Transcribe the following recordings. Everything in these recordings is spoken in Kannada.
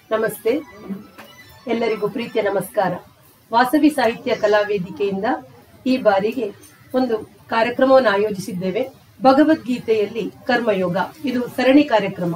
ನಮಸ್ತೆ ಎಲ್ಲರಿಗೂ ಪ್ರೀತಿಯ ನಮಸ್ಕಾರ ವಾಸವಿ ಸಾಹಿತ್ಯ ಕಲಾ ವೇದಿಕೆಯಿಂದ ಈ ಬಾರಿಗೆ ಒಂದು ಕಾರ್ಯಕ್ರಮವನ್ನು ಆಯೋಜಿಸಿದ್ದೇವೆ ಭಗವದ್ಗೀತೆಯಲ್ಲಿ ಕರ್ಮಯೋಗ ಇದು ಸರಣಿ ಕಾರ್ಯಕ್ರಮ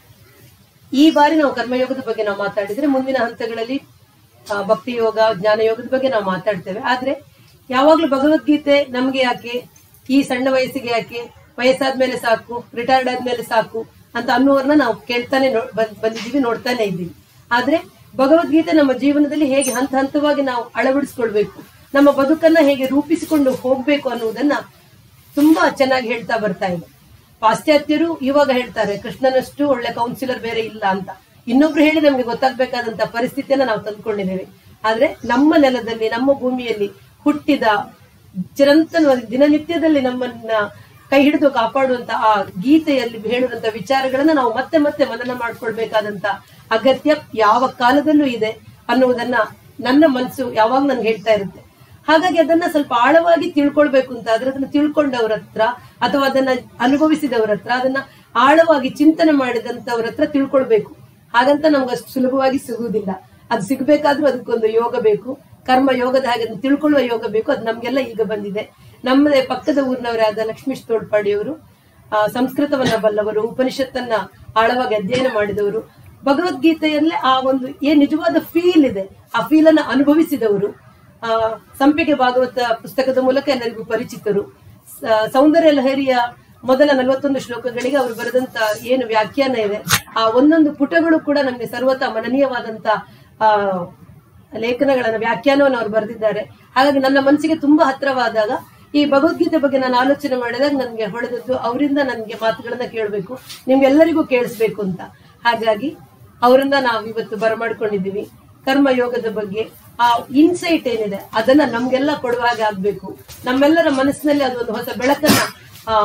ಈ ಬಾರಿ ನಾವು ಕರ್ಮಯೋಗದ ಬಗ್ಗೆ ನಾವು ಮಾತಾಡಿದ್ರೆ ಮುಂದಿನ ಹಂತಗಳಲ್ಲಿ ಆ, ಭಕ್ತಿ ಯೋಗ ಜ್ಞಾನ ಯೋಗದ ಬಗ್ಗೆ ನಾವು ಮಾತಾಡ್ತೇವೆ ಆದ್ರೆ ಯಾವಾಗ್ಲೂ ಭಗವದ್ಗೀತೆ ನಮ್ಗೆ ಯಾಕೆ ಈ ಸಣ್ಣ ವಯಸ್ಸಿಗೆ ಯಾಕೆ ವಯಸ್ಸಾದ್ಮೇಲೆ ಸಾಕು ರಿಟೈರ್ಡ್ ಆದ್ಮೇಲೆ ಸಾಕು ಅಂತ ಅನ್ನುವರ್ನ ನಾವು ಕೇಳ್ತಾನೆ ನೋ- ಬಂದ್- ಬಂದಿದ್ದೀವಿ ನೋಡ್ತಾನೆ ಇದ್ದೀವಿ ಆದ್ರೆ ಭಗವದ್ಗೀತೆ ನಮ್ಮ ಜೀವನದಲ್ಲಿ ಹೇಗೆ ಹಂತ ಹಂತವಾಗಿ ನಾವು ಅಳವಡಿಸ್ಕೊಳ್ಬೇಕು ನಮ್ಮ ಬದುಕನ್ನ ಹೇಗೆ ರೂಪಿಸಿಕೊಂಡು ಹೋಗ್ಬೇಕು ಅನ್ನುವುದನ್ನ ತುಂಬಾ ಚೆನ್ನಾಗಿ ಹೇಳ್ತಾ ಬರ್ತಾ ಇದೆ ಪಾಶ್ಚಾತ್ಯರು ಇವಾಗ ಹೇಳ್ತಾರೆ ಕೃಷ್ಣನಷ್ಟು ಒಳ್ಳೆ ಕೌನ್ಸಿಲರ್ ಬೇರೆ ಇಲ್ಲ ಅಂತ ಇನ್ನೊಬ್ರು ಹೇಳಿ ನಮ್ಗೆ ಗೊತ್ತಾಗ್ಬೇಕಾದಂತ ಪರಿಸ್ಥಿತಿಯನ್ನ ನಾವು ತಂದ್ಕೊಂಡಿದ್ದೇವೆ ಆದ್ರೆ ನಮ್ಮ ನೆಲದಲ್ಲಿ ನಮ್ಮ ಭೂಮಿಯಲ್ಲಿ ಹುಟ್ಟಿದ ಚಿರಂತನವಾಗಿ ದಿನನಿತ್ಯದಲ್ಲಿ ನಮ್ಮನ್ನ ಕೈ ಹಿಡಿದು ಕಾಪಾಡುವಂತ ಆ ಗೀತೆಯಲ್ಲಿ ಹೇಳುವಂತ ವಿಚಾರಗಳನ್ನ ನಾವು ಮತ್ತೆ ಮತ್ತೆ ಮನನ ಮಾಡ್ಕೊಳ್ಬೇಕಾದಂತ ಅಗತ್ಯ ಯಾವ ಕಾಲದಲ್ಲೂ ಇದೆ ಅನ್ನುವುದನ್ನ ನನ್ನ ಮನಸ್ಸು ಯಾವಾಗ ನನ್ಗೆ ಹೇಳ್ತಾ ಇರುತ್ತೆ ಹಾಗಾಗಿ ಅದನ್ನ ಸ್ವಲ್ಪ ಆಳವಾಗಿ ತಿಳ್ಕೊಳ್ಬೇಕು ಅಂತ ಆದ್ರೆ ಅದನ್ನ ತಿಳ್ಕೊಂಡವ್ರ ಹತ್ರ ಅಥವಾ ಅದನ್ನ ಅನುಭವಿಸಿದವ್ರ ಹತ್ರ ಅದನ್ನ ಆಳವಾಗಿ ಚಿಂತನೆ ಮಾಡಿದಂತವ್ರ ಹತ್ರ ತಿಳ್ಕೊಳ್ಬೇಕು ಹಾಗಂತ ನಮ್ಗೆ ಅಷ್ಟು ಸುಲಭವಾಗಿ ಸಿಗುವುದಿಲ್ಲ ಅದು ಸಿಗ್ಬೇಕಾದ್ರೂ ಅದಕ್ಕೊಂದು ಯೋಗ ಬೇಕು ಕರ್ಮ ಯೋಗದ ಹಾಗೆ ಅದನ್ನ ತಿಳ್ಕೊಳ್ಳುವ ಯೋಗ ಬೇಕು ಅದು ನಮ್ಗೆಲ್ಲ ಈಗ ಬಂದಿದೆ ನಮ್ಮದೇ ಪಕ್ಕದ ಊರಿನವರಾದ ಲಕ್ಷ್ಮೀಶ್ ತೋಡ್ಪಾಡಿಯವರು ಆ, ಸಂಸ್ಕೃತವನ್ನ ಬಲ್ಲವರು ಉಪನಿಷತ್ತನ್ನ ಆಳವಾಗಿ ಅಧ್ಯಯನ ಮಾಡಿದವರು ಭಗವದ್ಗೀತೆಯಲ್ಲೇ ಆ ಒಂದು ಏನ್ ನಿಜವಾದ ಫೀಲ್ ಇದೆ ಆ ಫೀಲ್ ಅನ್ನ ಅನುಭವಿಸಿದವರು ಆ, ಸಂಪಿಗೆ ಭಾಗವತ ಪುಸ್ತಕದ ಮೂಲಕ ಎಲ್ಲರಿಗೂ ಪರಿಚಿತರು ಸ- ಸೌಂದರ್ಯ ಲಹರಿಯ ಮೊದಲ ನಲವತ್ತೊಂದು ಶ್ಲೋಕಗಳಿಗೆ ಅವರು ಬರೆದಂತ ಏನು ವ್ಯಾಖ್ಯಾನ ಇದೆ ಆ ಒಂದೊಂದು ಪುಟಗಳು ಕೂಡ ನಮಗೆ ಸರ್ವತ ಮನನೀಯವಾದಂತ ಆ ಲೇಖನಗಳನ್ನ ವ್ಯಾಖ್ಯಾನವನ್ನು ಅವರು ಬರೆದಿದ್ದಾರೆ ಹಾಗಾಗಿ ನನ್ನ ಮನಸ್ಸಿಗೆ ತುಂಬಾ ಹತ್ರವಾದಾಗ ಈ ಭಗವದ್ಗೀತೆ ಬಗ್ಗೆ ನಾನು ಆಲೋಚನೆ ಮಾಡಿದಾಗ ನನಗೆ ಹೊಳೆದದ್ದು ಅವರಿಂದ ನನಗೆ ಮಾತುಗಳನ್ನ ಕೇಳಬೇಕು ನಿಮ್ಗೆಲ್ಲರಿಗೂ ಕೇಳಿಸ್ಬೇಕು ಅಂತ ಹಾಗಾಗಿ ಅವರನ್ನ ನಾವು ಇವತ್ತು ಬರಮಾಡ್ಕೊಂಡಿದ್ದೀವಿ ಕರ್ಮ ಯೋಗದ ಬಗ್ಗೆ ಆ ಇನ್ಸೈಟ್ ಏನಿದೆ ಅದನ್ನ ನಮ್ಗೆಲ್ಲ ಕೊಡುವ ಹಾಗೆ ಆಗ್ಬೇಕು ನಮ್ಮೆಲ್ಲರ ಮನಸ್ಸಿನಲ್ಲಿ ಅದೊಂದು ಹೊಸ ಬೆಳಕನ್ನ ಆ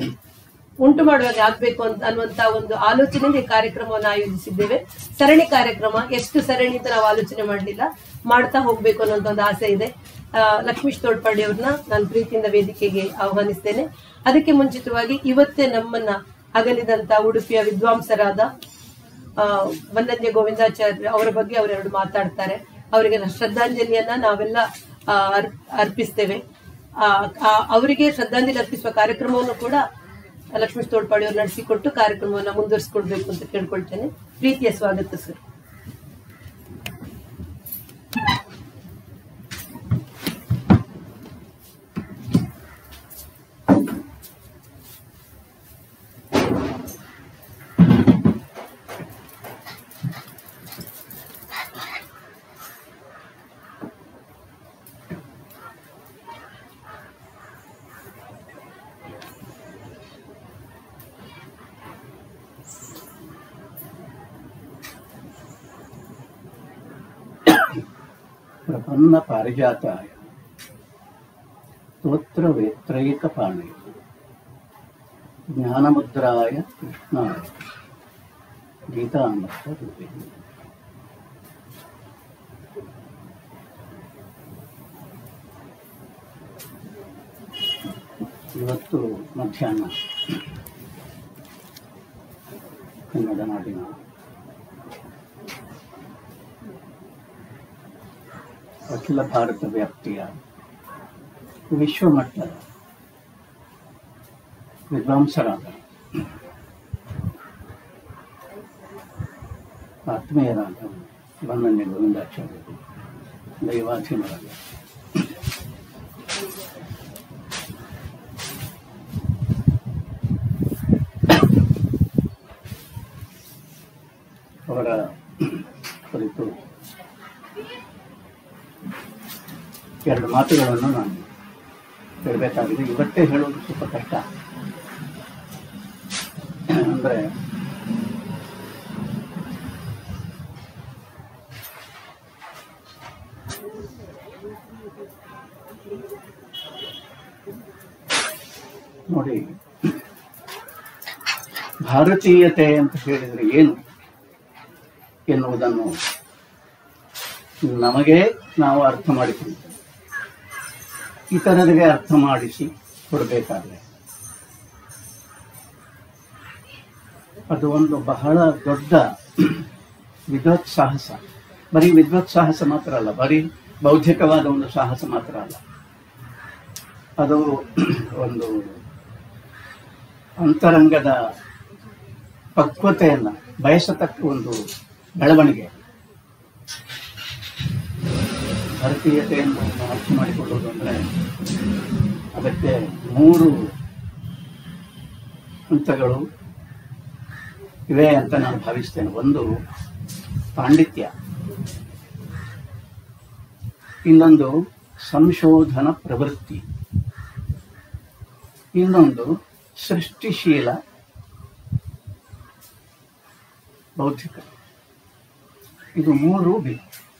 ಉಂಟು ಮಾಡುವಾಗ ಆಗ್ಬೇಕು ಅಂತ ಅನ್ನುವಂತ ಒಂದು ಆಲೋಚನೆಯಿಂದ ಈ ಕಾರ್ಯಕ್ರಮವನ್ನು ಆಯೋಜಿಸಿದ್ದೇವೆ ಸರಣಿ ಕಾರ್ಯಕ್ರಮ ಎಷ್ಟು ಸರಣಿ ಅಂತ ನಾವು ಆಲೋಚನೆ ಮಾಡಲಿಲ್ಲ ಮಾಡ್ತಾ ಹೋಗ್ಬೇಕು ಅನ್ನೋಂತ ಒಂದು ಆಸೆ ಇದೆ ಆ, ಲಕ್ಷ್ಮೀಶ್ ತೋಡ್ಪಾಡಿ ಅವ್ರನ್ನ ನಾನು ಪ್ರೀತಿಯಿಂದ ವೇದಿಕೆಗೆ ಆಹ್ವಾನಿಸ್ತೇನೆ ಅದಕ್ಕೆ ಮುಂಚಿತವಾಗಿ ಇವತ್ತೇ ನಮ್ಮನ್ನ ಅಗಲಿದಂತ ಉಡುಪಿಯ ವಿದ್ವಾಂಸರಾದ ಆ, ವನ್ನಜ್ಞ ಗೋವಿಂದಾಚಾರ್ಯ ಅವರ ಬಗ್ಗೆ ಅವರೆರಡು ಮಾತಾಡ್ತಾರೆ ಅವರಿಗೆ ಶ್ರದ್ಧಾಂಜಲಿಯನ್ನ ನಾವೆಲ್ಲ ಆ, ಅರ್- ಅರ್ಪಿಸ್ತೇವೆ ಆ, ಆ, ಅವರಿಗೆ ಶ್ರದ್ಧಾಂಜಲಿ ಅರ್ಪಿಸುವ ಕಾರ್ಯಕ್ರಮವನ್ನು ಕೂಡ ಲಕ್ಷ್ಮೀಶ್ ತೋಡ್ಪಾಡಿ ಅವರು ನಡೆಸಿಕೊಟ್ಟು ಕಾರ್ಯಕ್ರಮವನ್ನು ಮುಂದುವರಿಸಿಕೊಡ್ಬೇಕು ಅಂತ ಕೇಳ್ಕೊಳ್ತೇನೆ ಪ್ರೀತಿಯ ಸ್ವಾಗತ ಸರ್ ಪ್ರಪನ್ನ ಪಾರಿಜಾತಾಯ ಸ್ತೋತ್ರ ವೇತ್ರೈಕಪಾಣಿ ಜ್ಞಾನಮುದ್ರಾಯ ಕೃಷ್ಣಾಯ ಗೀತಾಮೃತ ರೂಪೇ ಇವತ್ತು ಮಧ್ಯಾಹ್ನ ಕನ್ನಡ ನಾಡಿನ ಅಖಿಲ ಭಾರತ ವ್ಯಾಪ್ತಿಯ ವಿಶ್ವಮಟ್ಟದ ವಿದ್ವಾಂಸರಾದ ಆತ್ಮೀಯರಾದ ವನ್ನನ್ಯ ಗೋವಿಂದಾಚಾರ್ಯರು ದೈವಾಧೀನರಾದ ಅವರ ಕುರಿತು ಎರಡು ಮಾತುಗಳನ್ನು ನಾನು ಹೇಳಬೇಕಾಗಿದೆ ಇವತ್ತೇ ಹೇಳೋದು ಸ್ವಲ್ಪ ಕಷ್ಟ ಅಂದರೆ ನೋಡಿ ಭಾರತೀಯತೆ ಅಂತ ಹೇಳಿದರೆ ಏನು ಎನ್ನುವುದನ್ನು ನಮಗೆ ನಾವು ಅರ್ಥ ಮಾಡಿಕೊಂಡಿದ್ದೇವೆ ಇತರರಿಗೆ ಅರ್ಥ ಮಾಡಿಸಿ ಕೊಡಬೇಕಾದ್ರೆ ಅದು ಒಂದು ಬಹಳ ದೊಡ್ಡ ವಿದ್ವತ್ ಸಾಹಸ ಬರೀ ವಿದ್ವತ್ ಸಾಹಸ ಮಾತ್ರ ಅಲ್ಲ ಬರೀ ಬೌದ್ಧಿಕವಾದ ಒಂದು ಸಾಹಸ ಮಾತ್ರ ಅಲ್ಲ ಅದು ಒಂದು ಅಂತರಂಗದ ಪಕ್ವತೆಯನ್ನ ಬಯಸತಕ್ಕ ಒಂದು ಬೆಳವಣಿಗೆ ಭಾರತೀಯತೆಯನ್ನು ನಾವು ಅರ್ಥ ಮಾಡಿಕೊಳ್ಳುವುದು ಅಂದ್ರೆ ಅದಕ್ಕೆ ಮೂರು ಹಂತಗಳು ಇವೆ ಅಂತ ನಾನು ಭಾವಿಸ್ತೇನೆ ಒಂದು ಪಾಂಡಿತ್ಯ ಇನ್ನೊಂದು ಸಂಶೋಧನ ಪ್ರವೃತ್ತಿ ಇನ್ನೊಂದು ಸೃಷ್ಟಿಶೀಲ ಬೌದ್ಧಿಕ ಇದು ಮೂರು ಬೇಕು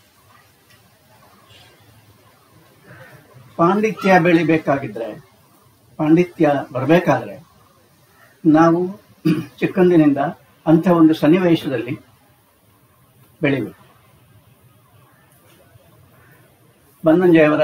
ಪಾಂಡಿತ್ಯ ಬೆಳಿಬೇಕಾಗಿದ್ರೆ ಪಾಂಡಿತ್ಯ ಬರಬೇಕಾದ್ರೆ ನಾವು ಚಿಕ್ಕಂದಿನಿಂದ ಅಂಥ ಒಂದು ಸನ್ನಿವೇಶದಲ್ಲಿ ಬೆಳಿಬೇಕು ಬನ್ನಂಜೆಯವರ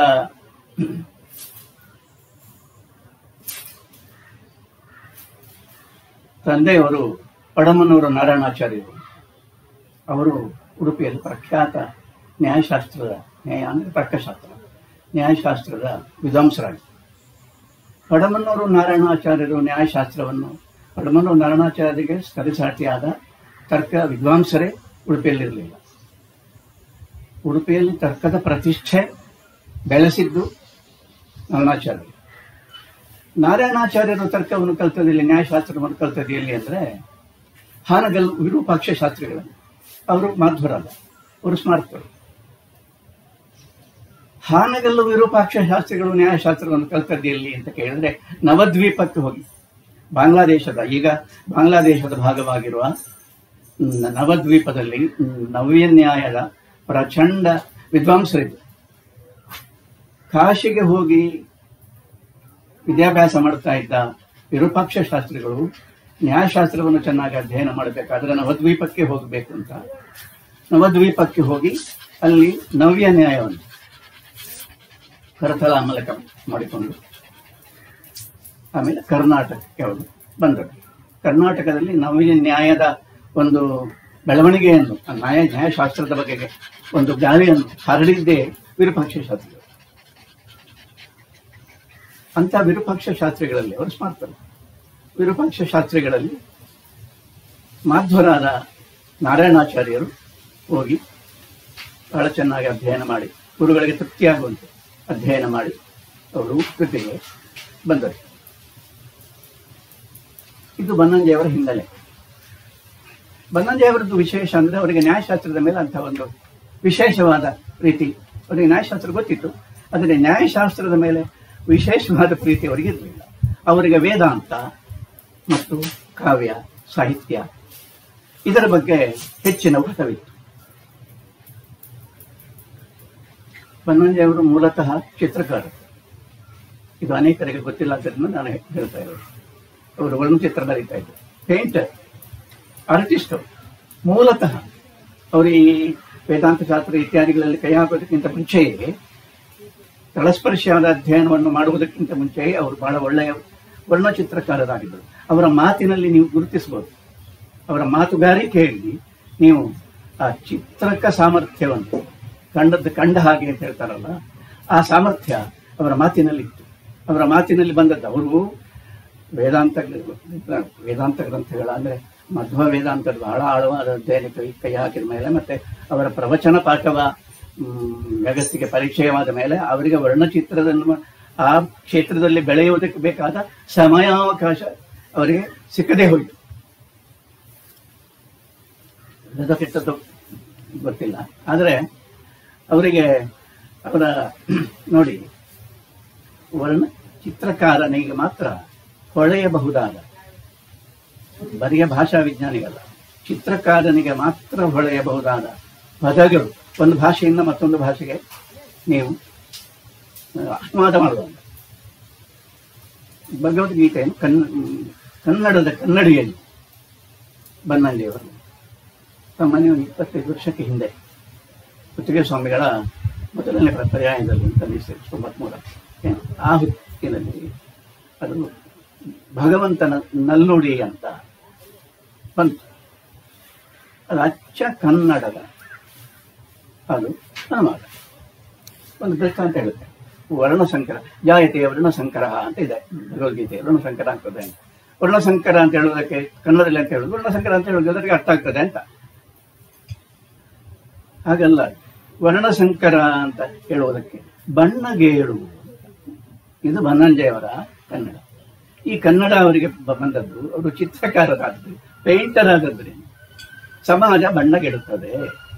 ತಂದೆಯವರು ಪಡಮನೂರು ನಾರಾಯಣಾಚಾರ್ಯರು ಅವರು ಉಡುಪಿಯಲ್ಲಿ ಪ್ರಖ್ಯಾತ ನ್ಯಾಯಶಾಸ್ತ್ರದ ನ್ಯಾಯ ಅಂದರೆ ತರ್ಕಶಾಸ್ತ್ರ ನ್ಯಾಯಶಾಸ್ತ್ರದ ವಿದ್ವಾಂಸರಾಗಿ ಪಡಮನ್ನೂರು ನಾರಾಯಣಾಚಾರ್ಯರು ನ್ಯಾಯಶಾಸ್ತ್ರವನ್ನು ಪಡಮನ್ನೂರು ನಾರಾಯಣಾಚಾರ್ಯರಿಗೆ ಸರಿಸಾಟಿಯಾದ ತರ್ಕ ವಿದ್ವಾಂಸರೇ ಉಡುಪಿಯಲ್ಲಿರಲಿಲ್ಲ ಉಡುಪಿಯಲ್ಲಿ ತರ್ಕದ ಪ್ರತಿಷ್ಠೆ ಬೆಳೆಸಿದ್ದು ನಾರಾಯಣಾಚಾರ್ಯರು ನಾರಾಯಣಾಚಾರ್ಯರು ತರ್ಕವನ್ನು ಕಲ್ತದಲ್ಲಿ ನ್ಯಾಯಶಾಸ್ತ್ರವನ್ನು ಕಲ್ತದ್ದು ಎಲ್ಲಿ ಅಂದರೆ ಹಾನಗಲ್ ವಿರೂಪಾಕ್ಷ ಶಾಸ್ತ್ರಿಗಳನ್ನು ಅವರು ಮಾಧ್ವರಲ್ಲ ಅವರು ಸ್ಮಾರಕರು ಹಾನಗಲ್ಲು ವಿರೂಪಾಕ್ಷ ಶಾಸ್ತ್ರಿಗಳು ನ್ಯಾಯಶಾಸ್ತ್ರವನ್ನು ಕಲ್ತದ್ದು ಎಲ್ಲಿ ಅಂತ ಕೇಳಿದ್ರೆ ನವದ್ವೀಪಕ್ಕೆ ಹೋಗಿ ಬಾಂಗ್ಲಾದೇಶದ ಈಗ ಬಾಂಗ್ಲಾದೇಶದ ಭಾಗವಾಗಿರುವ ನ- ನವದ್ವೀಪದಲ್ಲಿ ನವ್ಯ ನ್ಯಾಯದ ಪ್ರಚಂಡ ವಿದ್ವಾಂಸರಿದ್ದರು ಕಾಶಿಗೆ ಹೋಗಿ ವಿದ್ಯಾಭ್ಯಾಸ ಮಾಡ್ತಾ ಇದ್ದ ವಿರೂಪಾಕ್ಷ ಶಾಸ್ತ್ರಿಗಳು ನ್ಯಾಯಶಾಸ್ತ್ರವನ್ನು ಚೆನ್ನಾಗಿ ಅಧ್ಯಯನ ಮಾಡಬೇಕಾದ್ರೆ ನವದ್ವೀಪಕ್ಕೆ ಹೋಗಬೇಕು ಅಂತ ನವದ್ವೀಪಕ್ಕೆ ಹೋಗಿ ಅಲ್ಲಿ ನವ್ಯ ನ್ಯಾಯವನ್ನು ಕರತಲ ಮೂಲಕ ಮಾಡಿಕೊಂಡು ಆಮೇಲೆ ಕರ್ನಾಟಕಕ್ಕೆ ಅವರು ಬಂದರು ಕರ್ನಾಟಕದಲ್ಲಿ ನವ್ಯ ನ್ಯಾಯದ ಒಂದು ಬೆಳವಣಿಗೆಯನ್ನು ಆ ನ್ಯಾಯ ನ್ಯಾಯಶಾಸ್ತ್ರದ ಬಗೆಗೆ ಒಂದು ಗಾಳಿಯನ್ನು ಹರಡಿದ್ದೇ ವಿರೂಪಾಕ್ಷ ಶಾಸ್ತ್ರಿಗಳು ಅಂತ ವಿರೂಪಾಕ್ಷ ಶಾಸ್ತ್ರಿಗಳಲ್ಲಿ ಅವರು ಸ್ಮಾರ್ತರು ವಿರೂಪಾಕ್ಷ ಶಾಸ್ತ್ರಿಗಳಲ್ಲಿ ಮಾಧ್ವರಾದ ನಾರಾಯಣಾಚಾರ್ಯರು ಹೋಗಿ ಬಹಳ ಚೆನ್ನಾಗಿ ಅಧ್ಯಯನ ಮಾಡಿ ಗುರುಗಳಿಗೆ ತೃಪ್ತಿಯಾಗುವಂತೆ ಅಧ್ಯಯನ ಮಾಡಿ ಅವರು ಕೃತಿಗೆ ಬಂದರು ಇದು ಬನ್ನಂಜೆಯವರ ಹಿನ್ನೆಲೆ ಬನ್ನಂಜೆಯವರದ್ದು ವಿಶೇಷ ಅಂದ್ರೆ ಅವರಿಗೆ ನ್ಯಾಯಶಾಸ್ತ್ರದ ಮೇಲೆ ಅಂತ ಒಂದು ವಿಶೇಷವಾದ ರೀತಿ ಅವರಿಗೆ ನ್ಯಾಯಶಾಸ್ತ್ರ ಗೊತ್ತಿತ್ತು ಆದರೆ ನ್ಯಾಯಶಾಸ್ತ್ರದ ಮೇಲೆ ವಿಶೇಷವಾದ ಪ್ರೀತಿ ಅವರಿಗೆ ಇರಲಿಲ್ಲ ಅವರಿಗೆ ವೇದಾಂತ ಮತ್ತು ಕಾವ್ಯ ಸಾಹಿತ್ಯ ಇದರ ಬಗ್ಗೆ ಹೆಚ್ಚಿನ ಒತ್ತವಿತ್ತು ಬನ್ನಂಜೆಯವರು ಮೂಲತಃ ಚಿತ್ರಕಾರ ಇದು ಅನೇಕರಿಗೆ ಗೊತ್ತಿಲ್ಲ ನಾನು ಹೇಳ್ತಾ ಇರೋದು ಅವರು ವರ್ಣಚಿತ್ರ ಬರೀತಾ ಇದ್ದರು ಪೇಂಟರ್ ಆರ್ಟಿಸ್ಟ್ ಅವರು ಮೂಲತಃ ಅವರು ಈ ವೇದಾಂತ ಶಾಸ್ತ್ರ ಇತ್ಯಾದಿಗಳಲ್ಲಿ ಕೈ ಹಾಕೋದಕ್ಕಿಂತ ಮುಂಚೆಯೇ ತಳಸ್ಪರ್ಶಿಯಾದ ಅಧ್ಯಯನವನ್ನು ಮಾಡುವುದಕ್ಕಿಂತ ಮುಂಚೆಯೇ ಅವರು ಬಹಳ ಒಳ್ಳೆಯ ವರ್ಣಚಿತ್ರಕಾರರಾಗಿದ್ದರು ಅವರ ಮಾತಿನಲ್ಲಿ ನೀವು ಗುರುತಿಸಬಹುದು ಅವರ ಮಾತುಗಾರಿಕೆಯಲ್ಲಿ ನೀವು ಆ ಚಿತ್ರಕ ಸಾಮರ್ಥ್ಯವನ್ನು ಕಂಡದ್ದು ಕಂಡ ಹಾಗೆ ಅಂತ ಹೇಳ್ತಾರಲ್ಲ ಆ ಸಾಮರ್ಥ್ಯ ಅವರ ಮಾತಿನಲ್ಲಿ ಇತ್ತು ಅವರ ಮಾತಿನಲ್ಲಿ ಬಂದದ್ದು ಅವರು ವೇದಾಂತ ವೇದಾಂತ ಗ್ರಂಥಗಳ ಅಂದ್ರೆ ಮಧ್ವ ವೇದಾಂತದ ಬಹಳ ಆಳವಾದ ಅಧ್ಯಯನಕ್ಕೆ ಕೈ ಹಾಕಿದ ಮೇಲೆ ಮತ್ತೆ ಅವರ ಪ್ರವಚನ ಪಾಠವ ಮ್, ಜಗತ್ತಿಗೆ ಪರಿಚಯವಾದ ಮೇಲೆ ಅವರಿಗೆ ವರ್ಣಚಿತ್ರವನ್ನು ಆ ಕ್ಷೇತ್ರದಲ್ಲಿ ಬೆಳೆಯುವುದಕ್ಕೆ ಬೇಕಾದ ಸಮಯಾವಕಾಶ ಅವರಿಗೆ ಸಿಕ್ಕದೇ ಹೋಯಿತು ಒಳ್ಳೆದೋ ಕೆಟ್ಟದ್ದು ಗೊತ್ತಿಲ್ಲ ಆದರೆ ಅವರಿಗೆ ಅವರ ನೋಡಿ ವರ್ಣ ಚಿತ್ರಕಾರನಿಗೆ ಮಾತ್ರ ಹೊಳೆಯಬಹುದಾದ ಬರಿಯ ಭಾಷಾ ವಿಜ್ಞಾನಿಗಲ್ಲ ಚಿತ್ರಕಾರನಿಗೆ ಮಾತ್ರ ಹೊಳೆಯಬಹುದಾದ ಪದಗಳು ಒಂದು ಭಾಷೆಯಿಂದ ಮತ್ತೊಂದು ಭಾಷೆಗೆ ನೀವು ಆ, ಅನುವಾದ ಮಾಡುವಾಗ ಭಗವದ್ಗೀತೆಯನ್ನು ಕನ್ ಕನ್ನಡದ ಕನ್ನಡಿಯಲ್ಲಿ ಬನ್ನಂಡಿಯವರು ಸಾಮಾನ್ಯ ಒಂದು ಇಪ್ಪತ್ತೈದು ವರ್ಷಕ್ಕೆ ಹಿಂದೆ ಕುತ್ತಿಗೆ ಸ್ವಾಮಿಗಳ ಮೊದಲನೇ ಪರ್ಯಾಯದಲ್ಲಿ ಅಂತ ತೊಂಬತ್ಮೂರ ಆ ಹೊತ್ತಿನಲ್ಲಿ ಅದು ಭಗವಂತನ ನಲ್ಲುಡಿ ಅಂತ ಬಂತು ಅದು ಅಚ್ಚ ಕನ್ನಡದ ಅದು ಅನುವಾದ ಒಂದು ದೃಷ್ಟಾಂತ ಹೇಳುತ್ತೆ ವರ್ಣಸಂಕರ ಜಾಯತೆ ವರ್ಣಸಂಕರ ಅಂತ ಇದೆ ಭಗವದ್ಗೀತೆ ವರ್ಣಸಂಕರ ಆಗ್ತದೆ ಅಂತ ವರ್ಣಸಂಕರ ಅಂತ ಹೇಳೋದಕ್ಕೆ ಕನ್ನಡದಲ್ಲಿ ಅಂತ ಹೇಳೋದು ವರ್ಣಸಂಕರ ಅಂತ ಹೇಳೋದು ಅದಕ್ಕೆ ಅರ್ಥ ಆಗ್ತದೆ ಅಂತ ಹಾಗಲ್ಲ ವರ್ಣಸಂಕರ ಅಂತ ಹೇಳುವುದಕ್ಕೆ ಬಣ್ಣಗೇಳು ಇದು ಬನ್ನಂಜೆಯವರ ಕನ್ನಡ ಈ ಕನ್ನಡ ಅವರಿಗೆ ಬ- ಬಂದದ್ದು ಅವರು ಚಿತ್ರಕಾರರಾದ್ರು ಪೇಂಟರ್ ಆದದ್ರಿಂದ ಸಮಾಜ ಬಣ್ಣಗೆಡುತ್ತದೆ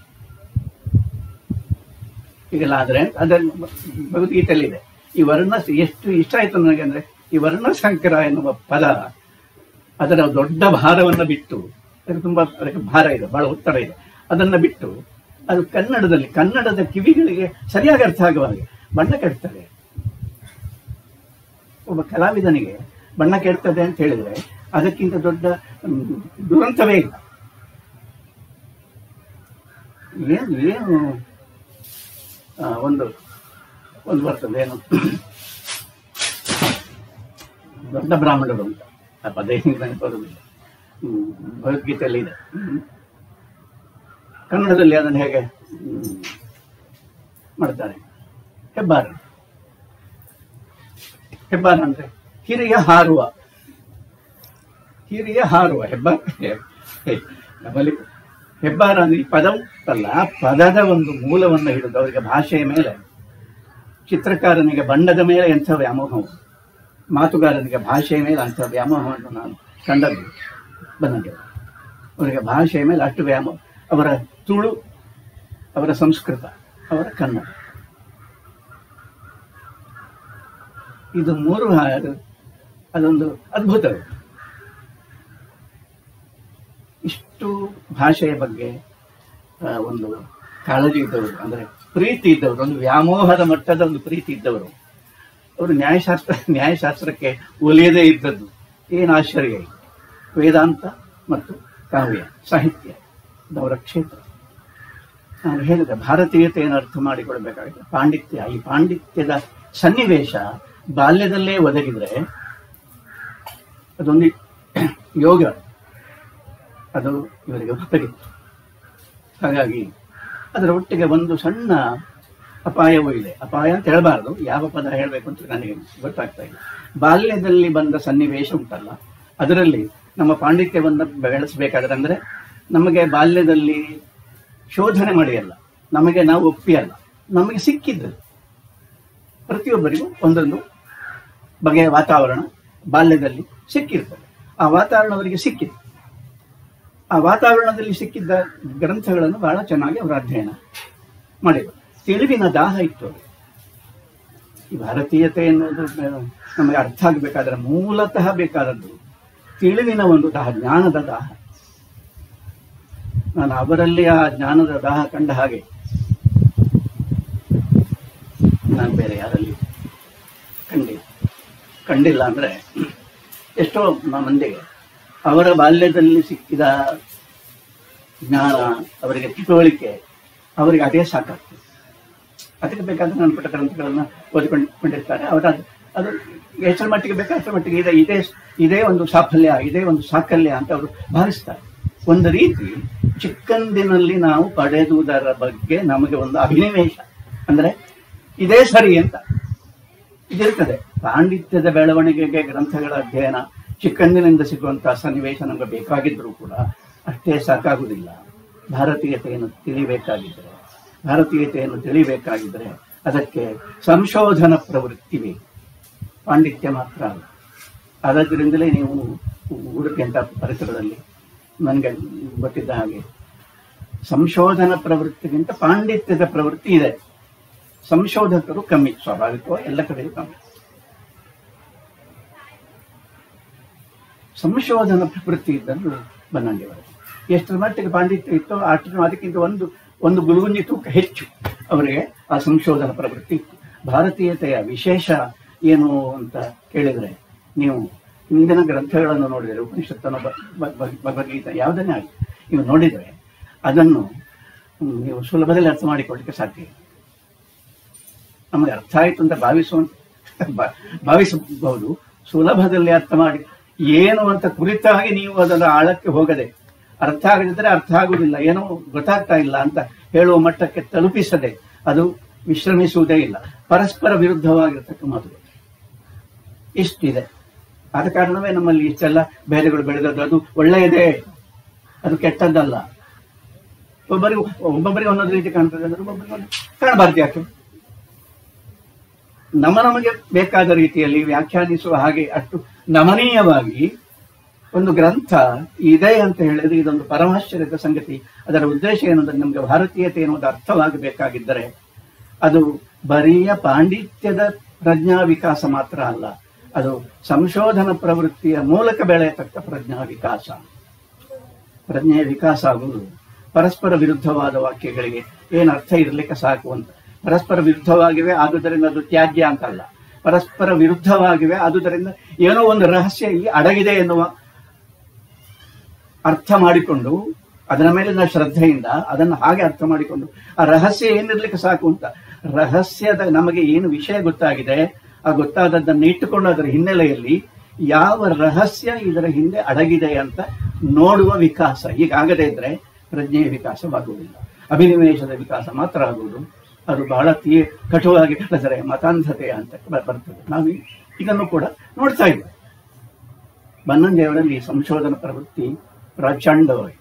ಹೀಗೆಲ್ಲ ಆದ್ರೆ ಅದನ್ನು ಭಗವದ್ಗೀತೆಯಲ್ಲಿ ಇದೆ ಈ ವರ್ಣ ಎಷ್ಟು ಇಷ್ಟ ಆಯ್ತು ನನಗೆ ಅಂದ್ರೆ ಈ ವರ್ಣಸಂಕರ ಎನ್ನುವ ಪದ ಅದರ ದೊಡ್ಡ ಭಾರವನ್ನು ಬಿಟ್ಟು ಅದಕ್ಕೆ ತುಂಬಾ ಅದಕ್ಕೆ ಭಾರ ಇದೆ ಬಹಳ ಒತ್ತಡ ಇದೆ ಅದನ್ನ ಬಿಟ್ಟು ಅದು ಕನ್ನಡದಲ್ಲಿ ಕನ್ನಡದ ಕಿವಿಗಳಿಗೆ ಸರಿಯಾಗಿ ಅರ್ಥ ಆಗುವ ಹಾಗೆ ಬಣ್ಣ ಕೆಡ್ತದೆ ಒಬ್ಬ ಕಲಾವಿದನಿಗೆ ಬಣ್ಣ ಕೆಡ್ತದೆ ಅಂತ ಹೇಳಿದ್ರೆ ಅದಕ್ಕಿಂತ ದೊಡ್ಡ ಮ್, ದುರಂತವೇ ಇಲ್ಲ ಏನು ಏನು ಆ, ಒಂದು ಒಂದು ಬರ್ತದೆ ಏನು ದೊಡ್ಡ ಬ್ರಾಹ್ಮಣರು ಅಂತ ಆ ಪದ ಈಗ ನನಗೆ ಬರುವುದಿಲ್ಲ ಹ್ಮ್, ಭಗವದ್ಗೀತೆಯಲ್ಲಿ ಇದೆ ಹ್ಮ್. ಕನ್ನಡದಲ್ಲಿ ಅದನ್ನು ಹೇಗೆ ಹ್ಮ್, ಮಾಡ್ತಾರೆ ಹೆಬ್ಬಾರ ಹೆಬ್ಬಾರ ಅಂದ್ರೆ ಹಿರಿಯ ಹಾರುವ ಹಿರಿಯ ಹಾರುವ ಹೆಬ್ಬಾರ ಹೇ, ನಮ್ಮಲ್ಲಿ ಹೆಬ್ಬಾರ ಅಂದ್ರೆ ಈ ಪದ ಉಂಟಲ್ಲ ಆ ಪದದ ಒಂದು ಮೂಲವನ್ನು ಹಿಡಿದು ಅವರಿಗೆ ಭಾಷೆಯ ಮೇಲೆ ಚಿತ್ರಕಾರನಿಗೆ ಬಣ್ಣದ ಮೇಲೆ ಎಂಥ ವ್ಯಾಮೋಹ ಮಾತುಗಾರನಿಗೆ ಭಾಷೆಯ ಮೇಲೆ ಅಂಥ ವ್ಯಾಮೋಹವನ್ನು ನಾನು ಕಂಡದ್ದು ಬಂದಂಗೆ ಅವರಿಗೆ ಭಾಷೆಯ ಮೇಲೆ ಅಷ್ಟು ವ್ಯಾಮೋಹ ಅವರ ತುಳು ಅವರ ಸಂಸ್ಕೃತ ಅವರ ಕನ್ನಡ ಇದು ಮೂರು ಹಾಡು ಅದೊಂದು ಅದ್ಭುತವೇ ಇಷ್ಟು ಭಾಷೆಯ ಬಗ್ಗೆ ಆ, ಒಂದು ಕಾಳಜಿ ಇದ್ದವರು ಅಂದ್ರೆ ಪ್ರೀತಿ ಇದ್ದವರು ಒಂದು ವ್ಯಾಮೋಹದ ಮಟ್ಟದ ಒಂದು ಪ್ರೀತಿ ಇದ್ದವರು ಅವರು ನ್ಯಾಯಶಾಸ್ತ್ರ ನ್ಯಾಯಶಾಸ್ತ್ರಕ್ಕೆ ಒಲಿಯದೇ ಇದ್ದದ್ದು ಏನು ಆಶ್ಚರ್ಯ ಇದೆ ವೇದಾಂತ ಮತ್ತು ಕಾವ್ಯ ಸಾಹಿತ್ಯ ಇದು ಅವರ ಕ್ಷೇತ್ರ ನಾನು ಹೇಳಿದೆ ಭಾರತೀಯತೆಯನ್ನು ಅರ್ಥ ಮಾಡಿಕೊಳ್ಬೇಕಾಗುತ್ತೆ ಪಾಂಡಿತ್ಯ ಈ ಪಾಂಡಿತ್ಯದ ಸನ್ನಿವೇಶ ಬಾಲ್ಯದಲ್ಲೇ ಒದಗಿದ್ರೆ ಅದೊಂದು ಯೋಗ ಅದು ಇವರಿಗೆ ಒದಗಿತ್ತು ಹಾಗಾಗಿ ಅದರ ಒಟ್ಟಿಗೆ ಒಂದು ಸಣ್ಣ ಅಪಾಯವೂ ಇದೆ ಅಪಾಯ ಅಂತ ಹೇಳಬಾರದು ಯಾವ ಪದ ಹೇಳಬೇಕು ಅಂತ ನನಗೆ ಗೊತ್ತಾಗ್ತಾ ಇಲ್ಲ ಬಾಲ್ಯದಲ್ಲಿ ಬಂದ ಸನ್ನಿವೇಶ ಉಂಟಲ್ಲ ಅದರಲ್ಲಿ ನಮ್ಮ ಪಾಂಡಿತ್ಯವನ್ನು ಬೆಳೆಸಬೇಕಾದ್ರೆ ಅಂದ್ರೆ ನಮಗೆ ಬಾಲ್ಯದಲ್ಲಿ ಶೋಧನೆ ಮಾಡಿಯಲ್ಲ ನಮಗೆ ನಾವು ಒಪ್ಪಿಯಲ್ಲ ನಮಗೆ ಸಿಕ್ಕಿದ್ದು ಪ್ರತಿಯೊಬ್ಬರಿಗೂ ಒಂದೊಂದು ಬಗೆಯ ವಾತಾವರಣ ಬಾಲ್ಯದಲ್ಲಿ ಸಿಕ್ಕಿರ್ತದೆ ಆ ವಾತಾವರಣ ಅವರಿಗೆ ಸಿಕ್ಕಿದೆ ಆ ವಾತಾವರಣದಲ್ಲಿ ಸಿಕ್ಕಿದ್ದ ಗ್ರಂಥಗಳನ್ನು ಬಹಳ ಚೆನ್ನಾಗಿ ಅವರು ಅಧ್ಯಯನ ಮಾಡಿದರು ತಿಳಿವಿನ ದಾಹ ಇತ್ತು ಅವರಿಗೆ. ಈ ಭಾರತೀಯತೆ ಎನ್ನುವುದು ಆ, ನಮಗೆ ಅರ್ಥ ಆಗಬೇಕಾದ್ರೆ ಮೂಲತಃ ಬೇಕಾದದ್ದು ತಿಳಿವಿನ ಒಂದು ದಾಹ ಜ್ಞಾನದ ದಾಹ ನಾನು ಅವರಲ್ಲಿ ಆ ಜ್ಞಾನದ ದಾಹ ಕಂಡ ಹಾಗೆ ನಾನು ಬೇರೆ ಯಾರಲ್ಲಿ ಕಂಡಿಲ್ಲ ಕಂಡಿಲ್ಲ ಅಂದ್ರೆ ಎಷ್ಟೋ ಮ- ಮಂದಿಗೆ ಅವರ ಬಾಲ್ಯದಲ್ಲಿ ಸಿಕ್ಕಿದ ಜ್ಞಾನ ಅವರಿಗೆ ತಿಳುವಳಿಕೆ ಅವರಿಗೆ ಅದೇ ಸಾಕಾಗ್ತದೆ ಅದಕ್ಕೆ ಬೇಕಾದ್ರೆ ನನ್ನ ಪುಟ್ಟ ಗ್ರಂಥಗಳನ್ನು ಓದಿಕೊಂಡು ಕೊಂಡಿರ್ತಾರೆ ಅವರ ಅದು ಎಷ್ಟರ ಮಟ್ಟಿಗೆ ಬೇಕು ಅಷ್ಟರ ಮಟ್ಟಿಗೆ ಇದೆ ಇದೇ ಇದೇ ಒಂದು ಸಾಫಲ್ಯ ಇದೇ ಒಂದು ಸಾಕಲ್ಯ ಅಂತ ಅವರು ಭಾವಿಸ್ತಾರೆ ಒಂದು ರೀತಿ ಚಿಕ್ಕಂದಿನಲ್ಲಿ ನಾವು ಪಡೆದುದರ ಬಗ್ಗೆ ನಮಗೆ ಒಂದು ಅಭಿನಿವೇಶ ಅಂದ್ರೆ ಇದೇ ಸರಿ ಅಂತ ಇದಿರ್ತದೆ ಪಾಂಡಿತ್ಯದ ಬೆಳವಣಿಗೆಗೆ ಗ್ರಂಥಗಳ ಅಧ್ಯಯನ ಚಿಕ್ಕಂದಿನಿಂದ ಸಿಗುವಂತಹ ಸನ್ನಿವೇಶ ನಮಗೆ ಬೇಕಾಗಿದ್ರೂ ಕೂಡ ಅಷ್ಟೇ ಸಾಕಾಗುವುದಿಲ್ಲ ಭಾರತೀಯತೆಯನ್ನು ತಿಳಿಬೇಕಾಗಿದ್ದರೆ ಭಾರತೀಯತೆಯನ್ನು ತಿಳಿಬೇಕಾಗಿದ್ದರೆ ಅದಕ್ಕೆ ಸಂಶೋಧನ ಪ್ರವೃತ್ತಿ ಬೇಕು ಪಾಂಡಿತ್ಯ ಮಾತ್ರ ಅಲ್ಲ ಆದ್ದರಿಂದಲೇ ನೀವು ಉಡುಪಿ ಅಂತ ಪರಿಸರದಲ್ಲಿ ನನಗೆ ಗೊತ್ತಿದ್ದ ಹಾಗೆ ಸಂಶೋಧನ ಪ್ರವೃತ್ತಿಗಿಂತ ಪಾಂಡಿತ್ಯದ ಪ್ರವೃತ್ತಿ ಇದೆ ಸಂಶೋಧಕರು ಕಮ್ಮಿ ಸ್ವಾಭಾವಿಕವಾಗಿ ಎಲ್ಲ ಕಡೆಯೂ ಕಮ್ಮಿ ಸಂಶೋಧನ ಪ್ರವೃತ್ತಿ ಇದ್ದರು ಬನ್ನಂಡಿಯವರು ಎಷ್ಟರ ಮಟ್ಟಿಗೆ ಪಾಂಡಿತ್ಯ ಇತ್ತೋ ಅಷ್ಟರ ಅದಕ್ಕಿಂತ ಒಂದು ಒಂದು ಗುರುಗುಂಜಿ ತೂಕ ಹೆಚ್ಚು ಅವರಿಗೆ ಆ ಸಂಶೋಧನ ಪ್ರವೃತ್ತಿ ಇತ್ತು ಭಾರತೀಯತೆಯ ವಿಶೇಷ ಏನು ಅಂತ ಕೇಳಿದರೆ ನೀವು ಹಿಂದಿನ ಗ್ರಂಥಗಳನ್ನು ನೋಡಿದರೆ ಉಪನಿಷತ್ತನ್ನು ಬ- ಬ- ಬ- ಭಗವದ್ಗೀತೆ ಯಾವುದನ್ನೇ ಆಗಲಿ ನೀವು ನೋಡಿದರೆ ಅದನ್ನು ಹ್ಮ್, ನೀವು ಸುಲಭದಲ್ಲಿ ಅರ್ಥ ಮಾಡಿಕೊಳ್ಳಿಕ್ಕೆ ಸಾಧ್ಯ ಇಲ್ಲ. ನಮಗೆ ಅರ್ಥ ಆಯಿತು ಅಂತ ಭಾವಿಸುವ ಬ- ಭಾವಿಸಬಹುದು ಸುಲಭದಲ್ಲಿ ಅರ್ಥ ಮಾಡಿ ಏನು ಅಂತ ಕುರಿತಾಗಿ ನೀವು ಅದರ ಆಳಕ್ಕೆ ಹೋಗದೆ ಅರ್ಥ ಆಗದಿದ್ರೆ ಅರ್ಥ ಆಗುವುದಿಲ್ಲ ಏನೋ ಗೊತ್ತಾಗ್ತಾ ಇಲ್ಲ ಅಂತ ಹೇಳುವ ಮಟ್ಟಕ್ಕೆ ತಲುಪಿಸದೆ ಅದು ವಿಶ್ರಮಿಸುವುದೇ ಇಲ್ಲ ಪರಸ್ಪರ ವಿರುದ್ಧವಾಗಿರ್ತಕ್ಕ ಮಾತುಗಳು ಇಷ್ಟಿದೆ ಆದ ಕಾರಣವೇ ನಮ್ಮಲ್ಲಿ ಇಷ್ಟೆಲ್ಲ ಭೇದಗಳು ಬೆಳೆದದ್ದು ಅದು ಒಳ್ಳೆಯದೇ ಅದು ಕೆಟ್ಟದ್ದಲ್ಲ ಒಬ್ಬರಿಗೆ ಒಬ್ಬೊಬ್ಬರಿಗೆ ಒಂದೊಂದು ರೀತಿ ಕಾಣ್ತದೆ ಅಂದ್ರೆ ಒಬ್ಬೊಬ್ಬರಿಗೆ ಒಂದು ಕಾಣಬಾರ್ದು ಯಾಕೆ ನಮ್ಮ ನಮಗೆ ಬೇಕಾದ ರೀತಿಯಲ್ಲಿ ವ್ಯಾಖ್ಯಾನಿಸುವ ಹಾಗೆ ಅಷ್ಟು ನಮನೀಯವಾಗಿ ಒಂದು ಗ್ರಂಥ ಇದೆ ಅಂತ ಹೇಳಿದ್ರೆ ಇದೊಂದು ಪರಮಾಶ್ಚರ್ಯದ ಸಂಗತಿ ಅದರ ಉದ್ದೇಶ ಏನಂದ್ರೆ ನಮಗೆ ಭಾರತೀಯತೆ ಎನ್ನುವುದು ಅರ್ಥವಾಗಬೇಕಾಗಿದ್ದರೆ ಅದು ಬರಿಯ ಪಾಂಡಿತ್ಯದ ಪ್ರಜ್ಞಾ ವಿಕಾಸ ಮಾತ್ರ ಅಲ್ಲ ಅದು ಸಂಶೋಧನ ಪ್ರವೃತ್ತಿಯ ಮೂಲಕ ಬೆಳೆಯತಕ್ಕ ಪ್ರಜ್ಞಾ ವಿಕಾಸ ಪ್ರಜ್ಞೆಯ ವಿಕಾಸ ಆಗುವುದು ಪರಸ್ಪರ ವಿರುದ್ಧವಾದ ವಾಕ್ಯಗಳಿಗೆ ಏನು ಅರ್ಥ ಇರಲಿಕ್ಕೆ ಸಾಕು ಅಂತ ಪರಸ್ಪರ ವಿರುದ್ಧವಾಗಿವೆ ಆದುದರಿಂದ ಅದು ತ್ಯಾಜ್ಯ ಅಂತಲ್ಲ ಪರಸ್ಪರ ವಿರುದ್ಧವಾಗಿವೆ ಆದುದರಿಂದ ಏನೋ ಒಂದು ರಹಸ್ಯ ಇಲ್ಲಿ ಅಡಗಿದೆ ಎನ್ನುವ ಅರ್ಥ ಮಾಡಿಕೊಂಡು ಅದರ ಮೇಲಿನ ಶ್ರದ್ಧೆಯಿಂದ ಅದನ್ನು ಹಾಗೆ ಅರ್ಥ ಮಾಡಿಕೊಂಡು ಆ ರಹಸ್ಯ ಏನಿರ್ಲಿಕ್ಕೆ ಸಾಕು ಅಂತ ರಹಸ್ಯದ ನಮಗೆ ಏನು ವಿಷಯ ಗೊತ್ತಾಗಿದೆ ಆ ಗೊತ್ತಾದದ್ದನ್ನು ಇಟ್ಟುಕೊಂಡು ಅದರ ಹಿನ್ನೆಲೆಯಲ್ಲಿ ಯಾವ ರಹಸ್ಯ ಇದರ ಹಿಂದೆ ಅಡಗಿದೆ ಅಂತ ನೋಡುವ ವಿಕಾಸ ಹೀಗಾಗದೇ ಇದ್ರೆ ಪ್ರಜ್ಞೆಯ ವಿಕಾಸವಾಗುವುದಿಲ್ಲ ಅಭಿನಿವೇಶದ ವಿಕಾಸ ಮಾತ್ರ ಆಗುವುದು ಅದು ಬಹಳ ತೀ ಕಟುವಾಗಿ ಅಂದರೆ ಮತಾಂಧತೆ ಅಂತ ಬ- ಬರ್ತದೆ ನಾವು ಈ- ಇದನ್ನು ಕೂಡ ನೋಡ್ತಾ ಇದ್ದೇವೆ ಬನ್ನಂಜೆಯವರಲ್ಲಿ ಸಂಶೋಧನಾ ಪ್ರವೃತ್ತಿ ಪ್ರಚಂಡವಾಯಿತು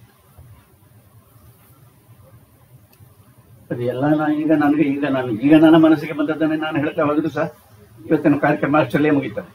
ಅದು ಎಲ್ಲ ನಾ ಈಗ ನನಗೆ ಈಗ ನಾನು ಈಗ ನನ್ನ ಮನಸ್ಸಿಗೆ ಬಂದದ್ದನ್ನೇ ನಾನು ಹೇಳ್ತಾ ಹೋದ್ರು ಸಹ ಇವತ್ತಿನ ಕಾರ್ಯಕ್ರಮ ಅಷ್ಟರಲ್ಲೇ ಮುಗಿತದೆ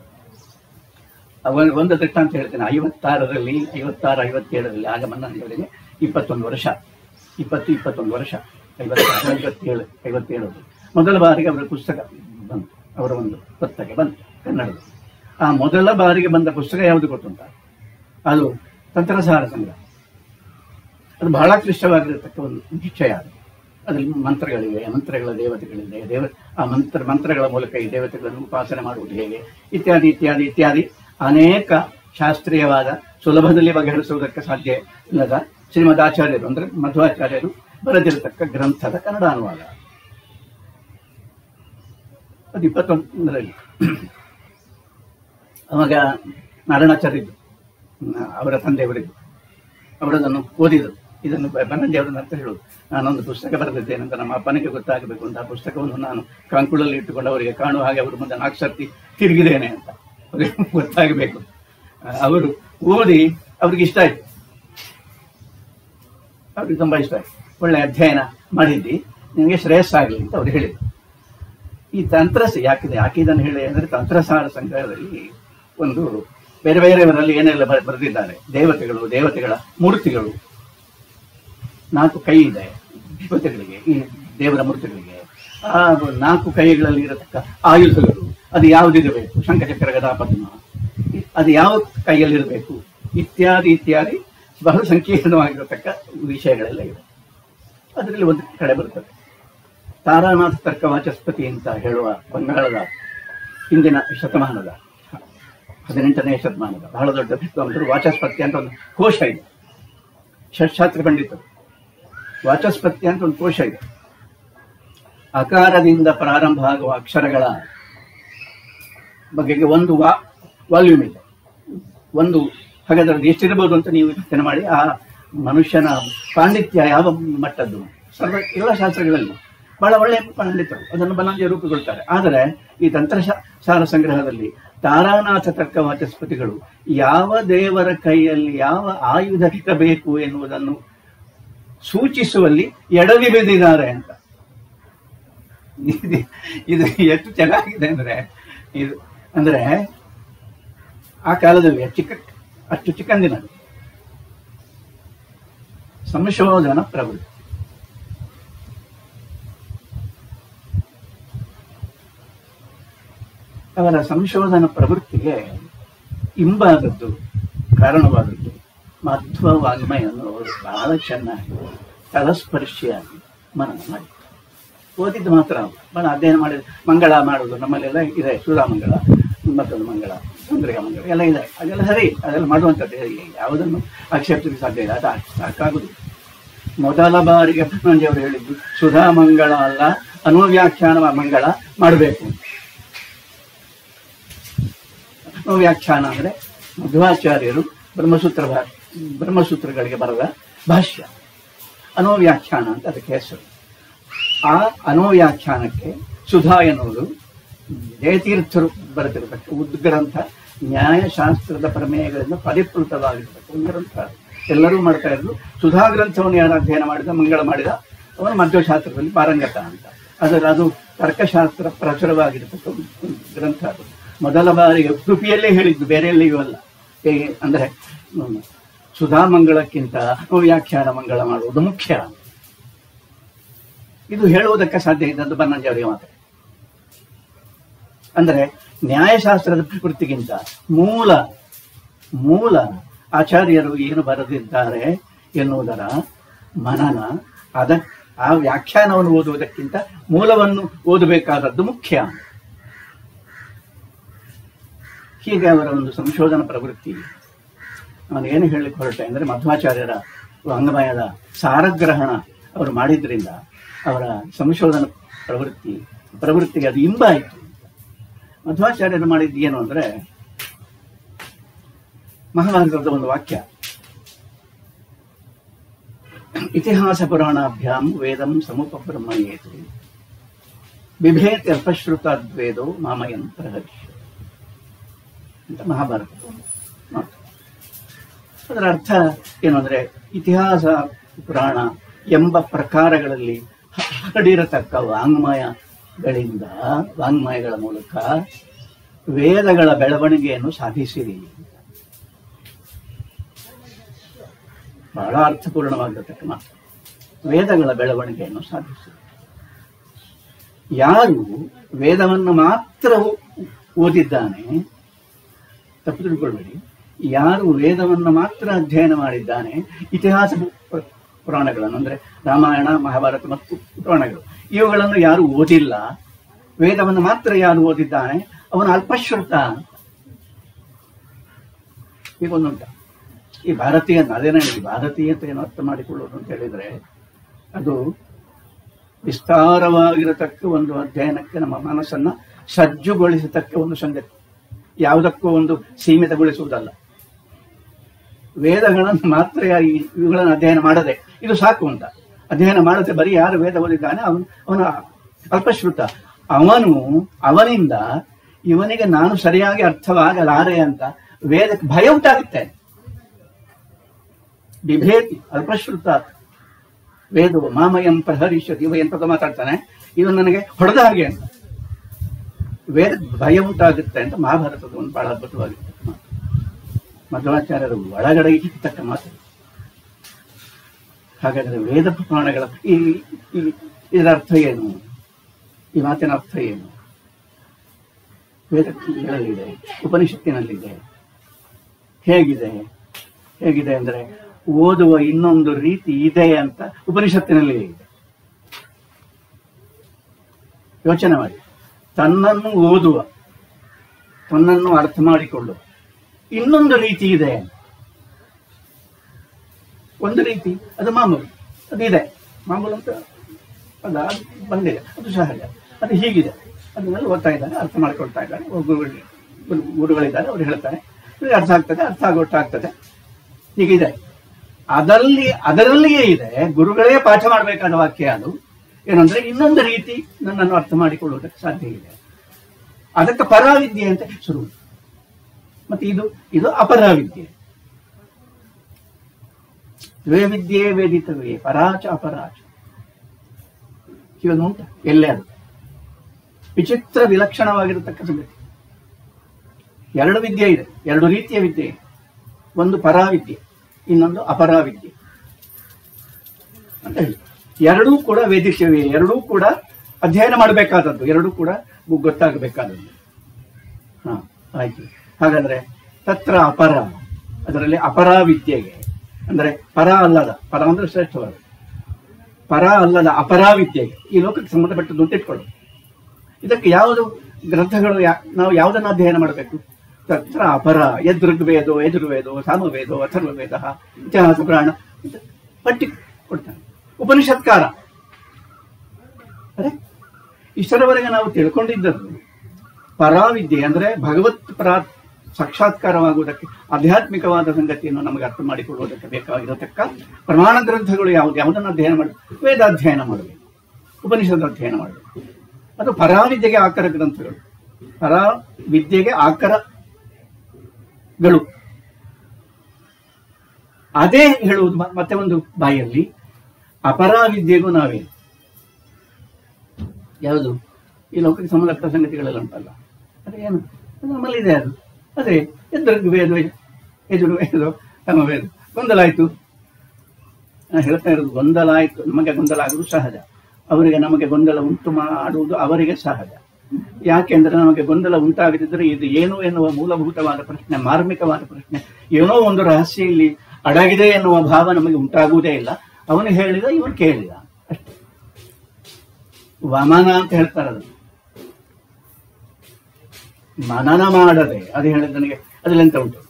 ಅವ ಒಂದು ದೃಷ್ಟಾಂತ ಹೇಳ್ತೇನೆ ಐವತ್ತಾರರಲ್ಲಿ ಐವತ್ತಾರು ಐವತ್ತೇಳರಲ್ಲಿ ಆಗ ಮನ್ನಂಜೆಯವರಿಗೆ ಇಪ್ಪತ್ತೊಂದು ವರ್ಷ ಇಪ್ಪತ್ತು ಇಪ್ಪತ್ತೊಂದು ವರ್ಷ ಐವತ್ತಾರು ಐವತ್ತೇಳು ಐವತ್ತೇಳು ಮೊದಲ ಬಾರಿಗೆ ಅವರ ಪುಸ್ತಕ ಬಂತು ಅವರ ಒಂದು ಪುಸ್ತಕ ಬಂತು ಕನ್ನಡದ ಆ ಮೊದಲ ಬಾರಿಗೆ ಬಂದ ಪುಸ್ತಕ ಯಾವುದು ಗೊತ್ತುಂಟ ಅದು ತಂತ್ರಸಾರ ಸಂಗ್ರಹ ಅದು ಬಹಳ ಕ್ಲಿಷ್ಟವಾಗಿರತಕ್ಕ ಒಂದು ವಿಷಯ ಅದು ಅದರಲ್ಲಿ ಮಂತ್ರಗಳಿವೆ ಮಂತ್ರಗಳ ದೇವತೆಗಳಿವೆ ದೇವ ಆ ಮಂತ್ರ ಮಂತ್ರಗಳ ಮೂಲಕ ಈ ದೇವತೆಗಳನ್ನು ಉಪಾಸನೆ ಮಾಡುವುದು ಹೇಗೆ ಇತ್ಯಾದಿ ಇತ್ಯಾದಿ ಇತ್ಯಾದಿ ಅನೇಕ ಶಾಸ್ತ್ರೀಯವಾದ ಸುಲಭದಲ್ಲಿ ಬಗೆಹರಿಸುವುದಕ್ಕೆ ಸಾಧ್ಯ ಇಲ್ಲದ ಶ್ರೀಮದ್ ಆಚಾರ್ಯರು ಅಂದ್ರೆ ಮಧ್ವಾಚಾರ್ಯರು ಬರೆದಿರತಕ್ಕ ಗ್ರಂಥದ ಕನ್ನಡ ಅನುವಾದ ಅದು ಇಪ್ಪತ್ತೊಂದರಲ್ಲಿ ಅವಾಗ ನಾರಾಯಣಾಚಾರ್ಯರು ಅವರ ತಂದೆಯವರಿದ್ದು ಅವರದನ್ನು ಓದಿದರು ಇದನ್ನು ಬನ್ನಂಜಿ ಅವರನ್ನ ಅಂತ ಹೇಳುದು ನಾನೊಂದು ಪುಸ್ತಕ ಬರೆದಿದ್ದೇನೆ ಅಂತ ನಮ್ಮ ಅಪ್ಪನಿಗೆ ಗೊತ್ತಾಗಬೇಕು ಅಂತ ಆ ಪುಸ್ತಕವನ್ನು ನಾನು ಕಂಕುಳಲ್ಲಿ ಇಟ್ಟುಕೊಂಡು ಅವರಿಗೆ ಕಾಣುವ ಹಾಗೆ ಅವರು ಮುಂದೆ ನಾಲ್ಕು ಸರ್ತಿ ತಿರುಗಿದ್ದೇನೆ ಅಂತ ಅವರಿಗೆ ಗೊತ್ತಾಗಬೇಕು ಆ, ಅವರು ಓದಿ ಅವ್ರಿಗೆ ಇಷ್ಟ ಆಯ್ತು ಅವ್ರಿಗೆ ತುಂಬಾ ಇಷ್ಟ ಆಯ್ತು ಒಳ್ಳೆ ಅಧ್ಯಯನ ಮಾಡಿದ್ದಿ ನಿಮಗೆ ಶ್ರೇಯಸ್ಸಾಗಲಿ ಅಂತ ಅವ್ರು ಹೇಳಿದ್ರು ಈ ತಂತ್ರ ಯಾಕಿದೆ ಯಾಕೆ ಇದನ್ನು ಹೇಳಿ ಅಂದ್ರೆ ತಂತ್ರಸಾರ ಸಂಗ್ರಹದಲ್ಲಿ ಒಂದು ಬೇರೆ ಬೇರೆಯವರಲ್ಲಿ ಏನೆಲ್ಲ ಬರೆ- ಬರೆದಿದ್ದಾರೆ ದೇವತೆಗಳು ದೇವತೆಗಳ ಮೂರ್ತಿಗಳು ನಾಲ್ಕು ಕೈ ಇದೆ ದೇವತೆಗಳಿಗೆ ಈ ದೇವರ ಮೂರ್ತಿಗಳಿಗೆ ಆ ನಾಲ್ಕು ಕೈಗಳಲ್ಲಿ ಇರತಕ್ಕ ಆಯುಧಗಳು ಅದು ಯಾವುದಿರಬೇಕು ಶಂಖಚಕ್ರ ಗದಾ ಪದ್ಮ ಇ- ಅದು ಯಾವ ಕೈಯಲ್ಲಿರಬೇಕು ಇತ್ಯಾದಿ ಇತ್ಯಾದಿ ಬಹಳ ಸಂಕೀರ್ಣವಾಗಿರತಕ್ಕ ವಿಷಯಗಳೆಲ್ಲ ಇವೆ ಅದರಲ್ಲಿ ಒಂದು ಕಡೆ ಬರುತ್ತದೆ ತಾರಾನಾಥ ತರ್ಕ ವಾಚಸ್ಪತಿ ಅಂತ ಹೇಳುವ ಬಂಗಾಳದ ಹಿಂದಿನ ಶತಮಾನದ ಹದಿನೆಂಟನೇ ಶತಮಾನದ ಬಹಳ ದೊಡ್ಡ ವಿದ್ವಾಂಸರು ವಾಚಸ್ಪತಿ ಅಂತ ಒಂದು ಕೋಶ ಇದೆ ಷಟ್ಶಾಸ್ತ್ರ ಪಂಡಿತರು ವಾಚಸ್ಪತಿ ಅಂತ ಒಂದು ಕೋಶ ಇದೆ ಅಕಾರದಿಂದ ಪ್ರಾರಂಭ ಆಗುವ ಅಕ್ಷರಗಳ ಬಗೆಗೆ ಒಂದು ವಾ ವಾಲ್ಯೂಮ್ ಇದೆ ಒಂದು ಹಾಗಾದ್ರೆ ಎಷ್ಟಿರಬಹುದು ಅಂತ ನೀವು ಯೋಚನೆ ಮಾಡಿ ಆ ಮನುಷ್ಯನ ಪಾಂಡಿತ್ಯ ಯಾವ ಮಟ್ಟದ್ದು ಸರ್ವ ಎಲ್ಲ ಶಾಸ್ತ್ರಗಳಲ್ಲಿ ಬಹಳ ಒಳ್ಳೆಯ ಪಂಡಿತರು ಅದನ್ನು ಬಲಾಂಜಿ ರೂಪುಗೊಳ್ತಾರೆ ಆದರೆ ಈ ತಂತ್ರಸಾರ ಸಂಗ್ರಹದಲ್ಲಿ ತಾರಾನಾಥ ತರ್ಕ ವಾಚಸ್ಪತಿಗಳು ಯಾವ ದೇವರ ಕೈಯಲ್ಲಿ ಯಾವ ಆಯುಧ ಇರಬೇಕು ಎನ್ನುವುದನ್ನು ಸೂಚಿಸುವಲ್ಲಿ ಎಡವಿ ಬಿದ್ದಿದ್ದಾರೆ ಅಂತ ಇದು- ಇದು ಎಷ್ಟು ಚೆನ್ನಾಗಿದೆ ಅಂದ್ರೆ ಇದು ಅಂದ್ರೆ ಆ ಕಾಲದಲ್ಲಿ ಚಿಕ್ಕ ಅಷ್ಟು ಚಿಕ್ಕಂದಿನದು ಸಂಶೋಧನ ಪ್ರವೃತ್ತಿ ಅವರ ಸಂಶೋಧನ ಪ್ರವೃತ್ತಿಗೆ ಇಂಬಾದದ್ದು ಕಾರಣವಾದದ್ದು ಮಧ್ವ ವಾಗ್ಮಯನ್ನು ಅವರು ಬಹಳ ಚೆನ್ನಾಗಿ ತಲಸ್ಪರ್ಶಿಯಾಗಿ ಮನನ ಮಾಡಿ ಓದಿದ್ದು ಮಾತ್ರ ಅಲ್ಲ. ಬಹಳ ಅಧ್ಯಯನ ಮಾಡಿದ ಮಂಗಳ ಮಾಡುವುದು ನಮ್ಮಲ್ಲೆಲ್ಲ ಇದೆ ಸುಧಾಮಂಗಳ ಮತ್ತೊಂದು ಮಂಗಳ ಚಂದ್ರಿಕ ಮಂಗಳ ಎಲ್ಲ ಇದೆ ಅದೆಲ್ಲ ಸರಿ ಅದೆಲ್ಲ ಮಾಡುವಂಥದ್ದು ಯಾವುದನ್ನು ಆಕ್ಷೇಪಿಸಲಿಕ್ಕೆ ಸಾಧ್ಯ ಇಲ್ಲ ಅದು ಸಾಕಾಗುದು ಮೊದಲ ಬಾರಿಗೆ ಅವರು ಹೇಳಿದ್ದು ಸುಧಾ ಮಂಗಳ ಅಲ್ಲ ಅನುವ್ಯಾಖ್ಯಾನ ಮಂಗಳ ಮಾಡಬೇಕು ಅನುವ್ಯಾಖ್ಯಾನ ಅಂದರೆ ಮಧ್ವಾಚಾರ್ಯರು ಬ್ರಹ್ಮಸೂತ್ರ ಭಾ- ಬ್ರಹ್ಮಸೂತ್ರಗಳಿಗೆ ಬರೆದ ಭಾಷ್ಯ ಅನೋವ್ಯಾಖ್ಯಾನ ಅಂತ ಅದಕ್ಕೆ ಹೆಸರು ಆ ಅನೋವ್ಯಾಖ್ಯಾನಕ್ಕೆ ಸುಧಾ ಎನ್ನುವುದು ಜಯತೀರ್ಥರು ಬರೆದಿರತಕ್ಕ ಉದ್ಗ್ರಂಥ ನ್ಯಾಯಶಾಸ್ತ್ರದ ಪ್ರಮೇಯಗಳಿಂದ ಪರಿಪೃತವಾಗಿರತಕ್ಕ ಒಂದು ಗ್ರಂಥ ಎಲ್ಲರೂ ಮಾಡ್ತಾ ಇದ್ರು ಸುಧಾ ಗ್ರಂಥವನ್ನು ಯಾರು ಅಧ್ಯಯನ ಮಾಡಿದ ಮಂಗಳ ಮಾಡಿದ ಅವನು ಮಧ್ವಶಾಸ್ತ್ರದಲ್ಲಿ ಪಾರಂಗತ ಅಂತ ಅದರ ಅದು ತರ್ಕಶಾಸ್ತ್ರ ಪ್ರಚುರವಾಗಿರತಕ್ಕ ಒಂದು ಗ್ರಂಥ ಅದು ಮೊದಲ ಬಾರಿಗೆ ಉಡುಪಿಯಲ್ಲೇ ಹೇಳಿದ್ದು ಬೇರೆ ಎಲ್ಲಿಯೂ ಅಲ್ಲ ಹೇಗೆ ಅಂದರೆ ಹ್ಮ್, ಸುಧಾ ಮಂಗಳಕ್ಕಿಂತ ವ್ಯಾಖ್ಯಾನ ಮಂಗಳ ಮಾಡುವುದು ಮುಖ್ಯ ಇದು ಹೇಳುವುದಕ್ಕೆ ಸಾಧ್ಯ ಇದ್ದದ್ದು ಬನ್ನಂಜವರಿಗೆ ಮಾತ್ರ ಅಂದರೆ ನ್ಯಾಯಶಾಸ್ತ್ರದ ಪ್ರಕೃತಿಗಿಂತ ಮೂಲ ಮೂಲ ಆಚಾರ್ಯರು ಏನು ಬರೆದಿದ್ದಾರೆ ಎನ್ನುವುದರ ಮನನ ಅದ ಆ ವ್ಯಾಖ್ಯಾನವನ್ನು ಓದುವುದಕ್ಕಿಂತ ಮೂಲವನ್ನು ಓದಬೇಕಾದದ್ದು ಮುಖ್ಯ ಹೀಗೆ ಅವರ ಒಂದು ಸಂಶೋಧನಾ ಪ್ರವೃತ್ತಿ ನಾನು ಏನು ಹೇಳಲಿಕ್ಕೆ ಹೊರಟೆ ಅಂದರೆ ಮಧ್ವಾಚಾರ್ಯರ ಅಂಗಮಯದ ಸಾರಗ್ರಹಣ ಅವರು ಮಾಡಿದ್ರಿಂದ ಅವರ ಸಂಶೋಧನಾ ಪ್ರವೃತ್ತಿ ಪ್ರವೃತ್ತಿಗೆ ಅದು ಇಂಬಾಯಿತು ಮಧ್ವಾಚಾರ್ಯರು ಮಾಡಿದ್ದು ಏನು ಅಂದರೆ ಮಹಾಭಾರತದ ಒಂದು ವಾಕ್ಯ ಇತಿಹಾಸ ಪುರಾಣಾಭ್ಯಾಂ ವೇದಂ ಸಮುಪಬ್ರಹ್ಮಣೇತು ಬಿಭೇತ್ ಅಲ್ಪಶ್ರುತಾದ್ವೇದೋ ಮಾಮಯಂ ಪ್ರಹರ್ಷ ಅಂತ ಮಹಾಭಾರತ ಮಾತು. ಅದರ ಅರ್ಥ ಏನು ಅಂದ್ರೆ ಇತಿಹಾಸ ಪುರಾಣ ಎಂಬ ಪ್ರಕಾರಗಳಲ್ಲಿ ಹ- ಹರಡಿರತಕ್ಕ ವಾಂಗ್ಮಯಗಳಿಂದ ವಾಂಗ್ಮಯಗಳ ಮೂಲಕ ವೇದಗಳ ಬೆಳವಣಿಗೆಯನ್ನು ಸಾಧಿಸಿರಿ ಬಹಳ ಅರ್ಥಪೂರ್ಣವಾಗಿರತಕ್ಕ ಮಾತು ವೇದಗಳ ಬೆಳವಣಿಗೆಯನ್ನು ಸಾಧಿಸಿರಿ ಯಾರು ವೇದವನ್ನು ಮಾತ್ರ ಓ- ಓದಿದ್ದಾನೆ ತಪ್ಪು ತಿಳ್ಕೊಳ್ಬೇಡಿ ಯಾರು ವೇದವನ್ನು ಮಾತ್ರ ಅಧ್ಯಯನ ಮಾಡಿದ್ದಾನೆ ಇತಿಹಾಸ ಪು- ಪುರಾಣಗಳನ್ನು ಅಂದ್ರೆ ರಾಮಾಯಣ ಮಹಾಭಾರತ ಮತ್ತು ಪುರಾಣಗಳು ಇವುಗಳನ್ನು ಯಾರು ಓದಿಲ್ಲ ವೇದವನ್ನು ಮಾತ್ರ ಯಾರು ಓದಿದ್ದಾನೆ ಅವನು ಅಲ್ಪಶ್ರುತ ಈಗ ಒಂದುಂಟ ಈ ಭಾರತೀಯ ಅದೇನೇ ಈ ಭಾರತೀಯತೆ ಏನು ಅರ್ಥ ಮಾಡಿಕೊಳ್ಳೋದು ಅಂತ ಹೇಳಿದ್ರೆ ಅದು ವಿಸ್ತಾರವಾಗಿರತಕ್ಕ ಒಂದು ಅಧ್ಯಯನಕ್ಕೆ ನಮ್ಮ ಮನಸ್ಸನ್ನ ಸಜ್ಜುಗೊಳಿಸತಕ್ಕ ಒಂದು ಸಂಗತಿ ಯಾವುದಕ್ಕೂ ಒಂದು ಸೀಮಿತಗೊಳಿಸುವುದಲ್ಲ ವೇದಗಳನ್ನು ಮಾತ್ರ ಯಾ- ಈ- ಇವುಗಳನ್ನು ಅಧ್ಯಯನ ಮಾಡದೆ ಇದು ಸಾಕು ಅಂತ ಅಧ್ಯಯನ ಮಾಡದೆ ಬರೀ ಯಾರು ವೇದ ಓದಿದ್ದಾನೆ ಅವನು ಅವನ ಅಲ್ಪಶ್ರುತ ಅವನು ಅವನಿಂದ ಇವನಿಗೆ ನಾನು ಸರಿಯಾಗಿ ಅರ್ಥವಾಗಲಾರೆ ಅಂತ ವೇದಕ್ಕೆ ಭಯ ಉಂಟಾಗುತ್ತೆ ಬಿಭೇತಿ ಅಲ್ಪಶ್ರುತ ವೇದೋ ಮಾಮಯಂ ಪ್ರಹರಿಷ್ಯತಿ ಇವ ಎಂತದ ಮಾತಾಡ್ತಾನೆ ಇದು ನನಗೆ ಹೊಡೆದ ಹಾಗೆ ಅಂತ ವೇದ ಭಯ ಉಂಟಾಗುತ್ತೆ ಅಂತ ಮಹಾಭಾರತದ ಒಂದು ಬಹಳ ಅದ್ಭುತವಾಗಿರ್ತಕ್ಕ ಮಾತು ಮಧ್ವಾಚಾರ್ಯರು ಒಳಗಡೆ ಇರ್ತಕ್ಕ ಮಾತು ಹಾಗಾದರೆ ವೇದ ಪುರಾಣಗಳ ಈ ಈ- ಇದರ ಅರ್ಥ ಏನು ಈ ಮಾತಿನ ಅರ್ಥ ಏನು ವೇದಗಳಲ್ಲಿದೆ ಉಪನಿಷತ್ತಿನಲ್ಲಿದೆ ಹೇಗಿದೆ ಹೇಗಿದೆ ಅಂದರೆ ಓದುವ ಇನ್ನೊಂದು ರೀತಿ ಇದೆ ಅಂತ ಉಪನಿಷತ್ತಿನಲ್ಲಿ ಇದೆ ಯೋಚನೆ ಮಾಡಿ ತನ್ನನ್ನು ಓದುವ ತನ್ನನ್ನು ಅರ್ಥ ಮಾಡಿಕೊಳ್ಳುವ ಇನ್ನೊಂದು ರೀತಿ ಇದೆ ಒಂದು ರೀತಿ ಅದು ಮಾಮೂಲು ಅದು ಇದೆ ಮಾಮೂಲು ಅಂತ ಅದ ಅದು ಬಂದಿದೆ ಅದು ಸಹಜ ಅದು ಹೀಗಿದೆ ಅದನ್ನೆಲ್ಲ ಓದ್ತಾ ಇದ್ದಾರೆ ಅರ್ಥ ಮಾಡ್ಕೊಳ್ತಾ ಇದ್ದಾರೆ ಒಬ್ಬ ಗುರುಗಳು ಗುರು- ಗುರುಗಳಿದ್ದಾರೆ ಅವ್ರು ಹೇಳ್ತಾರೆ ಇವ್ರಿಗೆ ಅರ್ಥ ಆಗ್ತದೆ ಅರ್ಥ ಆಗೋಟ್ಟಾಗ್ತದೆ ಹೀಗಿದೆ ಅದರಲ್ಲಿ ಅದರಲ್ಲಿಯೇ ಇದೆ ಗುರುಗಳೇ ಪಾಠ ಮಾಡಬೇಕಾದ ವಾಕ್ಯ ಅದು ಏನಂದ್ರೆ ಇನ್ನೊಂದು ರೀತಿ ನನ್ನನ್ನು ಅರ್ಥ ಮಾಡಿಕೊಳ್ಳುವುದಕ್ಕೆ ಸಾಧ್ಯ ಇದೆ ಅದಕ್ಕೆ ಪರಾವಿದ್ಯೆ ಅಂತ ಹೆಸರು ಮತ್ತೆ ಇದು ಇದು ಅಪರಾವಿದ್ಯೆ ದ್ವೇ ವಿದ್ಯೆ ವೇದಿತವೇ ಪರಾಚ ಅಪರಾಚ ಇವನು ಉಂಟ ಎಲ್ಲೇ ಅದು ವಿಚಿತ್ರ ವಿಲಕ್ಷಣವಾಗಿರತಕ್ಕ ಸಂಗತಿ ಎರಡು ವಿದ್ಯೆ ಇದೆ ಎರಡು ರೀತಿಯ ವಿದ್ಯೆ ಇದೆ ಒಂದು ಪರಾವಿದ್ಯೆ ಇನ್ನೊಂದು ಅಪರಾವಿದ್ಯೆ ಅಂತ ಹೇಳಿ ಎರಡೂ ಕೂಡ ವೇದಿಕವೇ ಎರಡೂ ಕೂಡ ಅಧ್ಯಯನ ಮಾಡಬೇಕಾದದ್ದು ಎರಡೂ ಕೂಡ ಗು- ಗೊತ್ತಾಗಬೇಕಾದದ್ದು ಹಾ ಆಯ್ತು ಹಾಗಾದ್ರೆ ತತ್ರ ಅಪರ ಅದರಲ್ಲಿ ಅಪರಾವಿದ್ಯೆಗೆ ಅಂದ್ರೆ ಪರ ಅಲ್ಲದ ಪರ ಅಂದ್ರೆ ಶ್ರೇಷ್ಠವಾದ ಪರ ಅಲ್ಲದ ಅಪರಾವಿದ್ಯೆಗೆ ಈ ಲೋಕಕ್ಕೆ ಸಂಬಂಧಪಟ್ಟದ್ದು ಅಂತ ಇಟ್ಕೊಳ್ಳು ಇದಕ್ಕೆ ಯಾವುದು ಗ್ರಂಥಗಳು ಯಾ- ನಾವು ಯಾವುದನ್ನು ಅಧ್ಯಯನ ಮಾಡಬೇಕು ತತ್ರ ಅಪರ ಯದೃಗ್ವೇದೋ ಯಜುರ್ವೇದೋ ಸಾಮವೇದೋ ಅಥರ್ವವೇದ ಇತಿಹಾಸ ಪುರಾಣ ಅಂತ ಪಟ್ಟಿ ಕೊಡ್ತಾನೆ ಉಪನಿಷತ್ಕಾರ ಅರೆ ಇಷ್ಟರವರೆಗೆ ನಾವು ತಿಳ್ಕೊಂಡಿದ್ದದ್ದು ಪರಾವಿದ್ಯೆ ಅಂದ್ರೆ ಭಗವತ್ ಪ್ರಾ ಸಾಕ್ಷಾತ್ಕಾರವಾಗುವುದಕ್ಕೆ ಆಧ್ಯಾತ್ಮಿಕವಾದ ಸಂಗತಿಯನ್ನು ನಮಗೆ ಅರ್ಥ ಮಾಡಿಕೊಳ್ಳುವುದಕ್ಕೆ ಬೇಕಾಗಿರತಕ್ಕ ಪ್ರಮಾಣ ಗ್ರಂಥಗಳು ಯಾವುದು ಯಾವುದನ್ನು ಅಧ್ಯಯನ ಮಾಡಿ ವೇದಾಧ್ಯಯನ ಮಾಡಬೇಕು ಉಪನಿಷತ್ ಅಧ್ಯಯನ ಮಾಡಬೇಕು ಅದು ಪರಾವಿದ್ಯೆಗೆ ಆಕರ ಗ್ರಂಥಗಳು ಪರಾ ವಿದ್ಯೆಗೆ ಆಕರಗಳು ಅದೇ ಹೇಳುವುದು ಮ- ಮತ್ತೆ ಒಂದು ಬಾಯಲ್ಲಿ ಅಪರಾವಿದ್ಯೆಗೂ ನಾವೇ ಯಾವುದು ಈ ಲೌಕಿಕ ಸಂಬಂಧಪಟ್ಟ ಸಂಗತಿಗಳೆಲ್ಲ ಉಂಟಲ್ಲ ಅದೇನು ಅದು ನಮ್ಮಲ್ಲಿದೆ ಅದು ಅದೇ ಎದುರು ವೇದ ಎದುರು ವೇದ ತಮ್ಮ ವೇದ ಗೊಂದಲ ಆಯ್ತು ನಾನು ಹೇಳ್ತಾ ಇರೋದು ಗೊಂದಲ ಆಯ್ತು ನಮಗೆ ಗೊಂದಲ ಆಗುವುದು ಸಹಜ ಅವರಿಗೆ ನಮಗೆ ಗೊಂದಲ ಉಂಟು ಮಾಡುವುದು ಅವರಿಗೆ ಸಹಜ ಯಾಕೆಂದ್ರೆ ನಮಗೆ ಗೊಂದಲ ಉಂಟಾಗದಿದ್ದರೆ ಇದು ಏನು ಎನ್ನುವ ಮೂಲಭೂತವಾದ ಪ್ರಶ್ನೆ ಮಾರ್ಮಿಕವಾದ ಪ್ರಶ್ನೆ ಏನೋ ಒಂದು ರಹಸ್ಯ ಇಲ್ಲಿ ಅಡಗಿದೆ ಎನ್ನುವ ಭಾವ ನಮಗೆ ಉಂಟಾಗುವುದೇ ಇಲ್ಲ ಅವನು ಹೇಳಿದ ಇವನು ಕೇಳಿದ ಅಷ್ಟೇ ವಮನ ಅಂತ ಹೇಳ್ತಾರೆ ಅದು ಮನನ ಮಾಡದೆ ಅದು ಹೇಳಿದ ನನಗೆ ಅದ್ರಲ್ಲೆಂತ ಉಂಟು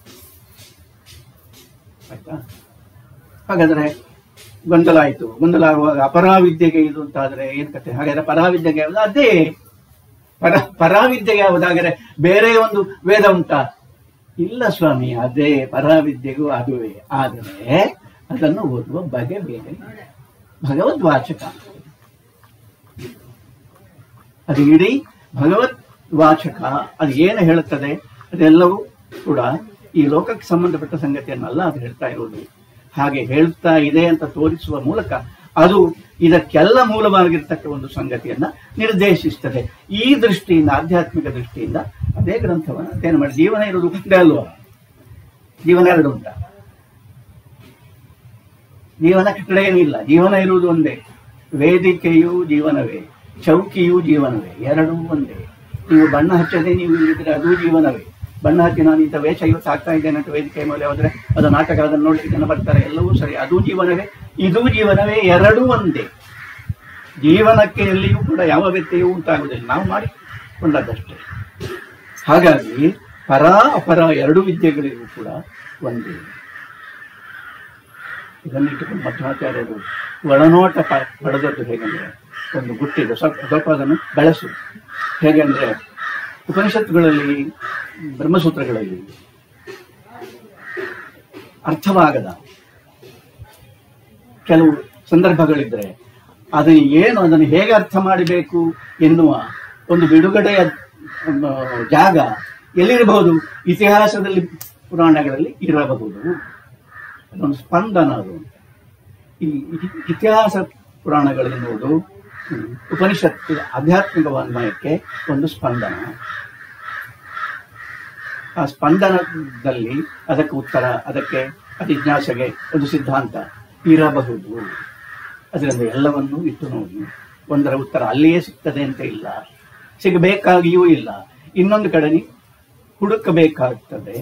ಆಯ್ತಾ ಹಾಗಾದ್ರೆ ಗೊಂದಲ ಆಯ್ತು ಗೊಂದಲ ಆಗುವಾಗ ಅಪರಾವಿದ್ಯೆಗೆ ಇದು ಅಂತಾದ್ರೆ ಏನ್ ಕತೆ ಹಾಗಾದ್ರೆ ಪರಾವಿದ್ಯೆಗೆ ಯಾವುದು ಅದೇ ಪರ ಪರಾವಿದ್ಯೆಗೆ ಯಾವುದಾದರೆ ಬೇರೆ ಒಂದು ವೇದ ಉಂಟಾ ಇಲ್ಲ ಸ್ವಾಮಿ ಅದೇ ಪರಾವಿದ್ಯೆಗೂ ಅದುವೇ ಆದರೆ ಅದನ್ನು ಓದುವ ಬಗೆ ಬೇರೆ ಭಗವದ್ ವಾಚಕ ಅದು ಇಡೀ ಭಗವತ್ ವಾಚಕ ಅದು ಏನು ಹೇಳುತ್ತದೆ ಅದೆಲ್ಲವೂ ಕೂಡ ಈ ಲೋಕಕ್ಕೆ ಸಂಬಂಧಪಟ್ಟ ಸಂಗತಿಯನ್ನಲ್ಲ ಅದು ಹೇಳ್ತಾ ಇರೋದು ಹಾಗೆ ಹೇಳ್ತಾ ಇದೆ ಅಂತ ತೋರಿಸುವ ಮೂಲಕ ಅದು ಇದಕ್ಕೆಲ್ಲ ಮೂಲವಾಗಿರ್ತಕ್ಕ ಒಂದು ಸಂಗತಿಯನ್ನ ನಿರ್ದೇಶಿಸ್ತದೆ ಈ ದೃಷ್ಟಿಯಿಂದ ಆಧ್ಯಾತ್ಮಿಕ ದೃಷ್ಟಿಯಿಂದ ಅದೇ ಗ್ರಂಥವನ್ನು ಅಧ್ಯಯನ ಮಾಡಿ ಜೀವನ ಇರೋದು ಒಂದೇ ಅಲ್ವಾ ಜೀವನ ಎರಡು ಉಂಟ ಜೀವನ ಕಟ್ಟಡ ಏನಿಲ್ಲ ಜೀವನ ಇರುವುದು ಒಂದೇ ವೇದಿಕೆಯು ಜೀವನವೇ ಚೌಕಿಯು ಜೀವನವೇ ಎರಡೂ ಒಂದೇ ನೀವು ಬಣ್ಣ ಹಚ್ಚದೆ ನೀವು ಇಲ್ಲಿದ್ರೆ ಅದು ಜೀವನವೇ ಬಣ್ಣ ಹಚ್ಚಿ ನಾನು ಇಂಥ ವೇಷ ಇವತ್ತು ಆಗ್ತಾ ಇದ್ದೇನೆ ಅಂತ ವೇದಿಕೆ ಮೇಲೆ ಹೋದ್ರೆ ಅದು ನಾಟಕ ಅದನ್ನು ನೋಡ್ಲಿಕ್ಕೆ ಜನ ಬರ್ತಾರೆ ಎಲ್ಲವೂ ಸರಿ ಅದು ಜೀವನವೇ ಇದು ಜೀವನವೇ ಎರಡೂ ಒಂದೇ ಜೀವನಕ್ಕೆ ಎಲ್ಲಿಯೂ ಕೂಡ ಯಾವ ವ್ಯತ್ಯಯೂ ಉಂಟಾಗುವುದಿಲ್ಲ ನಾವು ಮಾಡಿಕೊಂಡದ್ದಷ್ಟೇ ಹಾಗಾಗಿ ಪರ ಅಪರ ಎರಡು ವಿದ್ಯೆಗಳಿಗೂ ಕೂಡ ಒಂದೇ ಇದನ್ನಿಟ್ಟುಕೊಂಡು ಮಧ್ವಾಚಾರ್ಯರು ಒಳನೋಟ ಪ- ಪಡೆದದ್ದು ಹೇಗೆಂದ್ರೆ ಒಂದು ಗುಟ್ಟಿದೆ ಸ್ವಲ್ಪ ಸ್ವಲ್ಪ ಅದನ್ನು ಬೆಳೆಸು ಹೇಗೆಂದ್ರೆ ಉಪನಿಷತ್ತುಗಳಲ್ಲಿ ಬ್ರಹ್ಮಸೂತ್ರಗಳಲ್ಲಿ ಅರ್ಥವಾಗದ ಕೆಲವು ಸಂದರ್ಭಗಳಿದ್ರೆ ಅದನ್ನು ಏನು ಅದನ್ನು ಹೇಗೆ ಅರ್ಥ ಮಾಡಬೇಕು ಎನ್ನುವ ಒಂದು ಬಿಡುಗಡೆಯ ಮ್, ಜಾಗ ಎಲ್ಲಿರಬಹುದು ಇತಿಹಾಸದಲ್ಲಿ ಪುರಾಣಗಳಲ್ಲಿ ಇರಬಹುದು ಅದೊಂದು ಸ್ಪಂದನ ಅದು ಈ ಇತಿ- ಇತಿಹಾಸ ಪುರಾಣಗಳೆನ್ನುವುದು ಹ್ಮ್, ಉಪನಿಷತ್ತು ಆಧ್ಯಾತ್ಮಿಕ ವಾನ್ಮಯಕ್ಕೆ ಒಂದು ಸ್ಪಂದನ ಆ ಸ್ಪಂದನದಲ್ಲಿ ಅದಕ್ಕೆ ಉತ್ತರ ಅದಕ್ಕೆ ಅಧಿಜ್ಞಾಸೆಗೆ ಒಂದು ಸಿದ್ಧಾಂತ ಇರಬಹುದು ಅದರಿಂದ ಎಲ್ಲವನ್ನೂ ಇಟ್ಟು ನೋಡಿ ಒಂದರ ಉತ್ತರ ಅಲ್ಲಿಯೇ ಸಿಗ್ತದೆ ಅಂತ ಇಲ್ಲ ಸಿಗಬೇಕಾಗಿಯೂ ಇಲ್ಲ ಇನ್ನೊಂದು ಕಡೆ ನೀವು ಹುಡುಕಬೇಕಾಗ್ತದೆ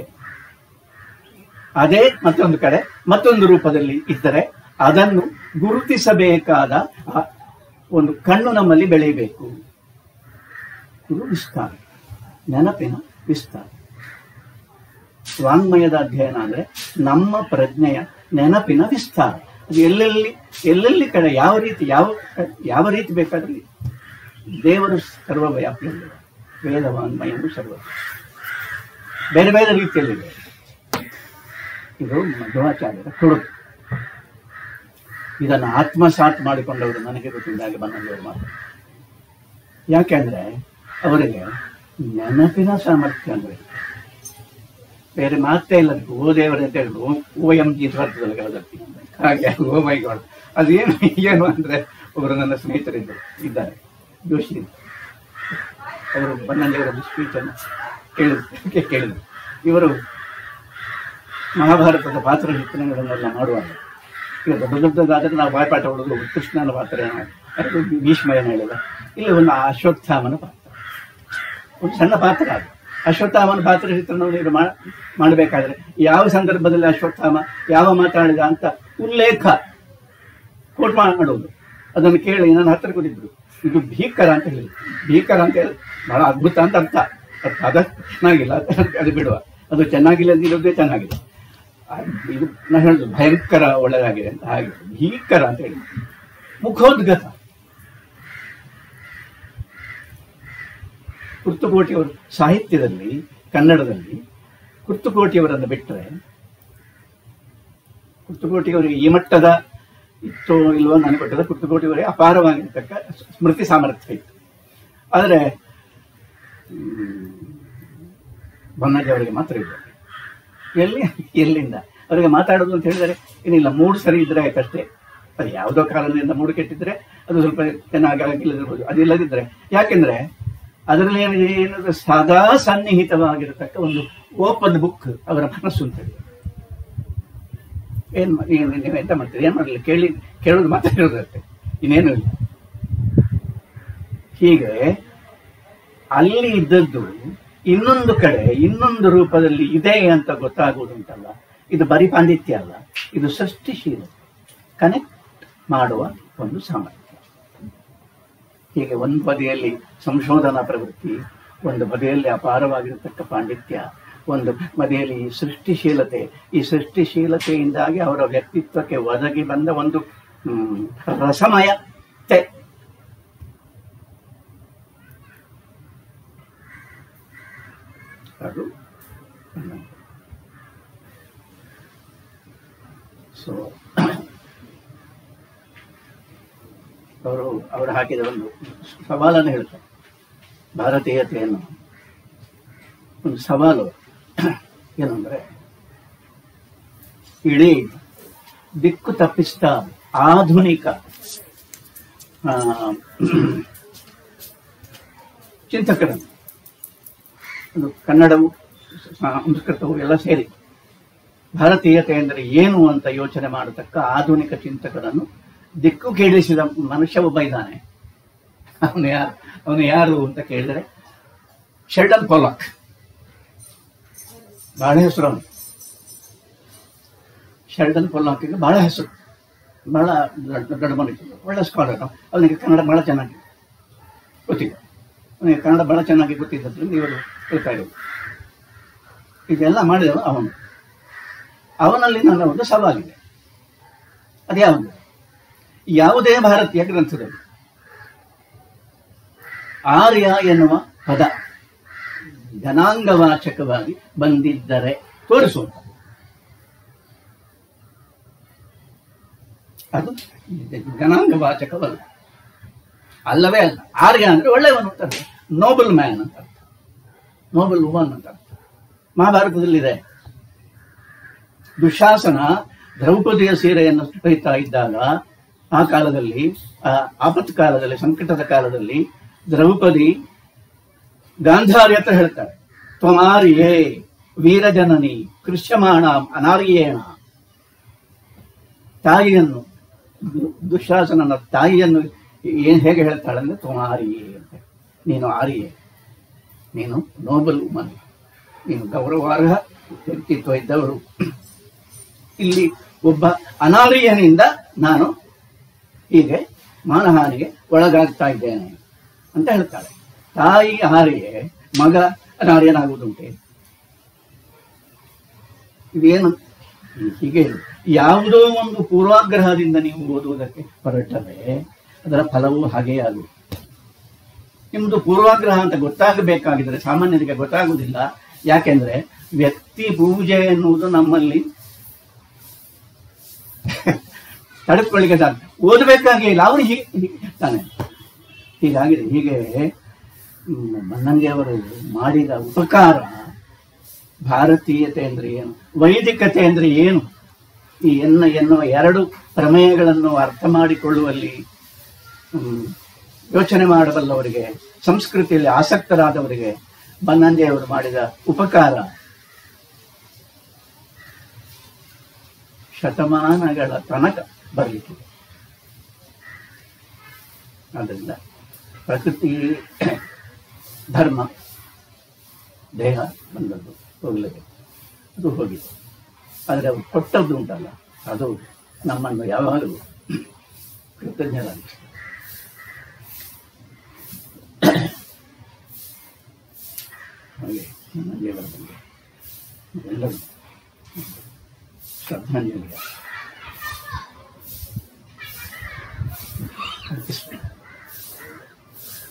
ಅದೇ ಮತ್ತೊಂದು ಕಡೆ ಮತ್ತೊಂದು ರೂಪದಲ್ಲಿ ಇದ್ದರೆ ಅದನ್ನು ಗುರುತಿಸಬೇಕಾದ ಆ ಒಂದು ಕಣ್ಣು ನಮ್ಮಲ್ಲಿ ಬೆಳೆಯಬೇಕು ಇದು ವಿಸ್ತಾರ ನೆನಪಿನ ವಿಸ್ತಾರ ವಾಂಗ್ಮಯದ ಅಧ್ಯಯನ ಅಂದ್ರೆ ನಮ್ಮ ಪ್ರಜ್ಞೆಯ ನೆನಪಿನ ವಿಸ್ತಾರ ಅದು ಎಲ್ಲೆಲ್ಲಿ ಎಲ್ಲೆಲ್ಲಿ ಕಡೆ ಯಾವ ರೀತಿ ಯಾವ ಯಾವ ರೀತಿ ಬೇಕಾದ್ರೆ ದೇವರು ಸರ್ವವ್ಯಾಪಿಯಲ್ಲಿದೆ ವೇದ ವಾಂಗ್ಮಯನು ಸರ್ವ ಬೇರೆ ಬೇರೆ ರೀತಿಯಲ್ಲಿದೆ ಇದು ಮಧ್ವಾಚಾರ್ಯರ ಕೊಡುಗೆ ಇದನ್ನು ಆತ್ಮಸಾತ್ ಮಾಡಿಕೊಂಡವರು ನನಗೆ ಗೊತ್ತಿದ್ದಾಗ ಬಂದವರು ಮಾತ್ರ ಯಾಕೆಂದ್ರೆ ಅವರಿಗೆ ನೆನಪಿನ ಸಾಮರ್ಥ್ಯ ಅಂದ್ರೆ ಬೇರೆ ಮಾತೇ ಇಲ್ಲ ಅದಕ್ಕೆ. ಓ ದೇವರೇ ಅಂತ ಹೇಳಿದ್ರು ಓ- ಓ ಎಂ ಜಿ ಸ್ವರ್ಗದಲ್ಲಿ ಹೇಳೋದಕ್ಕೆ ಹಾಗೆ ಓ ಮೈ ಗಾಡ್ ಅದೇನು ಏನು ಅಂದ್ರೆ ಒಬ್ಬರು ನನ್ನ ಸ್ನೇಹಿತರಿದ್ದರು ಇದ್ದಾರೆ ಜೋಶಿ ಅಂತ. ಅವರು ಬನ್ನಂಜವರ ಸ್ಪೀಚ್ ಅನ್ನು ಕೇಳಿದ್ರು ಕೇಳಿದ್ರು ಇವರು ಮಹಾಭಾರತದ ಪಾತ್ರ ಚಿತ್ರಣಗಳನ್ನೆಲ್ಲ ಮಾಡುವಾಗ ಈಗ ದೊಡ್ಡ ದೊಡ್ಡದಾದರೆ ನಾವು ಬಾಯ್ಪಾಠ ಹೊಡೆದು ಕೃಷ್ಣನ ಪಾತ್ರ ಏನು ಅದು ಭೀಷ್ಮಯನ ಹೇಳಿದ ಇಲ್ಲಿ ಒಂದು ಅಶ್ವತ್ಥಾಮನ ಪಾತ್ರ ಒಂದು ಸಣ್ಣ ಪಾತ್ರ ಅದು ಅಶ್ವತ್ಥಾಮನ ಪಾತ್ರ ಚಿತ್ರಣವನ್ನು ಇದು ಮಾ- ಮಾಡಬೇಕಾದ್ರೆ ಯಾವ ಸಂದರ್ಭದಲ್ಲಿ ಅಶ್ವತ್ಥಾಮ ಯಾವ ಮಾತಾಡಿದ ಅಂತ ಉಲ್ಲೇಖ ಕೋಟ್ ಮಾಡುವುದು ಅದನ್ನು ಕೇಳಿ ನನ್ನ ಹತ್ರ ಕೂತಿದ್ರು ಇದು ಭೀಕರ ಅಂತ ಹೇಳಿ ಭೀಕರ ಅಂತ ಹೇಳಿ ಬಹಳ ಅದ್ಭುತ ಅಂತ ಅರ್ಥ ಅರ್ಥ ಅದ ಚೆನ್ನಾಗಿಲ್ಲ ಅದು- ಅದು ಬಿಡುವ ಅದು ಚೆನ್ನಾಗಿಲ್ಲ ಅಂದಿರೋದೇ ಚೆನ್ನಾಗಿದೆ ಆ, ಇದು ನಾನು ಹೇಳುದು ಭಯಂಕರ ಒಳ್ಳೆಯದಾಗಿದೆ ಅಂತ ಹಾಗೆ ಭೀಕರ ಅಂತ ಹೇಳಿ ಮುಖೋದ್ಗತ ಪುರ್ತಕೋಟಿ ಅವರು ಸಾಹಿತ್ಯದಲ್ಲಿ ಕನ್ನಡದಲ್ಲಿ ಕುರ್ತುಕೋಟಿಯವರನ್ನು ಬಿಟ್ಟರೆ ಕುರ್ತುಕೋಟಿಯವರಿಗೆ ಈ ಮಟ್ಟದ ಇತ್ತು ಇಲ್ವೋ ನನಗೆ ಗೊತ್ತಿಲ್ಲ ಕುರ್ತುಕೋಟಿಯವರಿಗೆ ಅಪಾರವಾಗಿರ್ತಕ್ಕ ಸ್ಮೃತಿ ಸಾಮರ್ಥ್ಯ ಇತ್ತು ಆದರೆ ಬನ್ನಜಿ ಅವರಿಗೆ ಮಾತ್ರ ಇಲ್ಲ ಎಲ್ಲಿ ಎಲ್ಲಿಂದ ಅವರಿಗೆ ಮಾತಾಡೋದು ಅಂತ ಹೇಳಿದರೆ ಏನಿಲ್ಲ ಮೂಡು ಸರಿ ಇದ್ರೆ ಆಯ್ತಷ್ಟೇ ಅದು ಯಾವುದೋ ಕಾರಣದಿಂದ ಮೂಡು ಕೆಟ್ಟಿದ್ರೆ ಅದು ಸ್ವಲ್ಪ ಚೆನ್ನಾಗಿ ಆಗಿಲ್ಲದಿರ್ಬೋದು ಅದಿಲ್ಲದಿದ್ರೆ ಯಾಕೆಂದ್ರೆ ಅದರಲ್ಲಿ ಏನಿದೆ ಏನಂದ್ರೆ ಸದಾ ಸನ್ನಿಹಿತವಾಗಿರತಕ್ಕ ಒಂದು ಓಪನ್ ಬುಕ್ ಅವರ ಮನಸ್ಸು ಅಂತ ಹೇಳಿ ಏನ್ ಮಾ- ನೀವು ನೀವು ಎಂತ ಮಾಡ್ತೀರಿ ಏನ್ ಮಾಡಲಿ ಕೇಳಿ ಕೇಳೋದು ಮಾತಾಡೋದಷ್ಟೇ ಇನ್ನೇನು ಇಲ್ಲ ಹೀಗೆ ಅಲ್ಲಿ ಇದ್ದದ್ದು ಇನ್ನೊಂದು ಕಡೆ ಇನ್ನೊಂದು ರೂಪದಲ್ಲಿ ಇದೆ ಅಂತ ಗೊತ್ತಾಗುವುದುಂಟಲ್ಲ ಇದು ಬರೀ ಪಾಂಡಿತ್ಯ ಅಲ್ಲ ಇದು ಸೃಷ್ಟಿಶೀಲ ಕನೆಕ್ಟ್ ಮಾಡುವ ಒಂದು ಸಾಮರ್ಥ್ಯ ಹೀಗೆ ಒಂದು ಬದಿಯಲ್ಲಿ ಸಂಶೋಧನಾ ಪ್ರವೃತ್ತಿ ಒಂದು ಬದಿಯಲ್ಲಿ ಅಪಾರವಾಗಿರತಕ್ಕ ಪಾಂಡಿತ್ಯ ಒಂದು ಬದಿಯಲ್ಲಿ ಈ ಸೃಷ್ಟಿಶೀಲತೆ ಈ ಸೃಷ್ಟಿಶೀಲತೆಯಿಂದಾಗಿ ಅವರ ವ್ಯಕ್ತಿತ್ವಕ್ಕೆ ಒದಗಿ ಬಂದ ಒಂದು ಹ್ಮ್, ರಸಮಯತೆ ಅದು ಸೊ ಅವರು ಅವರು ಹಾಕಿದ ಒಂದು ಸವಾಲನ್ನು ಹೇಳ್ತಾರೆ ಭಾರತೀಯತೆಯನ್ನು ಒಂದು ಸವಾಲು ಏನಂದ್ರೆ ಇಡೀ ದಿಕ್ಕು ತಪ್ಪಿಸಿದ ಆಧುನಿಕ ಆ, ಚಿಂತಕರನ್ನು ಅದು ಕನ್ನಡವು ಸಂಸ್ಕೃತವು ಎಲ್ಲ ಸೇರಿ ಭಾರತೀಯತೆ ಎಂದರೆ ಏನು ಅಂತ ಯೋಚನೆ ಮಾಡತಕ್ಕ ಆಧುನಿಕ ಚಿಂತಕರನ್ನು ದಿಕ್ಕು ಕೇಳಿಸಿದ ಮನುಷ್ಯ ಒಬ್ಬ ಇದ್ದಾನೆ ಅವನು ಯಾರು ಅವನು ಯಾರು ಅಂತ ಕೇಳಿದರೆ ಶೆಲ್ಡನ್ ಪೋಲಾಕ್ ಬಹಳ ಹೆಸರು ಅವನು ಶೆಲ್ಡನ್ ಪೋಲಾಕಿಗೆ ಬಹಳ ಹೆಸರು ಬಹಳ ದೊಡ್ಡ ದೊಡ್ಡ ಮನುಷ್ಯ ಒಳ್ಳೆ ಸ್ಕಾಲರ್ ಅವನಿಗೆ ಕನ್ನಡ ಬಹಳ ಚೆನ್ನಾಗಿ ಗೊತ್ತಿದೆ ಅವನಿಗೆ ಕನ್ನಡ ಬಹಳ ಚೆನ್ನಾಗಿ ಗೊತ್ತಿದ್ದರಿಂದ ಇವರು ಹೇಳ್ತಾ ಇರೋದು ಇದೆಲ್ಲ ಮಾಡಿದವ ಅವನು ಅವನಲ್ಲಿ ನನ್ನ ಒಂದು ಸವಾಲಿದೆ ಅದ್ಯಾವುದು ಯಾವುದೇ ಭಾರತೀಯ ಗ್ರಂಥದಲ್ಲಿ ಆರ್ಯ ಎನ್ನುವ ಪದ ಜನಾಂಗವಾಚಕವಾಗಿ ಬಂದಿದ್ದರೆ ತೋರಿಸುವಂತ ಅದು ಜನಾಂಗವಾಚಕವಲ್ಲ ಅಲ್ಲವೇ ಅಲ್ಲ ಆರ್ಯ ಅಂದ್ರೆ ಒಳ್ಳೆಯವನು ಅಂತ ಅರ್ಥ. ನೋಬಲ್ ಮ್ಯಾನ್ ಅಂತ ಅರ್ಥ. ನೋಬಲ್ ವುಮನ್ ಅಂತ ಅರ್ಥ. ಮಹಾಭಾರತದಲ್ಲಿದೆ ದುಶಾಸನ ದ್ರೌಪದಿಯ ಸೀರೆಯನ್ನು ಹೊಯ್ತಾ ಇದ್ದಾಗ ಆ ಕಾಲದಲ್ಲಿ ಆ ಆಪತ್ ಕಾಲದಲ್ಲಿ ಸಂಕಟದ ಕಾಲದಲ್ಲಿ ದ್ರೌಪದಿ ಗಾಂಧಾರಿ ಹತ್ರ ಹೇಳ್ತಾಳೆ ತ್ವಮಾರಿಯೇ ವೀರಜನನಿ ಕೃಷ್ಯಮಾಣ ಅನಾರ್ಯೇಣ ತಾಯಿಯನ್ನು ದು- ದುಶ್ಯಾಸನನ ತಾಯಿಯನ್ನು ಏನ್ ಹೇಗೆ ಹೇಳ್ತಾಳೆ ಅಂದ್ರೆ ತ್ವಮಾರಿಯೇ ಅಂತ ನೀನು ಆರಿಯೇ ನೀನು ನೋಬಲ್ ವುಮನ್ ನೀನು ಗೌರವಾರ್ಹ ವ್ಯಕ್ತಿತ್ವ ಇದ್ದವರು ಇಲ್ಲಿ ಒಬ್ಬ ಅನಾರ್ಯನಿಂದ ನಾನು ಹೀಗೆ ಮಾನಹಾನಿಗೆ ಒಳಗಾಗ್ತಾ ಇದ್ದೇನೆ ಅಂತ ಹೇಳ್ತಾಳೆ ತಾಯಿ ಹಾರಿಯೇ ಮಗ ಅನಾರ್ಯನಾಗುವುದುಂಟೆ ಇದೇನು ಹೀಗೆ ಇದೆ. ಯಾವುದೋ ಒಂದು ಪೂರ್ವಾಗ್ರಹದಿಂದ ನೀವು ಓದುವುದಕ್ಕೆ ಹೊರಟರೆ ಅದರ ಫಲವು ಹಾಗೆಯೇ ಆಗುವುದು ನಿಮ್ಮದು ಪೂರ್ವಾಗ್ರಹ ಅಂತ ಗೊತ್ತಾಗಬೇಕಾಗಿದ್ರೆ ಸಾಮಾನ್ಯರಿಗೆ ಗೊತ್ತಾಗುವುದಿಲ್ಲ ಯಾಕೆಂದ್ರೆ ವ್ಯಕ್ತಿ ಪೂಜೆ ಎನ್ನುವುದು ನಮ್ಮಲ್ಲಿ ತಡೆದುಕೊಳ್ಳಿಕ್ಕೆ ಸಾಧ್ಯ ಓದಬೇಕಾಗಿ ಇಲ್ಲ ಅವನು ಹೀಗೆ ಹೀಗೆ ತಾನೆ ಹೀಗಾಗಿದೆ ಹೀಗೆ ಹ್ಮ್, ಮನ್ನಂಗೆ ಅವರು ಮಾಡಿದ ಉಪಕಾರ ಭಾರತೀಯತೆ ಅಂದ್ರೆ ಏನು ವೈದಿಕತೆ ಅಂದ್ರೆ ಏನು ಈ ಎನ್ನ ಎನ್ನುವ ಎರಡು ಪ್ರಮೇಯಗಳನ್ನು ಅರ್ಥ ಮಾಡಿಕೊಳ್ಳುವಲ್ಲಿ ಹ್ಮ್, ಯೋಚನೆ ಮಾಡಬಲ್ಲವರಿಗೆ ಸಂಸ್ಕೃತಿಯಲ್ಲಿ ಆಸಕ್ತರಾದವರಿಗೆ ಬನ್ನಂಜೆಯವರು ಮಾಡಿದ ಉಪಕಾರ ಶತಮಾನಗಳ ತನಕ ಬರಲಿಕ್ಕೆ ಆದ್ದರಿಂದ ಪ್ರಕೃತಿ ಧರ್ಮ ದೇಹ ಬಂದದ್ದು ಹೋಗಲೇಬೇಕು ಅದು ಹೋಗಿದೆ ಆದರೆ ಅದು ಕೊಟ್ಟದ್ದು ಉಂಟಲ್ಲ ಅದು ನಮ್ಮನ್ನು ಯಾವಾಗಲೂ ಕೃತಜ್ಞರಾಗಿಸ್ತದೆ ಹಾಗೆ ನಮ್ಮ ದೇವರ ಬಗ್ಗೆ ಎಲ್ಲರೂ ಶ್ರದ್ಧಾಂಜಲಿಯ ಅರ್ಪಿಸಬೇಕು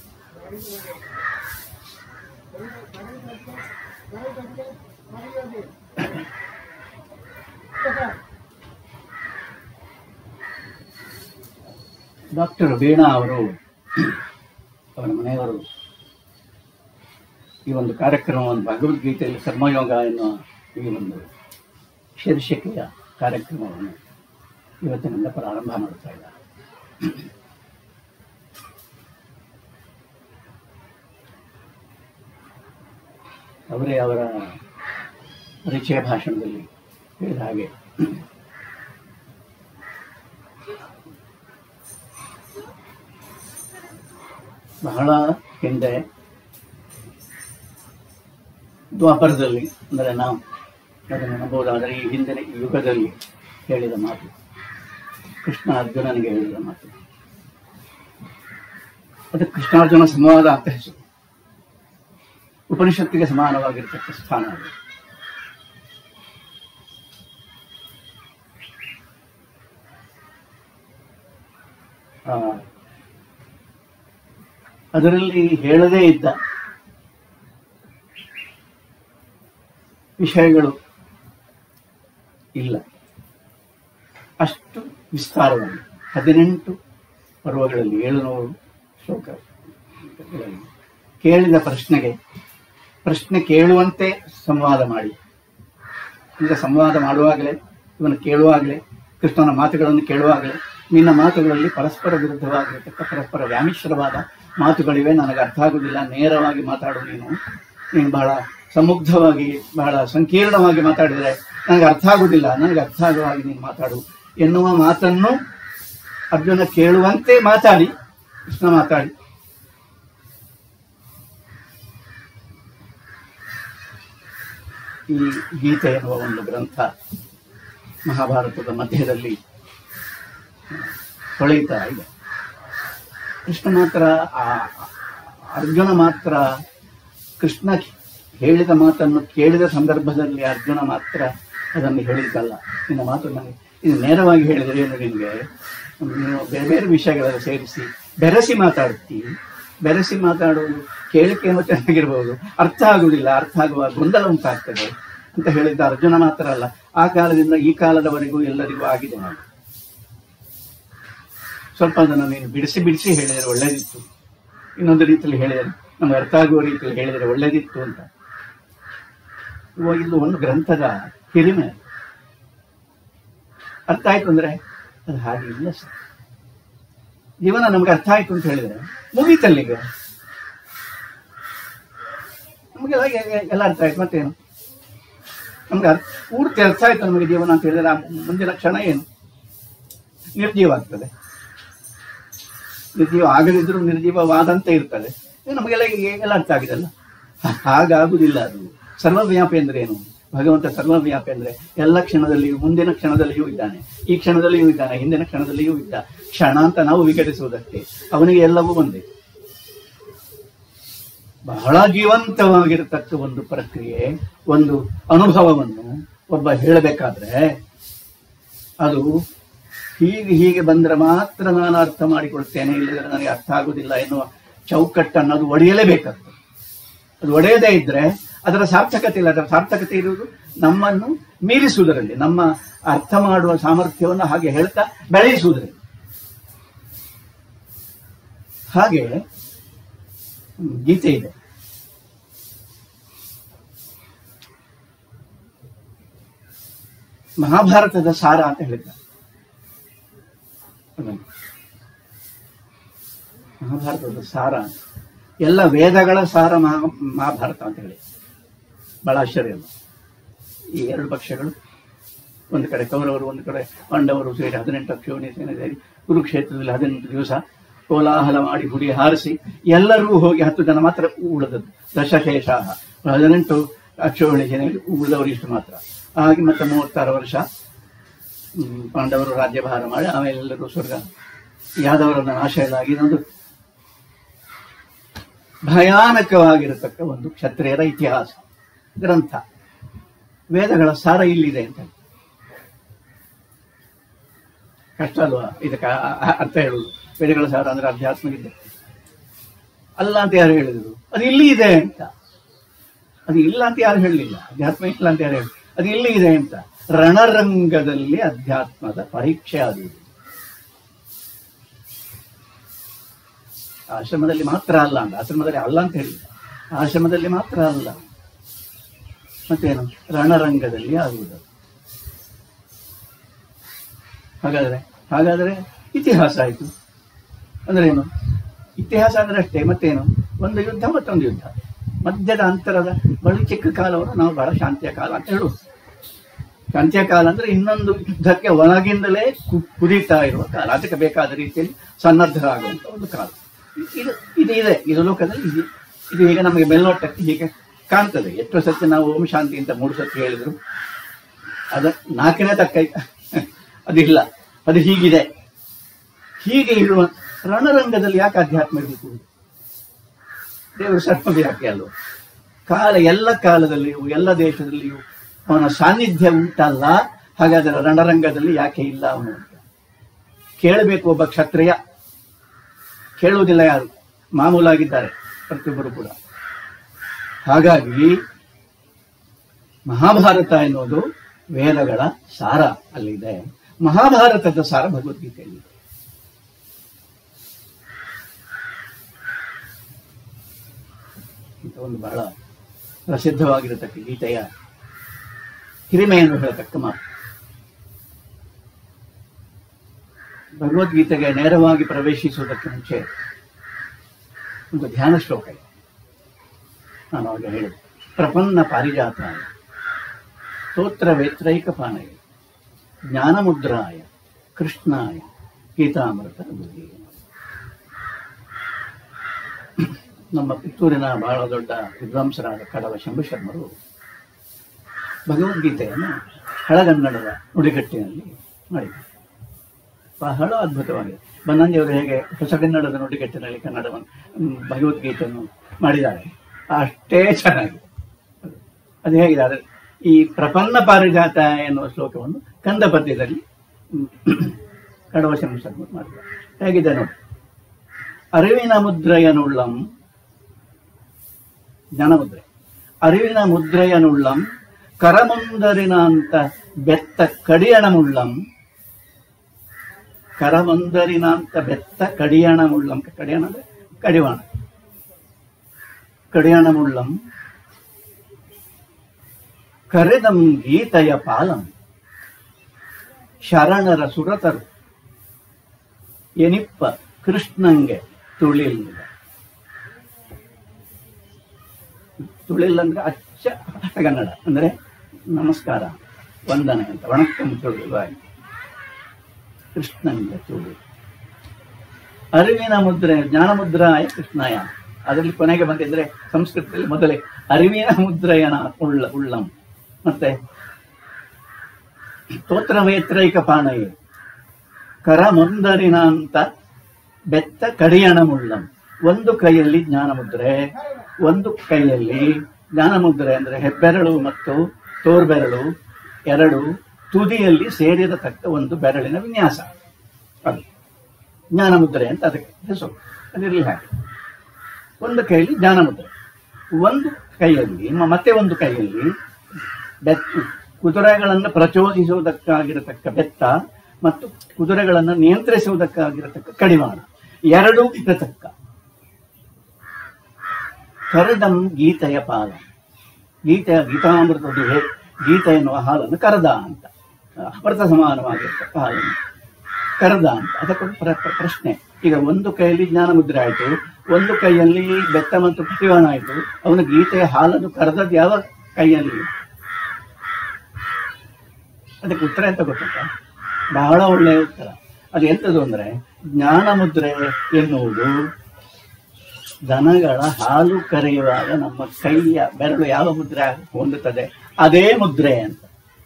Thank you. ಡಾಕ್ಟರ್ ವೀಣಾ ಅವರು ಅವರ ಮನೆಯವರು ಈ ಒಂದು ಕಾರ್ಯಕ್ರಮವನ್ನು ಭಗವದ್ಗೀತೆಯಲ್ಲಿ ಕರ್ಮಯೋಗ ಎನ್ನುವ ಈ ಒಂದು ಶೀರ್ಷಿಕೆಯ ಕಾರ್ಯಕ್ರಮವನ್ನು ಇವತ್ತಿನಿಂದ ಪ್ರಾರಂಭ ಮಾಡ್ತಾ ಇದ್ದಾರೆ ಅವರೇ ಅವರ ಪರಿಚಯ ಭಾಷಣದಲ್ಲಿ ಹೇಳಿದ ಹಾಗೆ ಬಹಳ ಹಿಂದೆ ದ್ವಾಪರದಲ್ಲಿ ಅಂದರೆ ನಾವು ಅದನ್ನು ನಂಬುವುದಾದರೆ ಈ ಹಿಂದಿನ ಯುಗದಲ್ಲಿ ಹೇಳಿದ ಮಾತು ಕೃಷ್ಣ ಅರ್ಜುನನಿಗೆ ಹೇಳಿದ ಮಾತು ಅದಕ್ಕೆ ಕೃಷ್ಣಾರ್ಜುನ ಸಂವಾದ ಅಂತ ಹೆಸರು ಉಪನಿಷತ್ತಿಗೆ ಸಮಾನವಾಗಿರ್ತಕ್ಕ ಸ್ಥಾನ ಅದು ಆ, ಅದರಲ್ಲಿ ಹೇಳದೇ ಇದ್ದ ವಿಷಯಗಳು ಇಲ್ಲ ಅಷ್ಟು ವಿಸ್ತಾರವಾಗಿ ಹದಿನೆಂಟು ಪರ್ವಗಳಲ್ಲಿ ಏಳುನೂರು ಶ್ಲೋಕಗಳಲ್ಲಿ ಕೇಳಿದ ಪ್ರಶ್ನೆಗೆ ಪ್ರಶ್ನೆ ಕೇಳುವಂತೆ ಸಂವಾದ ಮಾಡಿ ಈಗ ಸಂವಾದ ಮಾಡುವಾಗಲೇ ಇವನು ಕೇಳುವಾಗಲೇ ಕೃಷ್ಣನ ಮಾತುಗಳನ್ನು ಕೇಳುವಾಗಲೇ ನಿನ್ನ ಮಾತುಗಳಲ್ಲಿ ಪರಸ್ಪರ ವಿರುದ್ಧವಾಗಿರತಕ್ಕ ಪರಸ್ಪರ ವ್ಯಾಮಿಶ್ರವಾದ ಮಾತುಗಳಿವೆ ನನಗೆ ಅರ್ಥ ಆಗುವುದಿಲ್ಲ ನೇರವಾಗಿ ಮಾತಾಡು ನೀನು ನೀನು ಬಹಳ ಸಮುಗ್ಧವಾಗಿ ಬಹಳ ಸಂಕೀರ್ಣವಾಗಿ ಮಾತಾಡಿದರೆ ನನಗೆ ಅರ್ಥ ಆಗುವುದಿಲ್ಲ ನನಗೆ ಅರ್ಥ ಆಗುವ ಹಾಗೆ ನೀನು ಮಾತಾಡು ಎನ್ನುವ ಮಾತನ್ನು ಅರ್ಜುನ ಕೇಳುವಂತೆ ಮಾತಾಡಿ ಕೃಷ್ಣ ಮಾತಾಡಿ ಈ ಗೀತೆ ಎನ್ನುವ ಒಂದು ಗ್ರಂಥ ಮಹಾಭಾರತದ ಮಧ್ಯದಲ್ಲಿ ಹೊಳೆಯುತ್ತಾ ಇದೆ ಕೃಷ್ಣ ಮಾತ್ರ ಆ ಅರ್ಜುನ ಮಾತ್ರ ಕೃಷ್ಣ ಹೇಳಿದ ಮಾತನ್ನು ಕೇಳಿದ ಸಂದರ್ಭದಲ್ಲಿ ಅರ್ಜುನ ಮಾತ್ರ ಅದನ್ನು ಹೇಳಿದ್ದಲ್ಲ ನಿನ್ನ ಮಾತು ನನಗೆ ಇದು ನೇರವಾಗಿ ಹೇಳಿದರೆ ಏನು ನಿನಗೆ ನೀನು ಬೇರೆ ಬೇರೆ ವಿಷಯಗಳೆಲ್ಲ ಸೇರಿಸಿ ಬೆರೆಸಿ ಮಾತಾಡ್ತೀವಿ ಬೆರೆಸಿ ಮಾತಾಡುವುದು ಕೇಳಿಕೆಯನ್ನು ಚೆನ್ನಾಗಿರ್ಬೋದು ಅರ್ಥ ಆಗುವುದಿಲ್ಲ ಅರ್ಥ ಆಗುವ ಗೊಂದಲ ಉಂಟಾಗ್ತದೆ ಅಂತ ಹೇಳಿದ್ದ ಅರ್ಜುನ ಮಾತ್ರ ಅಲ್ಲ ಆ ಕಾಲದಿಂದ ಈ ಕಾಲದವರೆಗೂ ಎಲ್ಲರಿಗೂ ಆಗಿದೆ ನೋಡಿ ಸ್ವಲ್ಪ ಅದನ್ನು ನೀನು ಬಿಡಿಸಿ ಬಿಡಿಸಿ ಹೇಳಿದರೆ ಒಳ್ಳೇದಿತ್ತು ಇನ್ನೊಂದು ರೀತಿಯಲ್ಲಿ ಹೇಳಿದರೆ ನಮ್ಗೆ ಅರ್ಥ ಆಗುವ ರೀತಿಯಲ್ಲಿ ಹೇಳಿದರೆ ಒಳ್ಳೇದಿತ್ತು ಅಂತ ಇವ ಇದು ಒಂದು ಗ್ರಂಥದ ಹಿರಿಮೆ ಅರ್ಥ ಆಯ್ತು ಅಂದ್ರೆ ಅದು ಹಾಗೆ ಇಲ್ಲ ಸರ್ ಜೀವನ ನಮ್ಗೆ ಅರ್ಥ ಆಯ್ತು ಅಂತ ಹೇಳಿದ್ರೆ ಮುಗೀತಲ್ಲಿಗೆ ನಮಗೆಲ್ಲ ಎ- ಎಲ್ಲ ಅರ್ಥ ಆಯ್ತು ಮತ್ತೇನು ನಮ್ಗೆ ಅರ್ಥ ಪೂರ್ತಿ ಅರ್ಥ ಆಯ್ತು ನಮಗೆ ಜೀವನ ಅಂತ ಹೇಳಿದ್ರೆ ಆ ಮುಂದಿನ ಕ್ಷಣ ಏನು ನಿರ್ಜೀವ ಆಗ್ತದೆ ನಿರ್ಜೀವ ಆಗದಿದ್ರೂ ನಿರ್ಜೀವವಾದಂತೆ ಇರ್ತದೆ ಇದು ನಮಗೆಲ್ಲ ಈಗ ಎಲ್ಲ ಅರ್ಥ ಆಗಿದೆ ಅಲ್ಲ ಹಾಗಾಗುದಿಲ್ಲ ಅದು ಸರ್ವವ್ಯಾಪಿ ಅಂದ್ರೆ ಏನು ಭಗವಂತ ಸರ್ವವ್ಯಾಪಿ ಅಂದ್ರೆ ಎಲ್ಲ ಕ್ಷಣದಲ್ಲಿಯೂ ಮುಂದಿನ ಕ್ಷಣದಲ್ಲಿಯೂ ಇದ್ದಾನೆ ಈ ಕ್ಷಣದಲ್ಲಿಯೂ ಇದ್ದಾನೆ ಹಿಂದಿನ ಕ್ಷಣದಲ್ಲಿಯೂ ಇದ್ದ ಕ್ಷಣ ಅಂತ ನಾವು ವಿಂಗಡಿಸುವುದಕ್ಕೆ ಅವನಿಗೆ ಎಲ್ಲವೂ ಒಂದೇ ಬಹಳ ಜೀವಂತವಾಗಿರತಕ್ಕ ಒಂದು ಪ್ರಕ್ರಿಯೆ ಒಂದು ಅನುಭವವನ್ನು ಒಬ್ಬ ಹೇಳಬೇಕಾದ್ರೆ ಅದು ಹೀಗೆ ಹೀಗೆ ಬಂದ್ರೆ ಮಾತ್ರ ನಾನು ಅರ್ಥ ಮಾಡಿಕೊಳ್ತೇನೆ ಇಲ್ಲದ್ರೆ ನನಗೆ ಅರ್ಥ ಆಗುವುದಿಲ್ಲ ಎನ್ನುವ ಚೌಕಟ್ಟನ್ನು ಅದು ಒಡೆಯಲೇಬೇಕಾಗ್ತದೆ ಅದು ಒಡೆಯದೇ ಇದ್ರೆ ಅದರ ಸಾರ್ಥಕತೆ ಇಲ್ಲ ಅದರ ಸಾರ್ಥಕತೆ ಇರುವುದು ನಮ್ಮನ್ನು ಮೀರಿಸುವುದರಲ್ಲಿ ನಮ್ಮ ಅರ್ಥ ಮಾಡುವ ಸಾಮರ್ಥ್ಯವನ್ನು ಹಾಗೆ ಹೇಳ್ತಾ ಬೆಳೆಸುವುದರಲ್ಲಿ ಹಾಗೆ ಹ್ಮ್, ಗೀತೆ ಇದೆ ಮಹಾಭಾರತದ ಸಾರ ಅಂತ ಹೇಳಿದ್ದಾರೆ ಅದನ್ನು. ಮಹಾಭಾರತದ ಸಾರ ಎಲ್ಲ ವೇದಗಳ ಸಾರ ಮಹಾ ಮಹಾಭಾರತ ಅಂತ ಹೇಳಿ ಬಹಳ ಆಶ್ಚರ್ಯ ಅಲ್ಲ ಈ ಎರಡು ಪಕ್ಷಗಳು ಒಂದು ಕಡೆ ಕೌರವರು ಒಂದು ಕಡೆ ಪಾಂಡವರು ಸೇರಿ ಹದಿನೆಂಟು ಅಕ್ಷೋಣಿ ಸೇನೆ ಸೇರಿ ಕುರುಕ್ಷೇತ್ರದಲ್ಲಿ ಹದಿನೆಂಟು ದಿವಸ ಕೋಲಾಹಲ ಮಾಡಿ ಹುಡಿ ಹಾರಿಸಿ ಎಲ್ಲರೂ ಹೋಗಿ ಹತ್ತು ಜನ ಮಾತ್ರ ಉಳಿದದ್ದು ದಶಶೇಷ ಹದಿನೆಂಟು ಅಕ್ಷೋಣಿ ಸೇನೆ ಉಳಿದವರು ಇಷ್ಟು ಮಾತ್ರ ಹಾಗೆ ಮತ್ತೆ ಮೂವತ್ತಾರು ವರ್ಷ ಹ್ಮ್, ಪಾಂಡವರು ರಾಜ್ಯಭಾರ ಮಾಡಿ ಆಮೇಲೆ ಎಲ್ಲರೂ ಸ್ವರ್ಗ ಯಾದವರನ್ನ ನಾಶ ಎಲ್ಲ ಆಗಿ ಇದೊಂದು ಭಯಾನಕವಾಗಿರತಕ್ಕ ಒಂದು ಕ್ಷತ್ರಿಯರ ಇತಿಹಾಸ ಗ್ರಂಥ ವೇದಗಳ ಸಾರ ಇಲ್ಲಿದೆ ಅಂತ ಕಷ್ಟ ಅಲ್ವಾ ಇದಕ್ಕೆ ಆ- ಆ- ಅರ್ಥ ಹೇಳುವುದು ವೇದಗಳ ಸಾರ ಅಂದ್ರೆ ಅಧ್ಯಾತ್ಮ ಇದೆ ಅಲ್ಲ ಅಂತ ಯಾರು ಹೇಳಿದ್ರು ಅದು ಇಲ್ಲಿ ಇದೆ ಅಂತ ಅದು ಇಲ್ಲ ಅಂತ ಯಾರು ಹೇಳಲಿಲ್ಲ ಅಧ್ಯಾತ್ಮ ಇಲ್ಲ ಅಂತ ಯಾರು ಹೇಳಿ ಅದು ಇಲ್ಲಿ ಇದೆ ಅಂತ ರಣರಂಗದಲ್ಲಿ ಅಧ್ಯಾತ್ಮದ ಪರೀಕ್ಷೆ ಅದು ಆಶ್ರಮದಲ್ಲಿ ಮಾತ್ರ ಅಲ್ಲ ಅಂತ ಆಶ್ರಮದಲ್ಲಿ ಅಲ್ಲ ಅಂತ ಹೇಳಿಲ್ಲ ಆಶ್ರಮದಲ್ಲಿ ಮಾತ್ರ ಅಲ್ಲ ಮತ್ತೇನು ರಣರಂಗದಲ್ಲಿ ಆಗುವುದು ಹಾಗಾದ್ರೆ ಹಾಗಾದ್ರೆ ಇತಿಹಾಸ ಆಯಿತು ಅಂದ್ರೆ ಏನು ಇತಿಹಾಸ ಅಂದ್ರೆ ಅಷ್ಟೇ ಮತ್ತೇನು ಒಂದು ಯುದ್ಧ ಮತ್ತೊಂದು ಯುದ್ಧ ಮಧ್ಯದ ಅಂತರದ ಬಹಳ ಚಿಕ್ಕ ಕಾಲವನ್ನು ನಾವು ಬಹಳ ಶಾಂತಿಯ ಕಾಲ ಅಂತ ಹೇಳುವುದು ಶಾಂತಿಯ ಕಾಲ ಅಂದ್ರೆ ಇನ್ನೊಂದು ಯುದ್ಧಕ್ಕೆ ಒಳಗಿಂದಲೇ ಕು- ಕುದೀತಾ ಇರುವ ಕಾಲ ಅದಕ್ಕೆ ಬೇಕಾದ ರೀತಿಯಲ್ಲಿ ಸನ್ನದ್ಧರಾಗುವಂತ ಒಂದು ಕಾಲ ಇದು ಇದು ಇದೆ ಇದು ಲೋಕದಲ್ಲಿ ಇದು ಇದು ಈಗ ನಮಗೆ ಮೇಲ್ನೋಟಕ್ಕೆ ಹೀಗೆ ಕಾಣ್ತದೆ ಎಷ್ಟು ಸತಿ ನಾವು ಓಂ ಶಾಂತಿ ಅಂತ ಮೂರು ಸತಿ ಹೇಳಿದ್ರು ಅದ ನಾಲ್ಕನೇ ತಕ್ಕ ಅದಿಲ್ಲ ಅದು ಹೀಗಿದೆ ಹೀಗೆ ಇರುವ ರಣರಂಗದಲ್ಲಿ ಯಾಕೆ ಅಧ್ಯಾತ್ಮ ಇರಬೇಕು ದೇವರು ಸರ್ವವ್ಯಾಪಿ ಅಲ್ವ ಕಾಲ ಎಲ್ಲ ಕಾಲದಲ್ಲಿಯೂ ಎಲ್ಲ ದೇಶದಲ್ಲಿಯೂ ಅವನ ಸಾನ್ನಿಧ್ಯ ಉಂಟಲ್ಲ ಹಾಗಾದರೆ ರಣರಂಗದಲ್ಲಿ ಯಾಕೆ ಇಲ್ಲ ಅವನು ಅಂತ ಕೇಳಬೇಕು ಒಬ್ಬ ಕ್ಷತ್ರಿಯ ಕೇಳುವುದಿಲ್ಲ ಯಾರು ಮಾಮೂಲಾಗಿದ್ದಾರೆ ಪ್ರತಿಯೊಬ್ಬರು ಕೂಡ ಹಾಗಾಗಿ ಮಹಾಭಾರತ ಎನ್ನುವುದು ವೇದಗಳ ಸಾರ ಅಲ್ಲಿದೆ ಮಹಾಭಾರತದ ಸಾರ ಭಗವದ್ಗೀತೆಯಲ್ಲಿ ಇಂಥ ಒಂದು ಬಹಳ ಪ್ರಸಿದ್ಧವಾಗಿರತಕ್ಕ ಗೀತೆಯ ಹಿರಿಮೆಯನ್ನು ಹೇಳತಕ್ಕ ಮಾತು ಭಗವದ್ಗೀತೆಗೆ ನೇರವಾಗಿ ಪ್ರವೇಶಿಸುವುದಕ್ಕೆ ಮುಂಚೆ ಒಂದು ಧ್ಯಾನ ಶ್ಲೋಕ ಇದೆ ನಾನು ಅವಾಗ ಹೇಳಿದೆ ಪ್ರಪನ್ನ ಪಾರಿಜಾತಾಯ ಸ್ತೋತ್ರ ವೇತ್ರೈಕ ಪಾನಯ ಜ್ಞಾನಮುದ್ರಾಯ ಕೃಷ್ಣಾಯ ಗೀತಾಮೃತ ಬುದ್ಧಿ ನಮ್ಮ ಪುತ್ತೂರಿನ ಬಹಳ ದೊಡ್ಡ ವಿದ್ವಾಂಸರಾದ ಕಡವ ಶಂಭುಶರ್ಮರು ಭಗವದ್ಗೀತೆಯನ್ನು ಹಳಗನ್ನಡದ ನುಡಿಗಟ್ಟಿನಲ್ಲಿ ಮಾಡಿದ್ದಾರೆ ಬಹಳ ಅದ್ಭುತವಾಗಿದೆ ಬನ್ನಂಜಿಯವರು ಹೇಗೆ ಹೊಸಗನ್ನಡದ ನುಡಿಗಟ್ಟಿನಲ್ಲಿ ಕನ್ನಡವನ್ನು ಹ್ಮ್, ಭಗವದ್ಗೀತೆಯನ್ನು ಮಾಡಿದ್ದಾರೆ ಅಷ್ಟೇ ಚೆನ್ನಾಗಿದೆ ಅದು ಹೇಗಿದೆ ಆದರೆ ಈ ಪ್ರಪನ್ನ ಪಾರಿಜಾತ ಎನ್ನುವ ಶ್ಲೋಕವನ್ನು ಕಂದ ಪದ್ಯದಲ್ಲಿ ಹ್ಮ್, ಕಡವ ಶಂಭುಶರ್ಮರು ಮಾಡಿದ್ದಾರೆ ಹೇಗಿದೆ ನೋಡಿ ಅರಿವಿನ ಮುದ್ರೆಯನುಳ್ಳಂ ಜ್ಞಾನಮುದ್ರೆ ಅರಿವಿನ ಮುದ್ರೆಯನುಳ್ಳಂ ಕರಮುಂದರಿನಾಂತ ಬೆತ್ತ ಕಡಿಯಣಮುಳ್ಳಂ ಕರಮುಂದರಿನಾಂತ ಬೆತ್ತ ಕಡಿಯಣಮುಳ್ಳಂ ಕಡಿಯಣ ಅಂದ್ರೆ ಕಡಿವಾಣ ಕಡಿಯಣಮುಳ್ಳಂ ಕರೆದಂ ಗೀತೆಯ ಪಾಲಂ ಶರಣರ ಸುರತರು ಎನಿಪ್ಪ ಕೃಷ್ಣಂಗೆ ತುಳಿಲ್ಲ ತುಳಿಲ್ಲ ಅಂದ್ರೆ ಅಚ್ಚ ಕನ್ನಡ ಅಂದ್ರೆ ನಮಸ್ಕಾರ ವಂದನೆ ಅಂತ ವಣಕ್ಕಂ ತುಳಿವಾಯಿ ಕೃಷ್ಣಂಗೆ ತುಳಿ ಅರಿವಿನ ಮುದ್ರೆ ಜ್ಞಾನ ಮುದ್ರಾಯ ಕೃಷ್ಣಾಯ ಅದರಲ್ಲಿ ಕೊನೆಗೆ ಬಂದಿದ್ರೆ ಸಂಸ್ಕೃತದಲ್ಲಿ ಮೊದಲೇ ಅರಿವಿನ ಮುದ್ರಯನ ಉಳ್ಳ ಉಳ್ಳಂ ಮತ್ತೆ ಸ್ತೋತ್ರವೇತ್ರೈಕ ಪಾಣಯೇ ಕರ ಮುಂದರಿನ ಅಂತ ಬೆತ್ತ ಕಡಿಯಣ ಮುಳ್ಳಂ ಒಂದು ಕೈಯಲ್ಲಿ ಜ್ಞಾನ ಮುದ್ರೆ ಒಂದು ಕೈಯಲ್ಲಿ ಜ್ಞಾನ ಮುದ್ರೆ ಅಂದ್ರೆ ಹೆಬ್ಬೆರಳು ಮತ್ತು ತೋರ್ಬೆರಳು ಎರಡು ತುದಿಯಲ್ಲಿ ಸೇರಿರತಕ್ಕ ಒಂದು ಬೆರಳಿನ ವಿನ್ಯಾಸ ಅದು ಜ್ಞಾನ ಮುದ್ರೆ ಅಂತ ಅದಕ್ಕೆ ಹೆಸರು ಅದಿರಲಿ ಹಾಗೆ ಒಂದು ಕೈಯಲ್ಲಿ ಜ್ಞಾನ ಮುದ್ರೆ ಒಂದು ಕೈಯಲ್ಲಿ ಮ- ಮತ್ತೆ ಒಂದು ಕೈಯಲ್ಲಿ ಬೆತ್ತ ಕುದುರೆಗಳನ್ನು ಪ್ರಚೋದಿಸುವುದಕ್ಕಾಗಿರತಕ್ಕ ಬೆತ್ತ ಮತ್ತು ಕುದುರೆಗಳನ್ನು ನಿಯಂತ್ರಿಸುವುದಕ್ಕಾಗಿರತಕ್ಕ ಕಡಿವಾಣ ಎರಡೂ ಇರತಕ್ಕ ಕರೆದಂ ಗೀತೆಯ ಪಾಲ ಗೀತೆಯ ಗೀತಾಮೃತದ ಹೇ- ಗೀತೆ ಎನ್ನುವ ಹಾಲನ್ನು ಕರೆದ ಅಂತ ಅಮೃತ ಸಮಾನವಾಗಿರ್ತಕ್ಕ ಹಾಲನ್ನು ಕರೆದ ಅಂತ ಅದಕ್ಕೊಂದು ಪ್ರ- ಪ್ರ- ಪ್ರಶ್ನೆ ಈಗ ಒಂದು ಕೈಯಲ್ಲಿ ಜ್ಞಾನ ಮುದ್ರೆ ಆಯಿತು ಒಂದು ಕೈಯಲ್ಲಿ ಬೆತ್ತ ಮತ್ತು ಕಟಿವಾಣ ಆಯಿತು ಅವನು ಗೀತೆಯ ಹಾಲನ್ನು ಕರೆದದ್ದು ಯಾವ ಕೈಯಲ್ಲಿ ಅದಕ್ಕೆ ಉತ್ತರ ಎಂತ ಗೊತ್ತುಂಟ ಬಹಳ ಒಳ್ಳೆಯ ಉತ್ತರ ಅದು ಎಂತದು ಅಂದ್ರೆ ಜ್ಞಾನ ಮುದ್ರೆ ಎನ್ನುವುದು ದನಗಳ ಹಾಲು ಕರೆಯುವಾಗ ನಮ್ಮ ಕೈಯ ಬೆರಳು ಯಾವ ಮುದ್ರೆ ಹೊಂದುತ್ತದೆ ಅದೇ ಮುದ್ರೆ ಅಂತ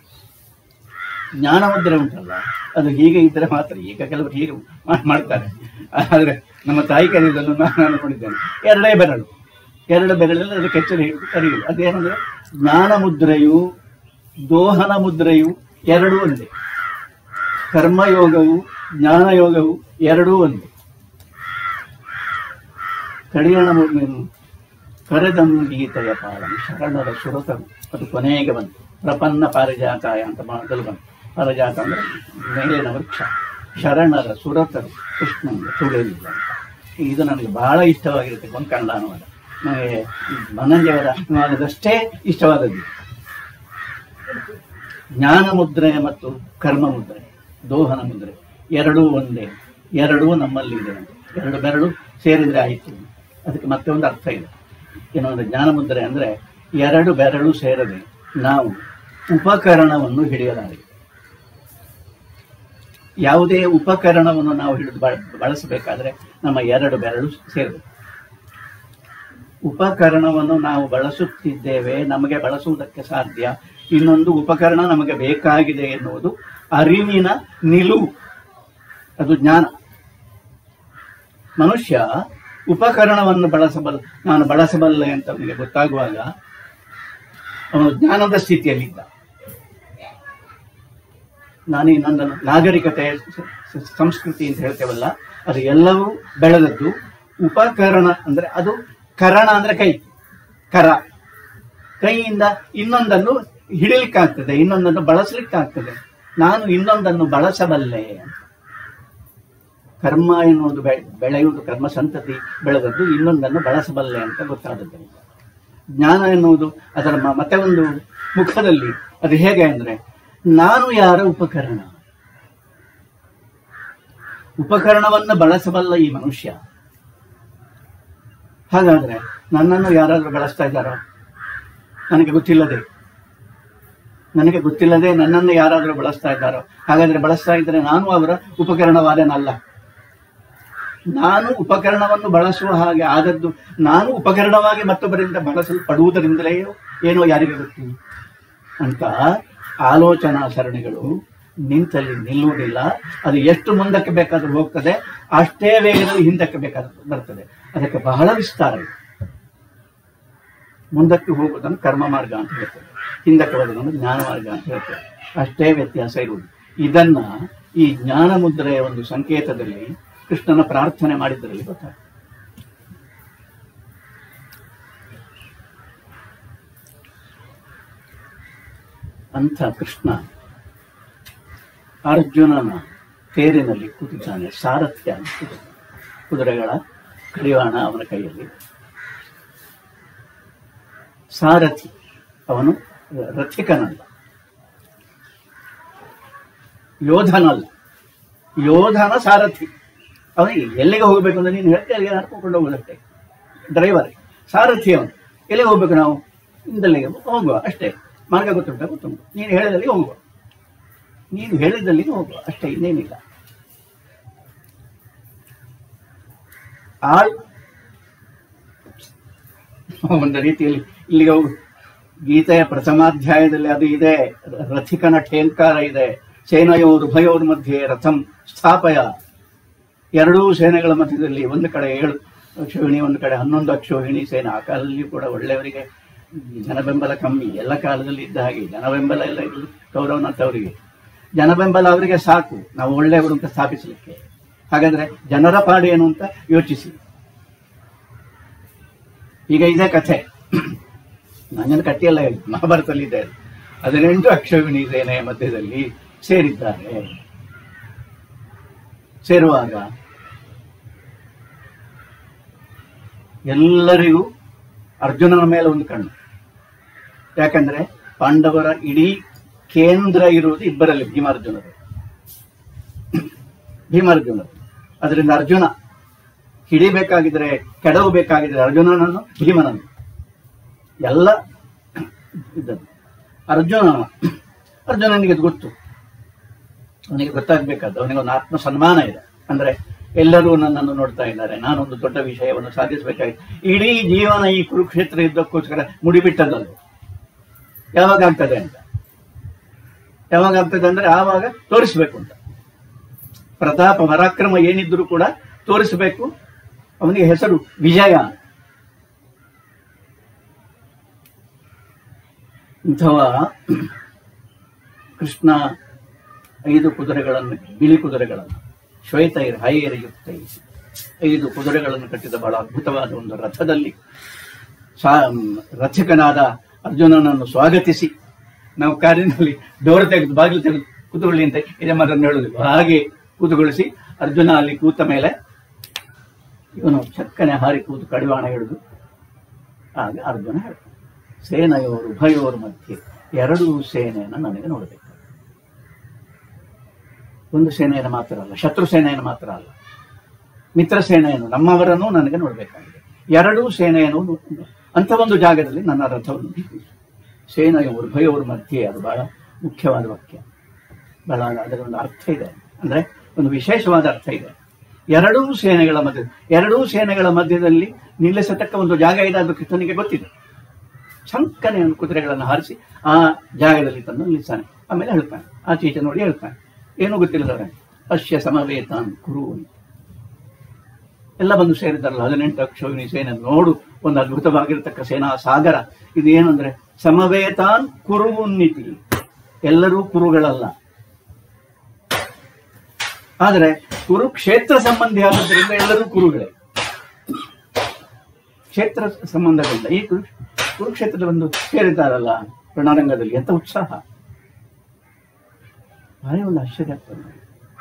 ಜ್ಞಾನ ಮುದ್ರೆ ಉಂಟಲ್ಲ ಅದು ಹೀಗೆ ಇದ್ರೆ ಮಾತ್ರ ಈಗ ಕೆಲವರು ಹೀಗೆ ಮಾ- ಮಾಡ್ತಾರೆ ಆದ್ರೆ ನಮ್ಮ ತಾಯಿ ಕರೆಯುವುದನ್ನು ನಾನು ನೋಡಿದ್ದೇನೆ ಎರಡೇ ಬೆರಳು ಎರಡು ಬೆರಳಲ್ಲಿ ಅದಕ್ಕೆ ಹೆಚ್ಚು ಕರೆಯುವುದು ಅದೇನಂದ್ರೆ ಜ್ಞಾನ ಮುದ್ರೆಯು ದೋಹನ ಮುದ್ರೆಯು ಎರಡೂ ಒಂದೇ ಕರ್ಮಯೋಗವು ಜ್ಞಾನಯೋಗವು ಎರಡೂ ಒಂದೇ ಕಡಿಯಣ ಕರೆದಂ ಗೀತೆಯ ಪಾಲಂ ಶರಣರ ಸುರತರು ಅದು ಕೊನೆಗೆ ಬಂತು ಪ್ರಪನ್ನ ಪಾರಿಜಾತಾಯ ಅಂತ ಮೊದಲು ಬಂತು ಪಾರಿಜಾತ ಅಂದ್ರೆ ಮೇಲಿನ ವೃಕ್ಷ ಶರಣರ ಸುರತರು ಕೃಷ್ಣಂಗೆ ತುಳಿಲಿಲ್ಲ ಅಂತ ಇದು ನನಗೆ ಬಹಳ ಇಷ್ಟವಾಗಿರುತ್ತೆ ಒಂದು ಕನ್ನಡ ಅನುವಾದ ನನಗೆ ಬನ್ನಂಜೆಯವರ ಅನುವಾದದಷ್ಟೇ ಇಷ್ಟವಾದದ್ದು ಜ್ಞಾನ ಮುದ್ರೆ ಮತ್ತು ಕರ್ಮ ಮುದ್ರೆ ದೋಹನ ಮುದ್ರೆ ಎರಡೂ ಒಂದೇ ಎರಡೂ ನಮ್ಮಲ್ಲಿ ಇದೆ ಎರಡು ಬೆರಳು ಸೇರಿದ್ರೆ ಆಯಿತು ಅದಕ್ಕೆ ಮತ್ತೆ ಒಂದು ಅರ್ಥ ಇದೆ ಏನೊಂದು ಜ್ಞಾನ ಮುದ್ರೆ ಅಂದ್ರೆ ಎರಡು ಬೆರಳು ಸೇರದೆ ನಾವು ಉಪಕರಣವನ್ನು ಹಿಡಿಯಲಾರೆ ಯಾವುದೇ ಉಪಕರಣವನ್ನು ನಾವು ಹಿಡಿದು ಬಳ- ಬಳಸಬೇಕಾದ್ರೆ ನಮ್ಮ ಎರಡು ಬೆರಳು ಸೇರಬೇಕು ಉಪಕರಣವನ್ನು ನಾವು ಬಳಸುತ್ತಿದ್ದೇವೆ ನಮಗೆ ಬಳಸುವುದಕ್ಕೆ ಸಾಧ್ಯ ಇನ್ನೊಂದು ಉಪಕರಣ ನಮಗೆ ಬೇಕಾಗಿದೆ ಎನ್ನುವುದು ಅರಿವಿನ ನಿಲುವು ಅದು ಜ್ಞಾನ ಮನುಷ್ಯ ಉಪಕರಣವನ್ನು ಬಳಸಬಲ್ಲ ನಾನು ಬಳಸಬಲ್ಲೆ ಅಂತ ಅವನಿಗೆ ಗೊತ್ತಾಗುವಾಗ ಅವನು ಜ್ಞಾನದ ಸ್ಥಿತಿಯಲ್ಲಿದ್ದ ನಾನು ಇನ್ನೊಂದನ್ನು ನಾಗರಿಕತೆ ಸ- ಸ- ಸಂಸ್ಕೃತಿ ಅಂತ ಹೇಳ್ತೇವಲ್ಲ ಅದು ಎಲ್ಲವೂ ಬೆಳೆದದ್ದು ಉಪಕರಣ ಅಂದ್ರೆ ಅದು ಕರಣ ಅಂದ್ರೆ ಕೈ ಕರ ಕೈಯಿಂದ ಇನ್ನೊಂದನ್ನು ಹಿಡಿಲಿಕ್ಕಾಗ್ತದೆ ಇನ್ನೊಂದನ್ನು ಬಳಸಲಿಕ್ಕಾಗ್ತದೆ ನಾನು ಇನ್ನೊಂದನ್ನು ಬಳಸಬಲ್ಲೆ ಅಂತ. ಕರ್ಮ ಎನ್ನುವುದು ಬೆ- ಬೆಳೆಯುವುದು ಕರ್ಮ ಸಂತತಿ ಬೆಳೆದದ್ದು ಇನ್ನೊಂದನ್ನು ಬಳಸಬಲ್ಲೆ ಅಂತ ಗೊತ್ತಾದದ್ದರಿಂದ ಜ್ಞಾನ ಎನ್ನುವುದು ಅದರ ಮ- ಮತ್ತೆ ಒಂದು ಮುಖದಲ್ಲಿ ಅದು ಹೇಗೆ ಅಂದ್ರೆ ನಾನು ಯಾರ ಉಪಕರಣ ಉಪಕರಣವನ್ನು ಬಳಸಬಲ್ಲ ಈ ಮನುಷ್ಯ ಹಾಗಾದ್ರೆ ನನ್ನನ್ನು ಯಾರಾದ್ರೂ ಬಳಸ್ತಾ ಇದ್ದಾರೋ ನನಗೆ ಗೊತ್ತಿಲ್ಲದೆ ನನಗೆ ಗೊತ್ತಿಲ್ಲದೆ ನನ್ನನ್ನು ಯಾರಾದರೂ ಬಳಸ್ತಾ ಇದ್ದಾರೋ ಹಾಗಾದ್ರೆ ಬಳಸ್ತಾ ಇದ್ದರೆ ನಾನು ಅವರ ಉಪಕರಣವಾದನಲ್ಲ ನಾನು ಉಪಕರಣವನ್ನು ಬಳಸುವ ಹಾಗೆ ಆದದ್ದು ನಾನು ಉಪಕರಣವಾಗಿ ಮತ್ತೊಬ್ಬರಿಂದ ಬಳಸಲ್ಪಡುವುದರಿಂದಲೇ ಏನೋ ಯಾರಿಗೆ ಗೊತ್ತು ಅಂತ ಆಲೋಚನಾ ಸರಣಿಗಳು ನಿಂತಲ್ಲಿ ನಿಲ್ಲುವುದಿಲ್ಲ ಅದು ಎಷ್ಟು ಮುಂದಕ್ಕೆ ಬೇಕಾದರೂ ಹೋಗ್ತದೆ ಅಷ್ಟೇ ವೇಗದಲ್ಲಿ ಹಿಂದಕ್ಕೆ ಬೇಕಾದರೂ ಬರ್ತದೆ ಅದಕ್ಕೆ ಬಹಳ ವಿಸ್ತಾರ ಇದೆ ಮುಂದಕ್ಕೆ ಹೋಗುವುದನ್ನು ಕರ್ಮ ಮಾರ್ಗ ಅಂತ ಹೇಳ್ತೇವೆ ಹಿಂದಕ್ಕೆ ಹೋಗುವುದನ್ನು ಜ್ಞಾನ ಮಾರ್ಗ ಅಂತ ಹೇಳ್ತೇವೆ ಅಷ್ಟೇ ವ್ಯತ್ಯಾಸ ಇರುವುದು ಇದನ್ನ ಈ ಜ್ಞಾನ ಮುದ್ರೆಯ ಒಂದು ಸಂಕೇತದಲ್ಲಿ ಕೃಷ್ಣನ ಪ್ರಾರ್ಥನೆ ಮಾಡಿದ್ದರಲ್ಲಿ ಗೊತ್ತಾಗ್ತದೆ ಅಂಥ ಕೃಷ್ಣ ಅರ್ಜುನನ ತೇರಿನಲ್ಲಿ ಕೂತಿದ್ದಾನೆ ಸಾರಥ್ಯ ಅಂತ ಕುದುರೆಗಳ ಕಡಿವಾಣ ಅವನ ಕೈಯಲ್ಲಿ ಸಾರಥಿ ಅವನು ರಥಿಕನಲ್ಲ ಯೋಧನಲ್ಲ ಯೋಧನ ಸಾರಥಿ ಅವನಿಗೆ ಎಲ್ಲಿಗೆ ಹೋಗಬೇಕು ಅಂದ್ರೆ ನೀನು ಹೇಳ್ತೀಯ ಅಲ್ಲಿಗೆ ನಡ್ಕೊಂಡು ಹೋಗೋದಷ್ಟೇ ಡ್ರೈವರ್ ಸಾರಥಿ ಅವನು ಎಲ್ಲಿಗೆ ಹೋಗ್ಬೇಕು ನಾವು ಇಂದಲ್ಲಿಗೆ ಹೋಗುವ ಅಷ್ಟೇ ಮಾರ್ಗ ಗೊತ್ತುಂಟ ಗೊತ್ತುಂಟು ನೀನು ಹೇಳಿದಲ್ಲಿ ಹೋಗುವ ನೀನು ಹೇಳಿದಲ್ಲಿ ಹೋಗುವ ಅಷ್ಟೇ ಇನ್ನೇನಿಲ್ಲ ಆಳ್ ಒಂದು ರೀತಿಯಲ್ಲಿ ಇಲ್ಲಿಗೆ ಹೋಗು ಗೀತೆಯ ಪ್ರಥಮಾಧ್ಯಾಯದಲ್ಲಿ ಅದು ಇದೆ ರಥಿಕನ ಠೇಂಕಾರ ಇದೆ ಸೇನೆಯೋರು ಭಯೋರ್ ಮಧ್ಯೆ ರಥಂ ಸ್ಥಾಪಯ ಎರಡೂ ಸೇನೆಗಳ ಮಧ್ಯದಲ್ಲಿ ಒಂದು ಕಡೆ ಏಳು ಅಕ್ಷೋಹಿಣಿ ಒಂದು ಕಡೆ ಹನ್ನೊಂದು ಅಕ್ಷೋಹಿಣಿ ಸೇನೆ ಆ ಕಾಲದಲ್ಲಿ ಕೂಡ ಒಳ್ಳೆಯವರಿಗೆ ಜನಬೆಂಬಲ ಕಮ್ಮಿ ಎಲ್ಲ ಕಾಲದಲ್ಲಿ ಇದ್ದ ಹಾಗೆ ಜನಬೆಂಬಲ ಎಲ್ಲ ಇರಲಿ ಕೌರವನಂತವರಿಗೆ ಜನಬೆಂಬಲ ಅವರಿಗೆ ಸಾಕು ನಾವು ಒಳ್ಳೆಯವರು ಅಂತ ಸ್ಥಾಪಿಸಲಿಕ್ಕೆ ಹಾಗಾದ್ರೆ ಜನರ ಪಾಡು ಏನು ಅಂತ ಯೋಚಿಸಿ ಈಗ ಇದೇ ಕಥೆ ನಂಜನ ಕಥೆಯಲ್ಲ ಹೇಳಿ ಮಹಾಭಾರತದಲ್ಲಿ ಇದೆ ಅದು. ಹದಿನೆಂಟು ಅಕ್ಷೋಹಿಣಿ ಸೇನೆಯ ಮಧ್ಯದಲ್ಲಿ ಸೇರಿದ್ದಾರೆ ಸೇರುವಾಗ ಎಲ್ಲರಿಗೂ ಅರ್ಜುನನ ಮೇಲೆ ಒಂದು ಕಣ್ಣು ಯಾಕಂದ್ರೆ ಪಾಂಡವರ ಇಡೀ ಕೇಂದ್ರ ಇರುವುದು ಇಬ್ಬರಲ್ಲಿ ಭೀಮಾರ್ಜುನರು ಭೀಮಾರ್ಜುನರು ಅದರಿಂದ ಅರ್ಜುನ ಹಿಡಿಬೇಕಾಗಿದ್ರೆ ಕೆಡವಬೇಕಾಗಿದ್ರೆ ಅರ್ಜುನನನ್ನು ಭೀಮನನ್ನು ಎಲ್ಲ ಇದನ್ನು ಅರ್ಜುನ ಅರ್ಜುನನಿಗೆ ಅದು ಗೊತ್ತು ಅವನಿಗೆ ಗೊತ್ತಾಗ್ಬೇಕಾದ್ದು ಅವನಿಗೊಂದು ಆತ್ಮ ಸನ್ಮಾನ ಇದೆ ಅಂದ್ರೆ ಎಲ್ಲರೂ ನನ್ನನ್ನು ನೋಡ್ತಾ ಇದ್ದಾರೆ ನಾನೊಂದು ದೊಡ್ಡ ವಿಷಯವನ್ನು ಸಾಧಿಸಬೇಕಾಗಿದೆ ಇಡೀ ಜೀವನ ಈ ಕುರುಕ್ಷೇತ್ರ ಯುದ್ಧಕ್ಕೋಸ್ಕರ ಮುಡಿಬಿಟ್ಟದಲ್ಲ ಯಾವಾಗ ಆಗ್ತದೆ ಅಂತ ಯಾವಾಗ ಆಗ್ತದೆ ಅಂದ್ರೆ ಆವಾಗ ತೋರಿಸ್ಬೇಕು ಅಂತ ಪ್ರತಾಪ ಪರಾಕ್ರಮ ಏನಿದ್ರು ಕೂಡ ತೋರಿಸಬೇಕು ಅವನಿಗೆ ಹೆಸರು ವಿಜಯ ಇಂಥವ ಕೃಷ್ಣ ಐದು ಕುದುರೆಗಳನ್ನು ಬಿಳಿ ಕುದುರೆಗಳನ್ನು ಶ್ವೇತೈರ್ ಹೈಯರ್ ಯುಕ್ತೈ ಐದು ಕುದುರೆಗಳನ್ನು ಕಟ್ಟಿದ ಬಹಳ ಅದ್ಭುತವಾದ ಒಂದು ರಥದಲ್ಲಿ ಸಾ ರಥಕನಾದ ಅರ್ಜುನನನ್ನು ಸ್ವಾಗತಿಸಿ ನಾವು ಕಾರಿನಲ್ಲಿ ಡೋರ್ ತೆಗೆದು ಬಾಗಿಲು ತೆಗೆದು ಕೂತ್ಕೊಳ್ಳಿ ಅಂತ ಯಜಮಾನರನ್ನು ಹೇಳುದಿಲ್ಲ ಹಾಗೆ ಕೂತುಗೊಳಿಸಿ ಅರ್ಜುನ ಅಲ್ಲಿ ಕೂತ ಮೇಲೆ ಇವನು ಚಕ್ಕನೆ ಹಾರಿ ಕೂತು ಕಡಿವಾಣ ಹಿಡಿದು ಆಗ ಅರ್ಜುನ ಹೇಳ್ತಾನೆ ಸೇನೆಯವರು ಉಭಯೋರ ಮಧ್ಯೆ ಎರಡೂ ಸೇನೆಯನ್ನು ನನಗೆ ನೋಡಬೇಕು ಒಂದು ಸೇನೆಯನ್ನು ಮಾತ್ರ ಅಲ್ಲ ಶತ್ರು ಸೇನೆಯನ್ನು ಮಾತ್ರ ಅಲ್ಲ ಮಿತ್ರ ಸೇನೆಯನ್ನು ನಮ್ಮವರನ್ನು ನನಗೆ ನೋಡಬೇಕಾಗಿದೆ ಎರಡೂ ಸೇನೆಯನ್ನು ನೋ- ಅಂತ ಒಂದು ಜಾಗದಲ್ಲಿ ನನ್ನ ರಥವನ್ನು ನಿಲ್ಲಿಸು. ಸೇನೆಯ ಉಭಯೋರ ಮಧ್ಯೆ ಅದು ಬಹಳ ಮುಖ್ಯವಾದ ವಾಕ್ಯ ಬಹಳ ಅದರ ಒಂದು ಅರ್ಥ ಇದೆ ಅಂದ್ರೆ ಒಂದು ವಿಶೇಷವಾದ ಅರ್ಥ ಇದೆ ಎರಡೂ ಸೇನೆಗಳ ಮಧ್ಯ ಎರಡೂ ಸೇನೆಗಳ ಮಧ್ಯದಲ್ಲಿ ನಿಲ್ಲಿಸತಕ್ಕ ಒಂದು ಜಾಗ ಇದೆ ಅದು ಕೃಷ್ಣನಿಗೆ ಗೊತ್ತಿದೆ ಶಂಕನೆ ಒಂದು ಕುದುರೆಗಳನ್ನು ಹಾರಿಸಿ ಆ ಜಾಗದಲ್ಲಿ ತಂದು ನಿಲ್ಲಿಸ್ತಾನೆ ಆಮೇಲೆ ಹೇಳ್ತಾನೆ ಆಚೆ ಈಚೆ ನೋಡಿ ಹೇಳ್ತಾನೆ ಏನೂ ಗೊತ್ತಿಲ್ಲದವರೆ ಅಶ್ಯ ಸಮವೇತಾನ್ ಕುರು ಅಂತ. ಎಲ್ಲ ಬಂದು ಸೇರಿದಾರಲ್ಲ ಹದಿನೆಂಟು ಅಕ್ಷೋಹಿಣಿ ಸೇನೆ ನೋಡು ಒಂದು ಅದ್ಭುತವಾಗಿರತಕ್ಕ ಸೇನಾ ಸಾಗರ ಇದು ಏನು ಅಂದ್ರೆ ಸಮವೇತಾನ್ ಕುರುವುನ್ನಿತಿ ಎಲ್ಲರೂ ಕುರುಗಳಲ್ಲ ಆದರೆ ಕುರುಕ್ಷೇತ್ರ ಸಂಬಂಧಿ ಆಗೋದ್ರಿಂದ ಎಲ್ಲರೂ ಕುರುಗಳೇ ಕ್ಷೇತ್ರ ಸಂಬಂಧಗಳಿಂದ ಈ ಕುರು ಕುರುಕ್ಷೇತ್ರದ ಒಂದು ಸೇರಿದ್ದಾರಲ್ಲ ರಣರಂಗದಲ್ಲಿ ಎಂತ ಉತ್ಸಾಹ ಭಾರಿ ಒಂದು ಆಶ್ಚರ್ಯ ಆಗ್ತದೆ ನನಗೆ.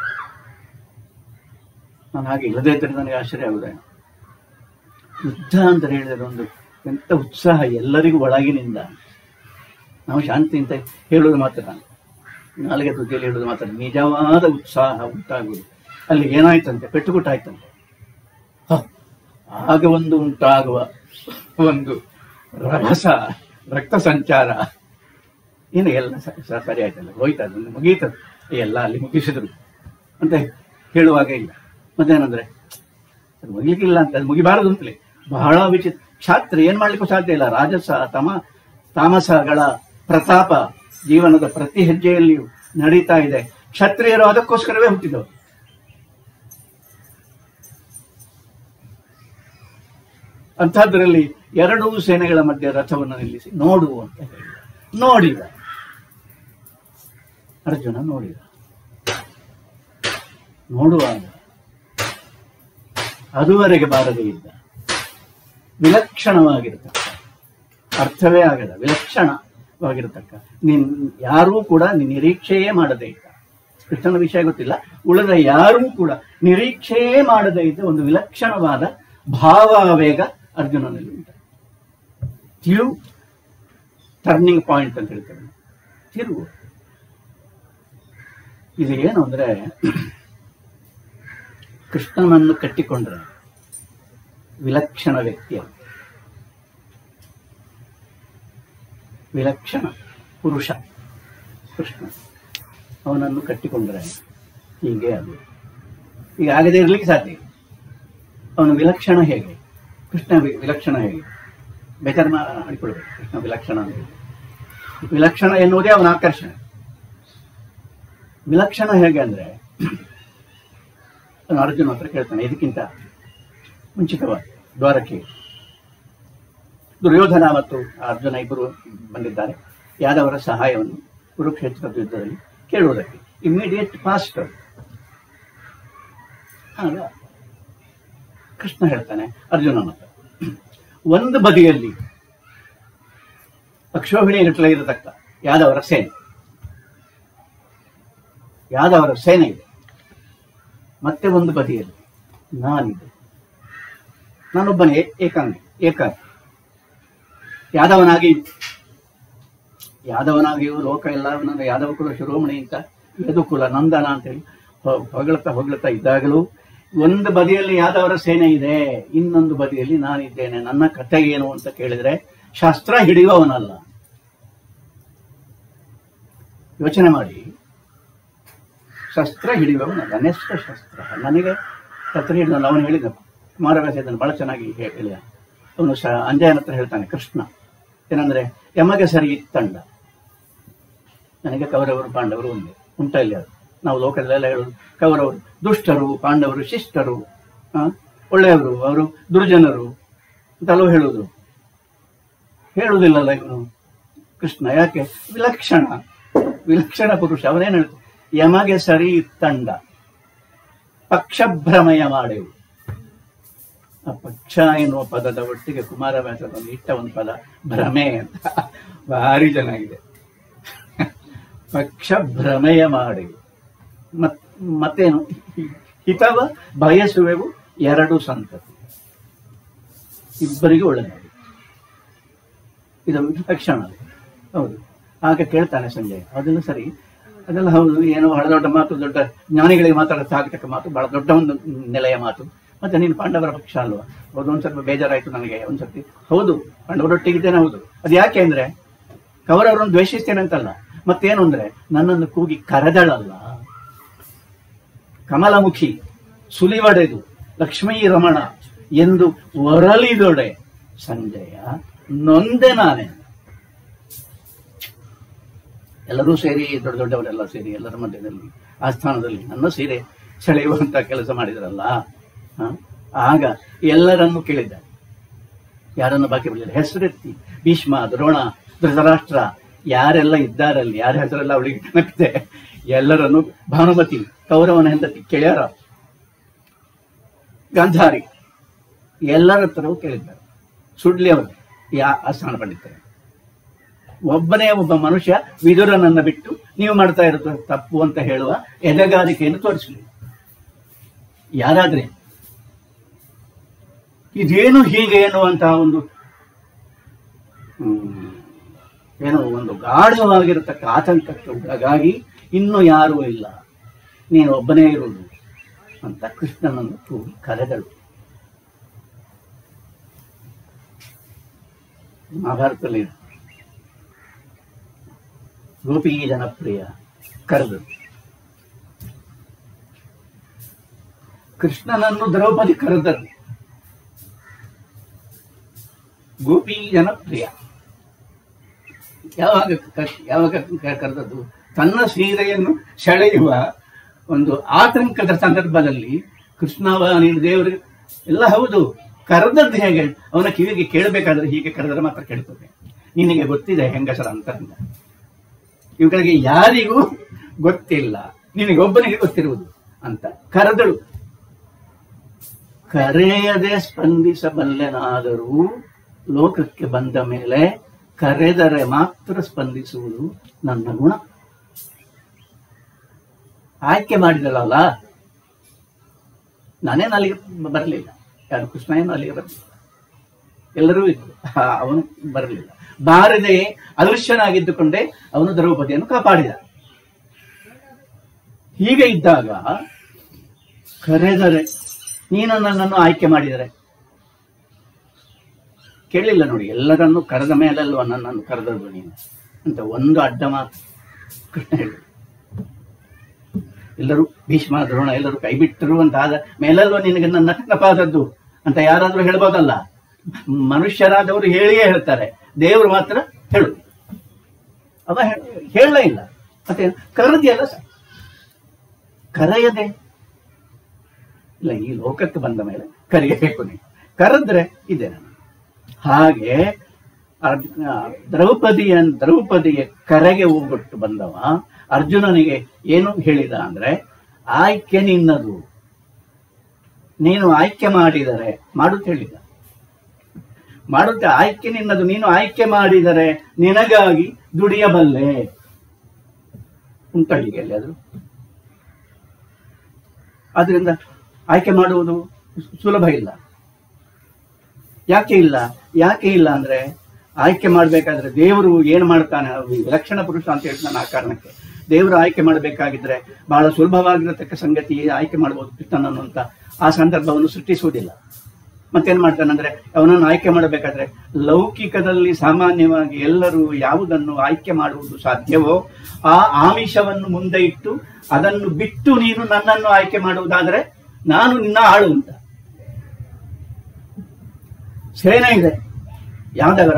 ನಾನು ಹಾಗೆ ಇಲ್ಲದೇ ಇದ್ದರೆ ನನಗೆ ಆಶ್ಚರ್ಯ ಆಗುದೇನು ಯುದ್ಧ ಅಂತ ಹೇಳಿದರೆ ಒಂದು ಎಂತ ಉತ್ಸಾಹ ಎಲ್ಲರಿಗೂ ಒಳಗಿನಿಂದ ನಾವು ಶಾಂತಿ ಅಂತ ಹೇಳುವುದು ಮಾತ್ರ ನಾಲ್ಗೆ ತುದಿಯಲ್ಲಿ ಹೇಳುವುದು ಮಾತ್ರ ನಿಜವಾದ ಉತ್ಸಾಹ ಉಂಟಾಗುವುದು ಅಲ್ಲಿ ಏನಾಯ್ತಂತೆ ಪೆಟ್ಟುಗುಟ್ಟಾಯ್ತಂತೆ ಹ, ಆಗ ಒಂದು ಉಂಟಾಗುವ ಒಂದು ರಭಸ ರಕ್ತ ಸಂಚಾರ ಇನ್ನು ಎಲ್ಲ ಸ- ಸ- ಸರಿ ಆಯ್ತಲ್ಲ ಹೋಯ್ತದ ಮುಗೀತದ ಎಲ್ಲ ಅಲ್ಲಿ ಮುಗಿಸಿದ್ರು ಅಂತ ಹೇಳುವಾಗ ಇಲ್ಲ ಮತ್ತೇನಂದ್ರೆ ಅದು ಮುಗಿಲಿಕ್ಕಿಲ್ಲ ಅಂತ ಅದು ಮುಗಿಬಾರದು ಅಂತಲೇ ಬಹಳ ವಿಚಿತ್ರ ಕ್ಷಾತ್ರ ಏನ್ ಮಾಡ್ಲಿಕ್ಕೂ ಸಾಧ್ಯ ಇಲ್ಲ ರಾಜಸ ತಮ ತಾಮಸಗಳ ಪ್ರತಾಪ ಜೀವನದ ಪ್ರತಿ ಹೆಜ್ಜೆಯಲ್ಲಿಯೂ ನಡೀತಾ ಇದೆ ಕ್ಷತ್ರಿಯರು ಅದಕ್ಕೋಸ್ಕರವೇ ಹುಟ್ಟಿದವರು ಅಂಥದ್ರಲ್ಲಿ ಎರಡೂ ಸೇನೆಗಳ ಮಧ್ಯೆ ರಥವನ್ನು ನಿಲ್ಲಿಸಿ ನೋಡು ಅಂತ ಹೇಳಿದ ನೋಡಿದ ಅರ್ಜುನ ನೋಡಿದ ನೋಡುವಾಗ ಅದುವರೆಗೆ ಬಾರದೇ ಇದ್ದ ವಿಲಕ್ಷಣವಾಗಿರತಕ್ಕ ಅರ್ಥವೇ ಆಗದ ವಿಲಕ್ಷಣವಾಗಿರತಕ್ಕ ನಿನ್ ಯಾರೂ ಕೂಡ ನಿನ್ ನಿರೀಕ್ಷೆಯೇ ಮಾಡದೇ ಇದ್ದ ಕೃಷ್ಣನ ವಿಷಯ ಗೊತ್ತಿಲ್ಲ ಉಳಿದ ಯಾರೂ ಕೂಡ ನಿರೀಕ್ಷೆಯೇ ಮಾಡದೇ ಇದ್ದ ಒಂದು ವಿಲಕ್ಷಣವಾದ ಭಾವಾವೇಗ ಅರ್ಜುನನಲ್ಲಿ ಉಂಟು ತಿರುವು ಟರ್ನಿಂಗ್ ಪಾಯಿಂಟ್ ಅಂತ ಹೇಳ್ತಾರೆ ತಿರುವು ಇದು ಏನು ಅಂದ್ರೆ ಕೃಷ್ಣನನ್ನು ಕಟ್ಟಿಕೊಂಡ್ರೆ ವಿಲಕ್ಷಣ ವ್ಯಕ್ತಿ ಅವನು. ವಿಲಕ್ಷಣ ಪುರುಷ ಕೃಷ್ಣ ಅವನನ್ನು ಕಟ್ಟಿಕೊಂಡ್ರೆ ಹೀಗೆ ಅದು ಈಗ ಆಗದೆ ಇರಲಿಕ್ಕೆ ಸಾಧ್ಯ ಇಲ್ಲ. ಅವನು ವಿಲಕ್ಷಣ ಹೇಗೆ ಕೃಷ್ಣ ವಿ- ವಿಲಕ್ಷಣ ಹೇಗೆ ಬೇಕಾದ್ರೆ ಮಾಡಿಕೊಳ್ಬೇಕು ಕೃಷ್ಣ ವಿಲಕ್ಷಣ ಅಂತ ಹೇಳಿ. ವಿಲಕ್ಷಣ ಎನ್ನುವುದೇ ಅವನ ಆಕರ್ಷಣೆ ವಿಲಕ್ಷಣ ಹೇಗೆ ಅಂದ್ರೆ ಅವನು ಅರ್ಜುನ ಹತ್ರ ಕೇಳ್ತಾನೆ ಇದಕ್ಕಿಂತ ಮುಂಚಿತವಾಗಿ ದ್ವಾರಕ್ಕೆ ದುರ್ಯೋಧನ ಮತ್ತು ಅರ್ಜುನ ಇಬ್ಬರು ಬಂದಿದ್ದಾರೆ ಯಾದವರ ಸಹಾಯವನ್ನು ಕುರುಕ್ಷೇತ್ರದ ಯುದ್ಧದಲ್ಲಿ ಕೇಳುವುದಕ್ಕೆ ಇಮ್ಮಿಡಿಯೇಟ್ ಫಾಸ್ಟ್ ಆಗ ಕೃಷ್ಣ ಹೇಳ್ತಾನೆ ಅರ್ಜುನ ಹತ್ರ ಒಂದು ಬದಿಯಲ್ಲಿ ಅಕ್ಷೋಹಿಣಿ ಗಟ್ಟಲೆ ಇರತಕ್ಕ ಯಾದವರ ಸೇನೆ ಯಾದವರ ಸೇನೆ ಇದೆ ಮತ್ತೆ ಒಂದು ಬದಿಯಲ್ಲಿ ನಾನಿದೆ ನಾನೊಬ್ಬನೇ ಏ- ಏಕಾಂಗಿ ಏಕಾಂಗಿ ಯಾದವನಾಗಿ ಯಾದವನಾಗಿಯೂ ಲೋಕ ಎಲ್ಲ ನನ್ನ ಯಾದವ ಕುಲ ಶಿರೋಮಣಿ ಅಂತ ಯದುಕುಲ ನಂದನ ಅಂತೇಳಿ ಹೊ- ಹೊಗಳ್ತಾ ಹೊಗಳ್ತಾ ಇದ್ದಾಗಲೂ ಒಂದು ಬದಿಯಲ್ಲಿ ಯಾದವರ ಸೇನೆ ಇದೆ ಇನ್ನೊಂದು ಬದಿಯಲ್ಲಿ ನಾನಿದ್ದೇನೆ ನನ್ನ ಕಥೆ ಏನು ಅಂತ ಕೇಳಿದ್ರೆ ಶಾಸ್ತ್ರ ಹಿಡಿಯುವವನಲ್ಲ ಯೋಚನೆ ಮಾಡಿ ಶಸ್ತ್ರ ಹಿಡಿಯುವವನಲ್ಲ ನೆಸ್ಟ ಶಸ್ತ್ರ ನನಗೆ ಶಸ್ತ್ರ ಹಿಡಿದ ಅವನು ಹೇಳಿದ ಕುಮಾರವ್ಯಾಸ ಇದನ್ನು ಬಹಳ ಚೆನ್ನಾಗಿ ಹೇ- ಹೇಳಿದ ಅವನು ಶ ಅಂಜಯನ ಹತ್ರ ಹೇಳ್ತಾನೆ ಕೃಷ್ಣ ಏನಂದ್ರೆ ಯಮಗೆ ಸರಿ ಇತ್ತಂಡ ನನಗೆ ಕೌರವರು ಪಾಂಡವರು ಒಂದೇ ಉಂಟ ಇಲ್ಲಿ ಅದು ನಾವು ಲೋಕದಲ್ಲೆಲ್ಲ ಹೇಳೋದು ಕೌರವರು ದುಷ್ಟರು ಪಾಂಡವರು ಶಿಷ್ಟರು ಆ, ಒಳ್ಳೆಯವರು ಅವರು ದುರ್ಜನರು ಅಂತೆಲ್ಲವೂ ಹೇಳುವುದು ಹೇಳುವುದಿಲ್ಲಲ್ಲ ಇವನು ಕೃಷ್ಣ ಯಾಕೆ ವಿಲಕ್ಷಣ ವಿಲಕ್ಷಣ ಪುರುಷ ಅವನೇನು ಹೇಳ್ತಾನೆ ಯಮಗೆ ಸರಿ ಇತ್ತಂಡ ಪಕ್ಷಭ್ರಮಯ ಮಾಡೆವು ಆ ಪಕ್ಷ ಎನ್ನುವ ಪದದ ಒಟ್ಟಿಗೆ ಕುಮಾರವ್ಯಾಸದಲ್ಲಿ ಇಟ್ಟ ಒಂದು ಪದ ಭ್ರಮೆ ಅಂತ ಭಾರಿ ಚೆನ್ನಾಗಿದೆ ಪಕ್ಷ ಭ್ರಮೆಯ ಮಾಡೆವು ಮತ್ ಮತ್ತೇನು ಹಿತವ ಬಯಸುವೆವು ಎರಡು ಸಂತತಿ ಇಬ್ಬರಿಗೂ ಒಳ್ಳೆಯದು ಇದು ಲಕ್ಷಣ ಅದು. ಹೌದು ಆಗ ಕೇಳ್ತಾನೆ ಸಂಜಯ್ ಅದೆಲ್ಲ ಸರಿ ಅದೆಲ್ಲ ಹೌದು ಏನೋ ಬಹಳ ದೊಡ್ಡ ಮಾತು ದೊಡ್ಡ ಜ್ಞಾನಿಗಳಿಗೆ ಮಾತಾಡೋದು ಆಗತಕ್ಕ ಮಾತು ಬಹಳ ದೊಡ್ಡ ಒಂದು ನೆಲೆಯ ಮಾತು ಮತ್ತೆ ನೀನು ಪಾಂಡವರ ಪಕ್ಷ ಅಲ್ವಾ ಹೌದು ಒಂದ್ ಸ್ವಲ್ಪ ಬೇಜಾರಾಯ್ತು ನನಗೆ ಒಂದ್ಸರ್ತಿ ಹೌದು ಪಾಂಡವರೊಟ್ಟಿಗಿದ್ದೇನೆ ಹೌದು ಅದು ಯಾಕೆ ಅಂದ್ರೆ ಕೌರವರನ್ನು ದ್ವೇಷಿಸ್ತೇನೆ ಅಂತಲ್ಲ ಮತ್ತೇನು ಅಂದ್ರೆ ನನ್ನನ್ನು ಕೂಗಿ ಕರೆದಳಲ್ಲ ಕಮಲಮುಖಿ ಸುಲಿವಡೆದು ಲಕ್ಷ್ಮೀ ರಮಣ ಎಂದು ಒರಲಿದೊಡೆ ಸಂಜಯ ನೊಂದೆ ನಾನೇ ಎಲ್ಲರೂ ಸೇರಿ ದೊಡ್ಡ ದೊಡ್ಡವರೆಲ್ಲ ಸೇರಿ ಎಲ್ಲರ ಮಧ್ಯದಲ್ಲಿ ಆ ಸ್ಥಾನದಲ್ಲಿ ನನ್ನ ಸೀರೆ ಸೆಳೆಯುವಂತ ಕೆಲಸ ಮಾಡಿದ್ರಲ್ಲ ಹ? ಆಗ ಎಲ್ಲರನ್ನು ಕೇಳಿದ್ದ ಯಾರನ್ನು ಬಾಕಿ ಬಿಡಲಿಲ್ಲ ಹೆಸರೆತ್ತಿ ಭೀಷ್ಮ ದ್ರೋಣ ಧೃತರಾಷ್ಟ್ರ ಯಾರೆಲ್ಲ ಇದ್ದಾರಲ್ಲಿ ಯಾರ ಹೆಸರೆಲ್ಲ ಅವಳಿಗೆ ನೆನಪಿದೆ ಎಲ್ಲರನ್ನು ಭಾನುಮತಿ ಕೌರವನ ಹೆಂಡತಿ ಕೇಳ್ಯಾರ ಗಾಂಧಾರಿ ಎಲ್ಲರ ಹತ್ರವೂ ಕೇಳಿದ್ದಾರೆ ಸುಡ್ಲಿ ಅವರು ಯಾ ಆಸ್ಥಾನ ಪಂಡಿತರೆ ಒಬ್ಬನೇ ಒಬ್ಬ ಮನುಷ್ಯ ವಿದುರನನ್ನ ಬಿಟ್ಟು ನೀವು ಮಾಡ್ತಾ ಇರೋದು ತಪ್ಪು ಅಂತ ಹೇಳುವ ಎದೆಗಾರಿಕೆಯನ್ನು ತೋರಿಸಲಿ ಯಾರಾದ್ರೆ ಇದೇನು ಹೀಗೆ ಎನ್ನುವಂತಹ ಒಂದು ಹ್ಮ್, ಏನೋ ಒಂದು ಗಾಢವಾಗಿರತಕ್ಕ ಆತಂಕಕ್ಕೆ ಒಳಗಾಗಿ ಇನ್ನು ಯಾರೂ ಇಲ್ಲ ನೀನು ಒಬ್ಬನೇ ಇರುವುದು ಅಂತ ಕೃಷ್ಣನನ್ನು ಕೂಗಿ ಕರೆದಳು ಮಹಾಭಾರತದಲ್ಲಿ ಇದೆ. ಗೋಪಿ ಜನಪ್ರಿಯ ಕರೆದು ಕೃಷ್ಣನನ್ನು ದ್ರೌಪದಿ ಕರೆದರು ಗೋಪಿ ಜನಪ್ರಿಯ ಯಾವಾಗ ಕ- ಯಾವಾಗ ಕ- ಕರೆದದ್ದು ತನ್ನ ಸೀರೆಯನ್ನು ಸೆಳೆಯುವ ಒಂದು ಆತಂಕದ ಸಂದರ್ಭದಲ್ಲಿ ಕೃಷ್ಣವ ನೀನು ದೇವರು ಎಲ್ಲ ಹೌದು ಕರೆದದ್ದು ಹೇಗೆ ಅವನ ಕಿವಿಗೆ ಕೇಳಬೇಕಾದ್ರೆ ಹೀಗೆ ಕರೆದರೆ ಮಾತ್ರ ಕೇಳ್ತದೆ ನಿನಗೆ ಗೊತ್ತಿದೆ ಹೆಂಗಸರ ಅಂತರಿಂದ ಇವುಗಳಿಗೆ ಯಾರಿಗೂ ಗೊತ್ತಿಲ್ಲ ನಿನಗೊಬ್ಬನಿಗೆ ಗೊತ್ತಿರುವುದು ಅಂತ ಕರೆದಳು ಕರೆಯದೆ ಸ್ಪಂದಿಸಬಲ್ಲೆನಾದರೂ ಲೋಕಕ್ಕೆ ಬಂದ ಮೇಲೆ ಕರೆದರೆ ಮಾತ್ರ ಸ್ಪಂದಿಸುವುದು ನನ್ನ ಗುಣ ಆಯ್ಕೆ ಮಾಡಿದಳಲ್ಲ ನಾನೇನು ಅಲ್ಲಿಗೆ ಬರಲಿಲ್ಲ ಯಾರು ಕೃಷ್ಣ ಏನು ಅಲ್ಲಿಗೆ ಬರಲಿಲ್ಲ ಎಲ್ಲರೂ ಇದ್ರು ಆ, ಅವನು ಬರಲಿಲ್ಲ ಬಾರದೆ ಅದೃಶ್ಯನಾಗಿದ್ದುಕೊಂಡೇ ಅವನು ದ್ರೌಪದಿಯನ್ನು ಕಾಪಾಡಿದ ಹೀಗೆ ಇದ್ದಾಗ ಕರೆದರೆ ನೀನು ನನ್ನನ್ನು ಆಯ್ಕೆ ಮಾಡಿದರೆ ಕೇಳಿಲ್ಲ ನೋಡಿ ಎಲ್ಲರನ್ನು ಕರೆದ ಮೇಲಲ್ವ ನನ್ನನ್ನು ಕರೆದದ್ದು ನೀನು ಅಂತ ಒಂದು ಅಡ್ಡ ಮಾತು ಕೃಷ್ಣ ಹೇಳಿ ಎಲ್ಲರೂ ಭೀಷ್ಮ ದ್ರೋಣ ಎಲ್ಲರೂ ಕೈ ಬಿಟ್ಟರು ಅಂತ ಆದ ಮೇಲಲ್ವ ನಿನಗೆ ನನ್ನ ನೆನಪಾದದ್ದು ಅಂತ ಯಾರಾದ್ರೂ ಹೇಳ್ಬೋದಲ್ಲ ಮನುಷ್ಯರಾದವರು ಹೇಳಿಯೇ ಹೇಳ್ತಾರೆ ದೇವರು ಮಾತ್ರ ಹೇಳು ಅವ ಹೇ- ಹೇಳಲೇ ಇಲ್ಲ ಮತ್ತೆ ಕರೆದಿಯಲ್ಲ ಸರ್ ಕರೆಯದೆ ಇಲ್ಲ ಈ ಲೋಕಕ್ಕೆ ಬಂದ ಮೇಲೆ ಕರೆಯಬೇಕು ನೀವು ಕರೆದ್ರೆ ಇದೆ ನಾನು ಹಾಗೆ ಅರ್ಜ್- ಆ, ದ್ರೌಪದಿಯ ದ್ರೌಪದಿಯ ಕರೆಗೆ ಹೋಗ್ಬಿಟ್ಟು ಬಂದವ ಅರ್ಜುನನಿಗೆ ಏನು ಹೇಳಿದ ಅಂದ್ರೆ ಆಯ್ಕೆ ನಿನ್ನದು ನೀನು ಆಯ್ಕೆ ಮಾಡಿದರೆ ಮಾಡುತ್ತ ಹೇಳಿದ ಮಾಡುತ್ತೆ ಆಯ್ಕೆ ನಿನ್ನದು ನೀನು ಆಯ್ಕೆ ಮಾಡಿದರೆ ನಿನಗಾಗಿ ದುಡಿಯಬಲ್ಲೆ ಉಂಟಳಿಗೆಯಲ್ಲಿ ಅದು ಆದ್ರಿಂದ ಆಯ್ಕೆ ಮಾಡುವುದು ಸುಲಭ ಇಲ್ಲ ಯಾಕೆ ಇಲ್ಲ ಯಾಕೆ ಇಲ್ಲ ಅಂದ್ರೆ ಆಯ್ಕೆ ಮಾಡ್ಬೇಕಾದ್ರೆ ದೇವರು ಏನು ಮಾಡ್ತಾನೆ ಅದು ವಿಲಕ್ಷಣ ಪುರುಷ ಅಂತ ಹೇಳಿ ನಾನು ಆ ಕಾರಣಕ್ಕೆ ದೇವರು ಆಯ್ಕೆ ಮಾಡಬೇಕಾಗಿದ್ರೆ ಬಹಳ ಸುಲಭವಾಗಿರತಕ್ಕ ಸಂಗತಿ ಆಯ್ಕೆ ಮಾಡಬಹುದು ಕೃಷ್ಣನನ್ನು ಅಂತ ಆ ಸಂದರ್ಭವನ್ನು ಸೃಷ್ಟಿಸುವುದಿಲ್ಲ ಮತ್ತೇನ್ ಮಾಡ್ತಾನಂದ್ರೆ ಅವನನ್ನು ಆಯ್ಕೆ ಮಾಡಬೇಕಾದ್ರೆ ಲೌಕಿಕದಲ್ಲಿ ಸಾಮಾನ್ಯವಾಗಿ ಎಲ್ಲರೂ ಯಾವುದನ್ನು ಆಯ್ಕೆ ಮಾಡುವುದು ಸಾಧ್ಯವೋ ಆ ಆಮಿಷವನ್ನು ಮುಂದೆ ಇಟ್ಟು ಅದನ್ನು ಬಿಟ್ಟು ನೀನು ನನ್ನನ್ನು ಆಯ್ಕೆ ಮಾಡುವುದಾದ್ರೆ ನಾನು ನಿನ್ನ ಆಳು ಅಂತ ಸೇನೆ ಇದೆ ಯಾವ್ದವರ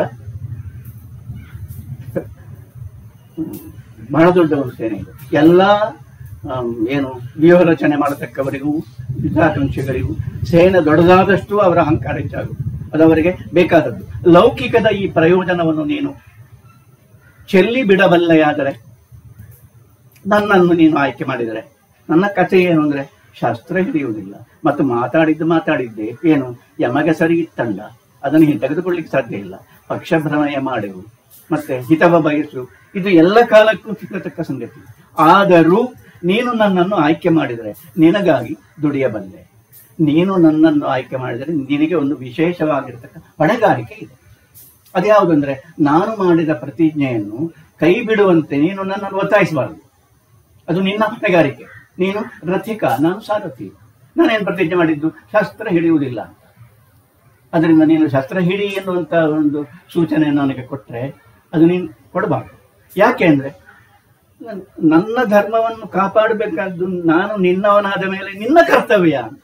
ಬಹಳ ದೊಡ್ಡವರು ಸೇನೆ ಇದೆ ಎಲ್ಲ ಆಮ್, ಏನು ವ್ಯೂಹ ರಚನೆ ಮಾಡತಕ್ಕವರಿಗೂ ಯುದ್ಧಾಕಾಂಕ್ಷಿಗಳಿಗೂ ಸೇನೆ ದೊಡ್ಡದಾದಷ್ಟು ಅವರ ಅಹಂಕಾರ ಹೆಚ್ಚಾಗುವುದು ಅದು ಅವರಿಗೆ ಬೇಕಾದದ್ದು ಲೌಕಿಕದ ಈ ಪ್ರಯೋಜನವನ್ನು ನೀನು ಚೆಲ್ಲಿ ಬಿಡಬಲ್ಲೆಯಾದರೆ ನನ್ನನ್ನು ನೀನು ಆಯ್ಕೆ ಮಾಡಿದರೆ ನನ್ನ ಕಥೆ ಏನು ಅಂದ್ರೆ ಶಾಸ್ತ್ರ ಹಿಡಿಯುವುದಿಲ್ಲ ಮತ್ತು ಮಾತಾಡಿದ್ದು ಮಾತಾಡಿದ್ದೆ ಏನು ಯಮಗೆ ಸರಿ ಇತ್ತಲ್ಲ ಅದನ್ನು ಹಿಂದೆ ತೆಗೆದುಕೊಳ್ಳಿಕ್ಕೆ ಸಾಧ್ಯ ಇಲ್ಲ ಪಕ್ಷಭ್ರಮಯ ಮಾಡುವು ಮತ್ತೆ ಹಿತವ ಬಯಸು ಇದು ಎಲ್ಲ ಕಾಲಕ್ಕೂ ಸಿಕ್ಕತಕ್ಕ ಸಂಗತಿ ಆದರೂ ನೀನು ನನ್ನನ್ನು ಆಯ್ಕೆ ಮಾಡಿದರೆ ನಿನಗಾಗಿ ದುಡಿಯಬಲ್ಲೆ ನೀನು ನನ್ನನ್ನು ಆಯ್ಕೆ ಮಾಡಿದರೆ ನಿನಗೆ ಒಂದು ವಿಶೇಷವಾಗಿರ್ತಕ್ಕ ಹೊಣೆಗಾರಿಕೆ ಇದೆ ಅದ್ಯಾವುದು ಅಂದ್ರೆ ನಾನು ಮಾಡಿದ ಪ್ರತಿಜ್ಞೆಯನ್ನು ಕೈ ಬಿಡುವಂತೆ ನೀನು ನನ್ನನ್ನು ಒತ್ತಾಯಿಸಬಾರದು ಅದು ನಿನ್ನ ಹೊಣೆಗಾರಿಕೆ ನೀನು ರಥಿಕ ನಾನು ಸಾರಥಿ ನಾನೇನು ಪ್ರತಿಜ್ಞೆ ಮಾಡಿದ್ದು ಶಸ್ತ್ರ ಹಿಡಿಯುವುದಿಲ್ಲ ಅದರಿಂದ ನೀನು ಶಸ್ತ್ರ ಹಿಡಿ ಎನ್ನುವಂತ ಒಂದು ಸೂಚನೆಯನ್ನು ನನಗೆ ಕೊಟ್ಟರೆ ಅದು ನೀನು ಕೊಡಬಾರ್ದು ಯಾಕೆ ಅಂದ್ರೆ ನನ್- ನನ್ನ ಧರ್ಮವನ್ನು ಕಾಪಾಡಬೇಕಾದ್ದು ನಾನು ನಿನ್ನವನಾದ ಮೇಲೆ ನಿನ್ನ ಕರ್ತವ್ಯ ಅಂತ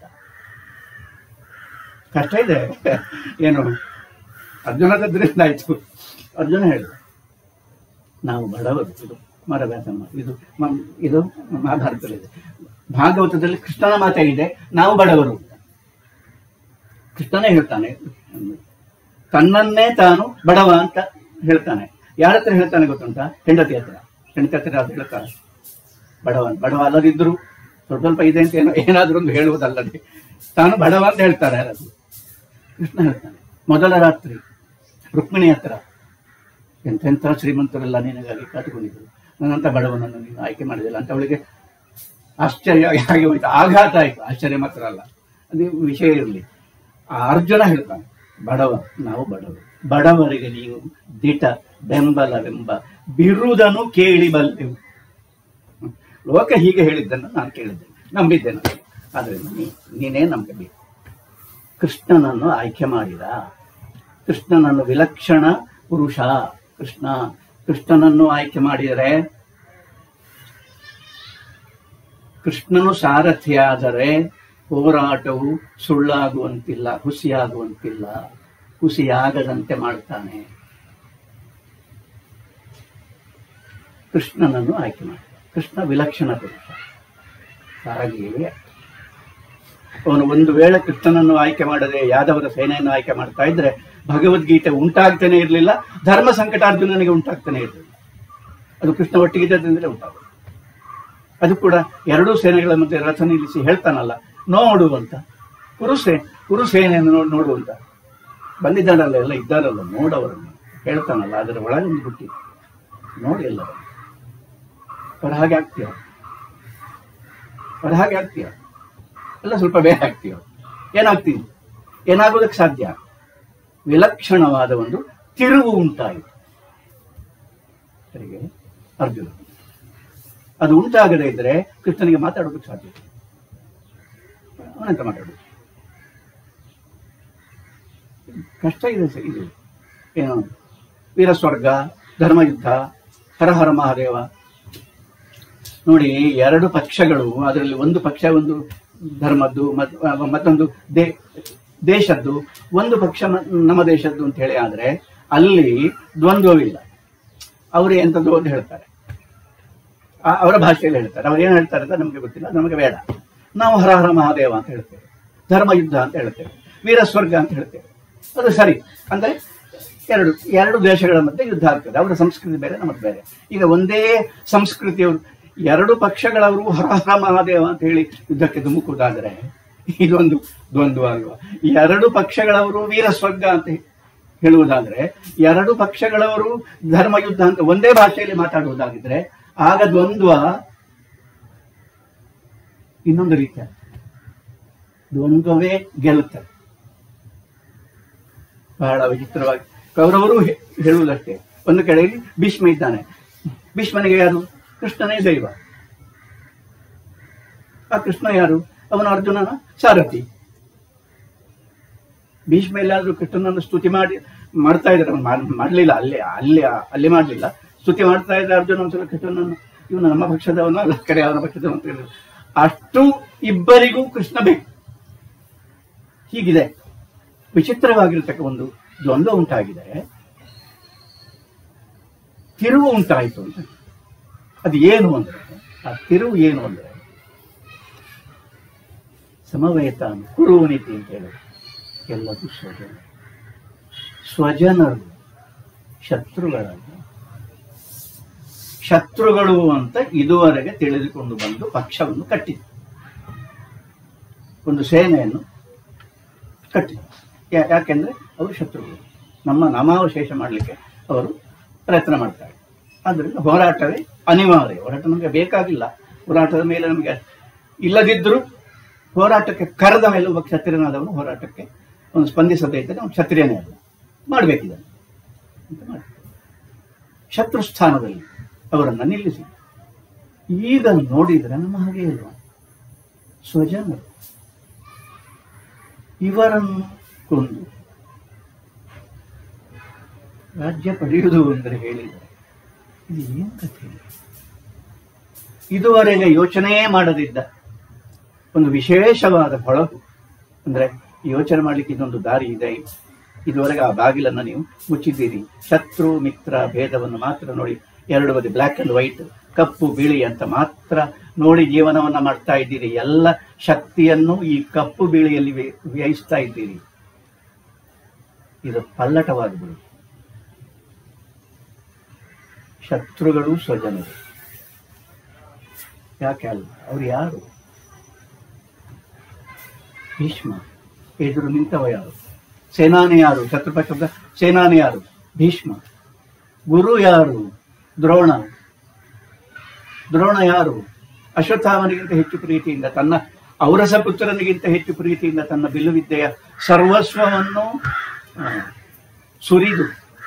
ಕಷ್ಟ ಇದೆ ಏನು ಅರ್ಜುನದದ್ರಿಂದ ಆಯ್ತು ಅರ್ಜುನ ಹೇಳಿದ ನಾವು ಬಡವರು ಇದು ಮರವ್ಯಾಸಮ್ಮ ಇದು ಮ- ಇದು ಮಹಾಭಾರತದಲ್ಲಿದೆ ಭಾಗವತದಲ್ಲಿ ಕೃಷ್ಣನ ಮಾತೆ ಇದೆ ನಾವು ಬಡವರು ಅಂತ ಕೃಷ್ಣನೇ ಹೇಳ್ತಾನೆ ತನ್ನನ್ನೇ ತಾನು ಬಡವ ಅಂತ ಹೇಳ್ತಾನೆ ಯಾರ ಹತ್ರ ಹೇಳ್ತಾನೆ ಗೊತ್ತುಂಟ ಹೆಂಡತಿ ಹತ್ರ ಹೆಂಡತಿ ಹತ್ರ ಅದು ಹೇಳ್ತಾನೆ ಬಡವ ಬಡವ ಅಲ್ಲದಿದ್ರು ಸ್ವಲ್ಪ ಸ್ವಲ್ಪ ಇದೆ ಅಂತ ಏನೋ ಏನಾದ್ರೂ ಒಂದು ಹೇಳುವುದಲ್ಲದೆ ತಾನು ಬಡವ ಅಂತ ಹೇಳ್ತಾರೆ ಯಾರಾದ್ರು ಕೃಷ್ಣ ಹೇಳ್ತಾನೆ ಮೊದಲ ರಾತ್ರಿ ರುಕ್ಮಿಣಿ ಹತ್ರ ಎಂತೆಂಥ ಶ್ರೀಮಂತರೆಲ್ಲ ನಿನಗಾಗಿ ಕಾತುಕೊಂಡಿದ್ರು ನನ್ನಂತ ಬಡವನನ್ನು ನೀನು ಆಯ್ಕೆ ಮಾಡಿದಿಲ್ಲ ಅಂತ ಅವಳಿಗೆ ಆಶ್ಚರ್ಯ ಆಗಿ ಹೋಯ್ತು ಆಘಾತ ಆಯ್ತು ಆಶ್ಚರ್ಯ ಮಾತ್ರ ಅಲ್ಲ ಅದು ವಿಷಯ ಇರಲಿ ಆ ಅರ್ಜುನ ಹೇಳ್ತಾನೆ ಬಡವ ನಾವು ಬಡವರು ಬಡವರಿಗೆ ನೀವು ದಿಟ ಬೆಂಬಲವೆಂಬ ಬಿರುದನ್ನು ಕೇಳಿ ಬಲ್ಲೆವು ಲೋಕ ಹೀಗೆ ಹೇಳಿದ್ದನ್ನು ನಾನು ಕೇಳಿದ್ದೇನೆ ನಂಬಿದ್ದೇನೆ ಆದ್ರಿಂದ ನೀ ನೀನೇ ನಮಗೆ ಬೇಕು ಕೃಷ್ಣನನ್ನು ಆಯ್ಕೆ ಮಾಡಿದ ಕೃಷ್ಣನನ್ನು ವಿಲಕ್ಷಣ ಪುರುಷ ಕೃಷ್ಣ ಕೃಷ್ಣನನ್ನು ಆಯ್ಕೆ ಮಾಡಿದರೆ ಕೃಷ್ಣನು ಸಾರಥಿಯಾದರೆ ಹೋರಾಟವು ಸುಳ್ಳಾಗುವಂತಿಲ್ಲ ಹುಸಿಯಾಗುವಂತಿಲ್ಲ ಹುಸಿಯಾಗದಂತೆ ಮಾಡ್ತಾನೆ ಕೃಷ್ಣನನ್ನು ಆಯ್ಕೆ ಮಾಡಿ ಕೃಷ್ಣ ವಿಲಕ್ಷಣ ಪುರುಷ ಹಾಗೆಯೇ ಅವನು ಒಂದು ವೇಳೆ ಕೃಷ್ಣನನ್ನು ಆಯ್ಕೆ ಮಾಡದೆ ಯಾದವರ ಸೇನೆಯನ್ನು ಆಯ್ಕೆ ಮಾಡ್ತಾ ಇದ್ರೆ ಭಗವದ್ಗೀತೆ ಉಂಟಾಗ್ತಾನೆ ಇರಲಿಲ್ಲ ಧರ್ಮ ಸಂಕಟ ಅರ್ಜುನನಿಗೆ ಉಂಟಾಗ್ತಾನೆ ಇರಲಿಲ್ಲ ಅದು ಕೃಷ್ಣ ಒಟ್ಟಿಗಿದ್ದದಿಂದಲೇ ಉಂಟಾಗುತ್ತೆ ಅದು ಕೂಡ ಎರಡೂ ಸೇನೆಗಳ ಮಧ್ಯೆ ರಥ ನಿಲ್ಲಿಸಿ ಹೇಳ್ತಾನಲ್ಲ ನೋಡು ಅಂತ ಕುರುಸೇ ಕುರುಸೇನೆಯನ್ನು ನೋಡು ನೋಡು ಅಂತ ಬಂದಿದ್ದಾರಲ್ಲ ಎಲ್ಲ ಇದ್ದಾರಲ್ಲ ನೋಡವರನ್ನು ಹೇಳ್ತಾನಲ್ಲ ಅದರ ಒಳಗೊಂದು ಬುಟ್ಟಿ ನೋಡಿ ಎಲ್ಲರೂ ಅವ್ರ ಹಾಗೆ ಆಗ್ತೀಯ ಅವ್ರ ಹಾಗೆ ಆಗ್ತೀಯ ಎಲ್ಲ ಸ್ವಲ್ಪ ಬೇರೆ ಆಗ್ತೀಯ ಏನಾಗ್ತೀವಿ ಏನಾಗೋದಕ್ಕೆ ಸಾಧ್ಯ ವಿಲಕ್ಷಣವಾದ ಒಂದು ತಿರುವು ಉಂಟಾಯಿತು ಸರಿಗೆ ಅರ್ಜುನ ಅದು ಉಂಟಾಗದೇ ಇದ್ರೆ ಕೃಷ್ಣನಿಗೆ ಮಾತಾಡೋದಕ್ಕೆ ಸಾಧ್ಯ ಇಲ್ಲ. ಅವನಂತ ಮಾತಾಡೋದು ಕಷ್ಟ ಇದೆ ಸರ್ ಇದು ಏನು ವೀರಸ್ವರ್ಗ ಧರ್ಮಯುದ್ಧ ಹರ ಹರ ಮಹಾದೇವ ನೋಡಿ ಎರಡು ಪಕ್ಷಗಳು ಅದರಲ್ಲಿ ಒಂದು ಪಕ್ಷ ಒಂದು ಧರ್ಮದ್ದು ಮತ್- ಮತ್ತೊಂದು ದೇ ದೇಶದ್ದು ಒಂದು ಪಕ್ಷ ಮ- ನಮ್ಮ ದೇಶದ್ದು ಅಂತ ಹೇಳಿ ಆದ್ರೆ ಅಲ್ಲಿ ದ್ವಂದ್ವವಿಲ್ಲ ಅವರು ಎಂಥದ್ದು ಅಂತ ಹೇಳ್ತಾರೆ ಆ- ಅವರ ಭಾಷೆಯಲ್ಲಿ ಹೇಳ್ತಾರೆ ಅವ್ರು ಏನು ಹೇಳ್ತಾರೆ ಅಂತ ನಮಗೆ ಗೊತ್ತಿಲ್ಲ ನಮಗೆ ಬೇಡ ನಾವು ಹರ ಹರ ಮಹಾದೇವ ಅಂತ ಹೇಳ್ತೇವೆ ಧರ್ಮಯುದ್ಧ ಅಂತ ಹೇಳ್ತೇವೆ ವೀರಸ್ವರ್ಗ ಅಂತ ಹೇಳ್ತೇವೆ ಅದು ಸರಿ ಅಂದ್ರೆ ಎರಡು ಎರಡು ದೇಶಗಳ ಮಧ್ಯೆ ಯುದ್ಧ ಆಗ್ತದೆ ಅವರ ಸಂಸ್ಕೃತಿ ಬೇರೆ ನಮ್ಮದು ಬೇರೆ ಈಗ ಒಂದೇ ಸಂಸ್ಕೃತಿಯವರು ಎರಡು ಪಕ್ಷಗಳವರು ಹರ ಹರ ಮಹಾದೇವ ಅಂತ ಹೇಳಿ ಯುದ್ಧಕ್ಕೆ ಧುಮುಕುವುದಾದರೆ ಇದೊಂದು ದ್ವಂದ್ವ ಅಲ್ವಾ ಎರಡು ಪಕ್ಷಗಳವರು ವೀರಸ್ವರ್ಗ ಅಂತ ಹೇಳುವುದಾದ್ರೆ ಎರಡು ಪಕ್ಷಗಳವರು ಧರ್ಮಯುದ್ಧ ಅಂತ ಒಂದೇ ಭಾಷೆಯಲ್ಲಿ ಮಾತಾಡುವುದಾಗಿದ್ರೆ ಆಗ ದ್ವಂದ್ವ ಇನ್ನೊಂದು ರೀತಿಯ ದ್ವಂದ್ವವೇ ಗೆಲ್ಲುತ್ತದೆ ಬಹಳ ವಿಚಿತ್ರವಾಗಿ ಕೌರವರು ಹೇ- ಹೇಳುವುದಷ್ಟೇ ಒಂದು ಕಡೆಯಲ್ಲಿ ಭೀಷ್ಮ ಇದ್ದಾನೆ ಭೀಷ್ಮನಿಗೆ ಯಾರು ಕೃಷ್ಣನೇ ದೈವ ಆ ಕೃಷ್ಣ ಯಾರು ಅವನು ಅರ್ಜುನನ ಸಾರಥಿ ಭೀಷ್ಮ ಎಲ್ಲಾದ್ರೂ ಕೃಷ್ಣನನ್ನು ಸ್ತುತಿ ಮಾಡಿ ಮಾಡ್ತಾ ಇದ್ದಾರೆ ಅವ್ನು ಮಾಡ್- ಮಾಡ್ಲಿಲ್ಲ ಅಲ್ಲಿ ಅಲ್ಲಿ ಅಲ್ಲಿ ಮಾಡ್ಲಿಲ್ಲ ಸ್ತುತಿ ಮಾಡ್ತಾ ಇದ್ದ ಅರ್ಜುನ ಒಂದ್ಸಲ ಕೃಷ್ಣನನ್ನು ಇವನು ನಮ್ಮ ಪಕ್ಷದವನು ಅಲ್ಲ ಕಡೆ ಅವನ ಪಕ್ಷದವನು ಅಂತ ಹೇಳಿದ್ರು ಅಷ್ಟು ಇಬ್ಬರಿಗೂ ಕೃಷ್ಣ ಬೇಕು ಹೀಗಿದೆ ವಿಚಿತ್ರವಾಗಿರ್ತಕ್ಕ ಒಂದು ದ್ವಂದ್ವ ಉಂಟಾಗಿದೆ ತಿರುವು ಉಂಟಾಯಿತು ಅಂತ ಅದು ಏನು ಅಂದ್ರೆ ಆ ತಿರುವು ಏನು ಅಂದ್ರೆ ಸಮವೇತಾನು ಕುರುವನಿತಿ ಅಂತ ಹೇಳೋದು ಎಲ್ಲದು ಸ್ವಜನ ಸ್ವಜನರು ಶತ್ರುಗಳಲ್ಲ ಶತ್ರುಗಳು ಅಂತ ಇದುವರೆಗೆ ತಿಳಿದುಕೊಂಡು ಬಂದು ಪಕ್ಷವನ್ನು ಕಟ್ಟಿತು ಒಂದು ಸೇನೆಯನ್ನು ಕಟ್ಟಿತು ಯಾ- ಯಾಕೆಂದ್ರೆ ಅವರು ಶತ್ರುಗಳು ನಮ್ಮ ನಾಮಾವಶೇಷ ಮಾಡಲಿಕ್ಕೆ ಅವರು ಪ್ರಯತ್ನ ಮಾಡ್ತಾರೆ ಆದ್ದರಿಂದ ಹೋರಾಟವೇ ಅನಿವಾರ್ಯ ಹೋರಾಟ ನಮಗೆ ಬೇಕಾಗಿಲ್ಲ ಹೋರಾಟದ ಮೇಲೆ ನಮಗೆ ಇಲ್ಲದಿದ್ದರೂ ಹೋರಾಟಕ್ಕೆ ಕರೆದ ಮೇಲೆ ಒಬ್ಬ ಕ್ಷತ್ರಿಯನಾದವನು ಹೋರಾಟಕ್ಕೆ ಅವನು ಸ್ಪಂದಿಸದೇ ಇದ್ದರೆ ಅವನು ಕ್ಷತ್ರಿಯನೇ ಅಲ್ಲ ಮಾಡಬೇಕಿದ್ದಾನೆ ಅಂತ ಮಾಡಿ ಶತ್ರು ಸ್ಥಾನದಲ್ಲಿ ಅವರನ್ನು ನಿಲ್ಲಿಸಿ ಈಗ ನೋಡಿದ್ರೆ ನಮ್ಮ ಹಾಗೆ ಇಲ್ವಾ ಸ್ವಜನರು ಇವರನ್ನು ಕೊಂದು ರಾಜ್ಯ ಪಡೆಯುವುದು ಅಂದರೆ ಹೇಳಿದರೆ ಇದು ಏನು ಕಥೆ ಇದುವರೆಗೆ ಯೋಚನೆಯೇ ಮಾಡದಿದ್ದ ಒಂದು ವಿಶೇಷವಾದ ಹೊಳಪು ಅಂದ್ರೆ ಯೋಚನೆ ಮಾಡ್ಲಿಕ್ಕೆ ಇದೊಂದು ದಾರಿ ಇದೆ ಇದುವರೆಗೆ ಆ ಬಾಗಿಲನ್ನು ನೀವು ಮುಚ್ಚಿದ್ದೀರಿ ಶತ್ರು ಮಿತ್ರ ಭೇದವನ್ನು ಮಾತ್ರ ನೋಡಿ ಎರಡು ಬದಿ ಬ್ಲ್ಯಾಕ್ ಅಂಡ್ ವೈಟ್ ಕಪ್ಪು ಬಿಳಿ ಅಂತ ಮಾತ್ರ ನೋಡಿ ಜೀವನವನ್ನ ಮಾಡ್ತಾ ಇದ್ದೀರಿ ಎಲ್ಲ ಶಕ್ತಿಯನ್ನು ಈ ಕಪ್ಪು ಬಿಳಿಯಲ್ಲಿ ವ್ಯ- ವ್ಯಯಿಸ್ತಾ ಇದ್ದೀರಿ ಇದು ಪಲ್ಲಟವಾಗಬಹುದು ಶತ್ರುಗಳು ಸ್ವಜನರು ಯಾಕೆ ಅಲ್ಲ ಅವ್ರು ಯಾರು ಭೀಷ್ಮ ಎದುರು ನಿಂತವ ಯಾರು ಸೇನಾನಿ ಯಾರು ಶತ್ರುಪಕ್ಷದ ಸೇನಾನಿ ಯಾರು ಭೀಷ್ಮ ಗುರು ಯಾರು ದ್ರೋಣ ದ್ರೋಣ ಯಾರು ಅಶ್ವತ್ಥಾಮನಿಗಿಂತ ಹೆಚ್ಚು ಪ್ರೀತಿಯಿಂದ ತನ್ನ ಔರಸ ಪುತ್ರನಿಗಿಂತ ಹೆಚ್ಚು ಪ್ರೀತಿಯಿಂದ ತನ್ನ ಬಿಲ್ಲುವಿದ್ಯೆಯ ಸರ್ವಸ್ವವನ್ನು ಆ, ಸುರಿದು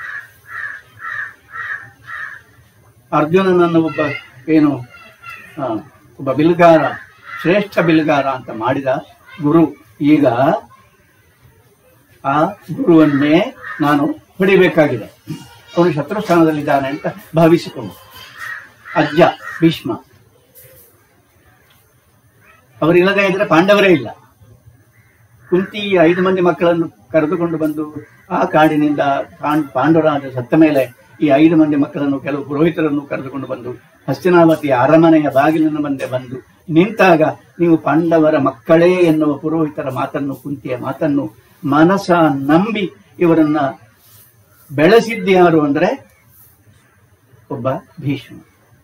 ಅರ್ಜುನನನ್ನು ಒಬ್ಬ ಏನು ಆ, ಒಬ್ಬ ಬಿಲ್ಗಾರ ಶ್ರೇಷ್ಠ ಬಿಲ್ಗಾರ ಅಂತ ಮಾಡಿದ ಗುರು ಈಗ ಆ ಗುರುವನ್ನೇ ನಾನು ಹೊಡಿಬೇಕಾಗಿದೆ ಅವನು ಶತ್ರುಸ್ಥಾನದಲ್ಲಿದ್ದಾನೆ ಅಂತ ಭಾವಿಸಿಕೊಂಡು ಅಜ್ಜ ಭೀಷ್ಮ ಅವರಿಲ್ಲದೆ ಇದ್ರೆ ಪಾಂಡವರೇ ಇಲ್ಲ ಕುಂತಿ ಈ ಐದು ಮಂದಿ ಮಕ್ಕಳನ್ನು ಕರೆದುಕೊಂಡು ಬಂದು ಆ ಕಾಡಿನಿಂದ ಪಾಂಡ್- ಪಾಂಡುರಾಜ ಸತ್ತ ಮೇಲೆ ಈ ಐದು ಮಂದಿ ಮಕ್ಕಳನ್ನು ಕೆಲವು ಪುರೋಹಿತರನ್ನು ಕರೆದುಕೊಂಡು ಬಂದು ಹಸ್ತಿನಾವತಿಯ ಅರಮನೆಯ ಬಾಗಿಲಿನ ಮುಂದೆ ಬಂದು ನಿಂತಾಗ ನೀವು ಪಾಂಡವರ ಮಕ್ಕಳೇ ಎನ್ನುವ ಪುರೋಹಿತರ ಮಾತನ್ನು ಕುಂತಿಯ ಮಾತನ್ನು ಮನಸ ನಂಬಿ ಇವರನ್ನ ಬೆಳೆಸಿದ್ಯಾರು ಅಂದ್ರೆ ಒಬ್ಬ ಭೀಷ್ಮ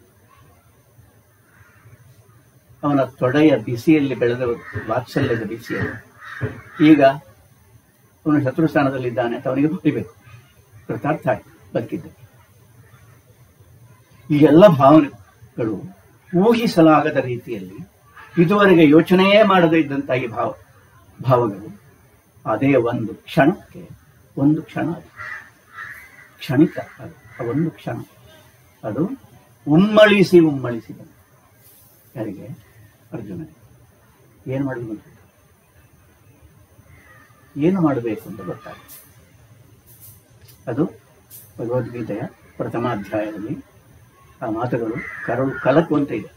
ಅವನ ತೊಡೆಯ ಬಿಸಿಯಲ್ಲಿ ಬೆಳೆದ ವಾತ್ಸಲ್ಯದ ಬಿಸಿಯಲ್ಲಿ ಈಗ ಅವನು ಶತ್ರು ಸ್ಥಾನದಲ್ಲಿದ್ದಾನೆ ಅಂತ ಅವನಿಗೆ ಹೊಡಿಬೇಕು ಕೃತಾರ್ಥ ಆಯ್ತು ಬದುಕಿದ್ದ ಈ ಎಲ್ಲ ಭಾವನೆಗಳು ಊಹಿಸಲಾಗದ ರೀತಿಯಲ್ಲಿ ಇದುವರೆಗೆ ಯೋಚನೆಯೇ ಮಾಡದೇ ಇದ್ದಂಥ ಈ ಭಾವ ಭಾವಗಳು ಅದೇ ಒಂದು ಕ್ಷಣಕ್ಕೆ ಒಂದು ಕ್ಷಣ ಅದು. ಕ್ಷಣಿಕ ಅದು ಆ ಒಂದು ಕ್ಷಣ ಅದು ಉಮ್ಮಳಿಸಿ ಉಮ್ಮಳಿಸಿದ ಯಾರಿಗೆ ಅರ್ಜುನ ಏನು ಮಾಡಬೇಕು ಅಂತ ಏನು ಮಾಡಬೇಕು ಅಂತ ಗೊತ್ತಾಗುತ್ತೆ ಅದು ಭಗವದ್ಗೀತೆಯ ಪ್ರಥಮ ಅಧ್ಯಾಯದಲ್ಲಿ ಆ ಮಾತುಗಳು ಕರಳು ಕಲಕುವಂತೆ ಇದೆ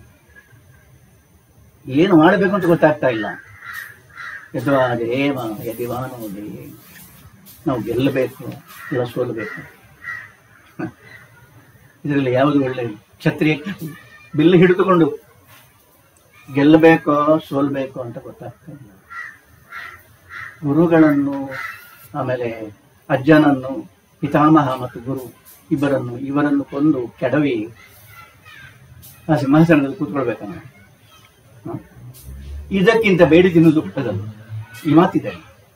ಏನು ಮಾಡಬೇಕು ಅಂತ ಗೊತ್ತಾಗ್ತಾ ಇಲ್ಲ ಯದ್ವಾ ದೇವ ಯದಿವಾನೋ ದೇವ ನಾವು ಗೆಲ್ಲಬೇಕು ಇಲ್ಲ ಸೋಲಬೇಕು ಇದರಲ್ಲಿ ಯಾವುದು ಒಳ್ಳೆ ಕ್ಷತ್ರಿಯ ಬಿಲ್ಲು ಹಿಡಿದುಕೊಂಡು ಗೆಲ್ಲಬೇಕೋ ಸೋಲ್ಬೇಕೋ ಅಂತ ಗೊತ್ತಾಗ್ತಾ ಇಲ್ಲ ಗುರುಗಳನ್ನು ಆಮೇಲೆ ಅಜ್ಜನನ್ನು ಪಿತಾಮಹ ಮತ್ತು ಗುರು ಇಬ್ಬರನ್ನು ಇವರನ್ನು ಕೊಂದು ಕೆಡವಿ ಆ ಸಿಂಹಾಸನದಲ್ಲಿ ಕೂತ್ಕೊಳ್ಬೇಕ ನಾವು ಹ? ಇದಕ್ಕಿಂತ ಬೇಡಿ ತಿನ್ನುವುದು ಪುಟ್ಟದಲ್ಲ ಈ ಮಾತಿದೆ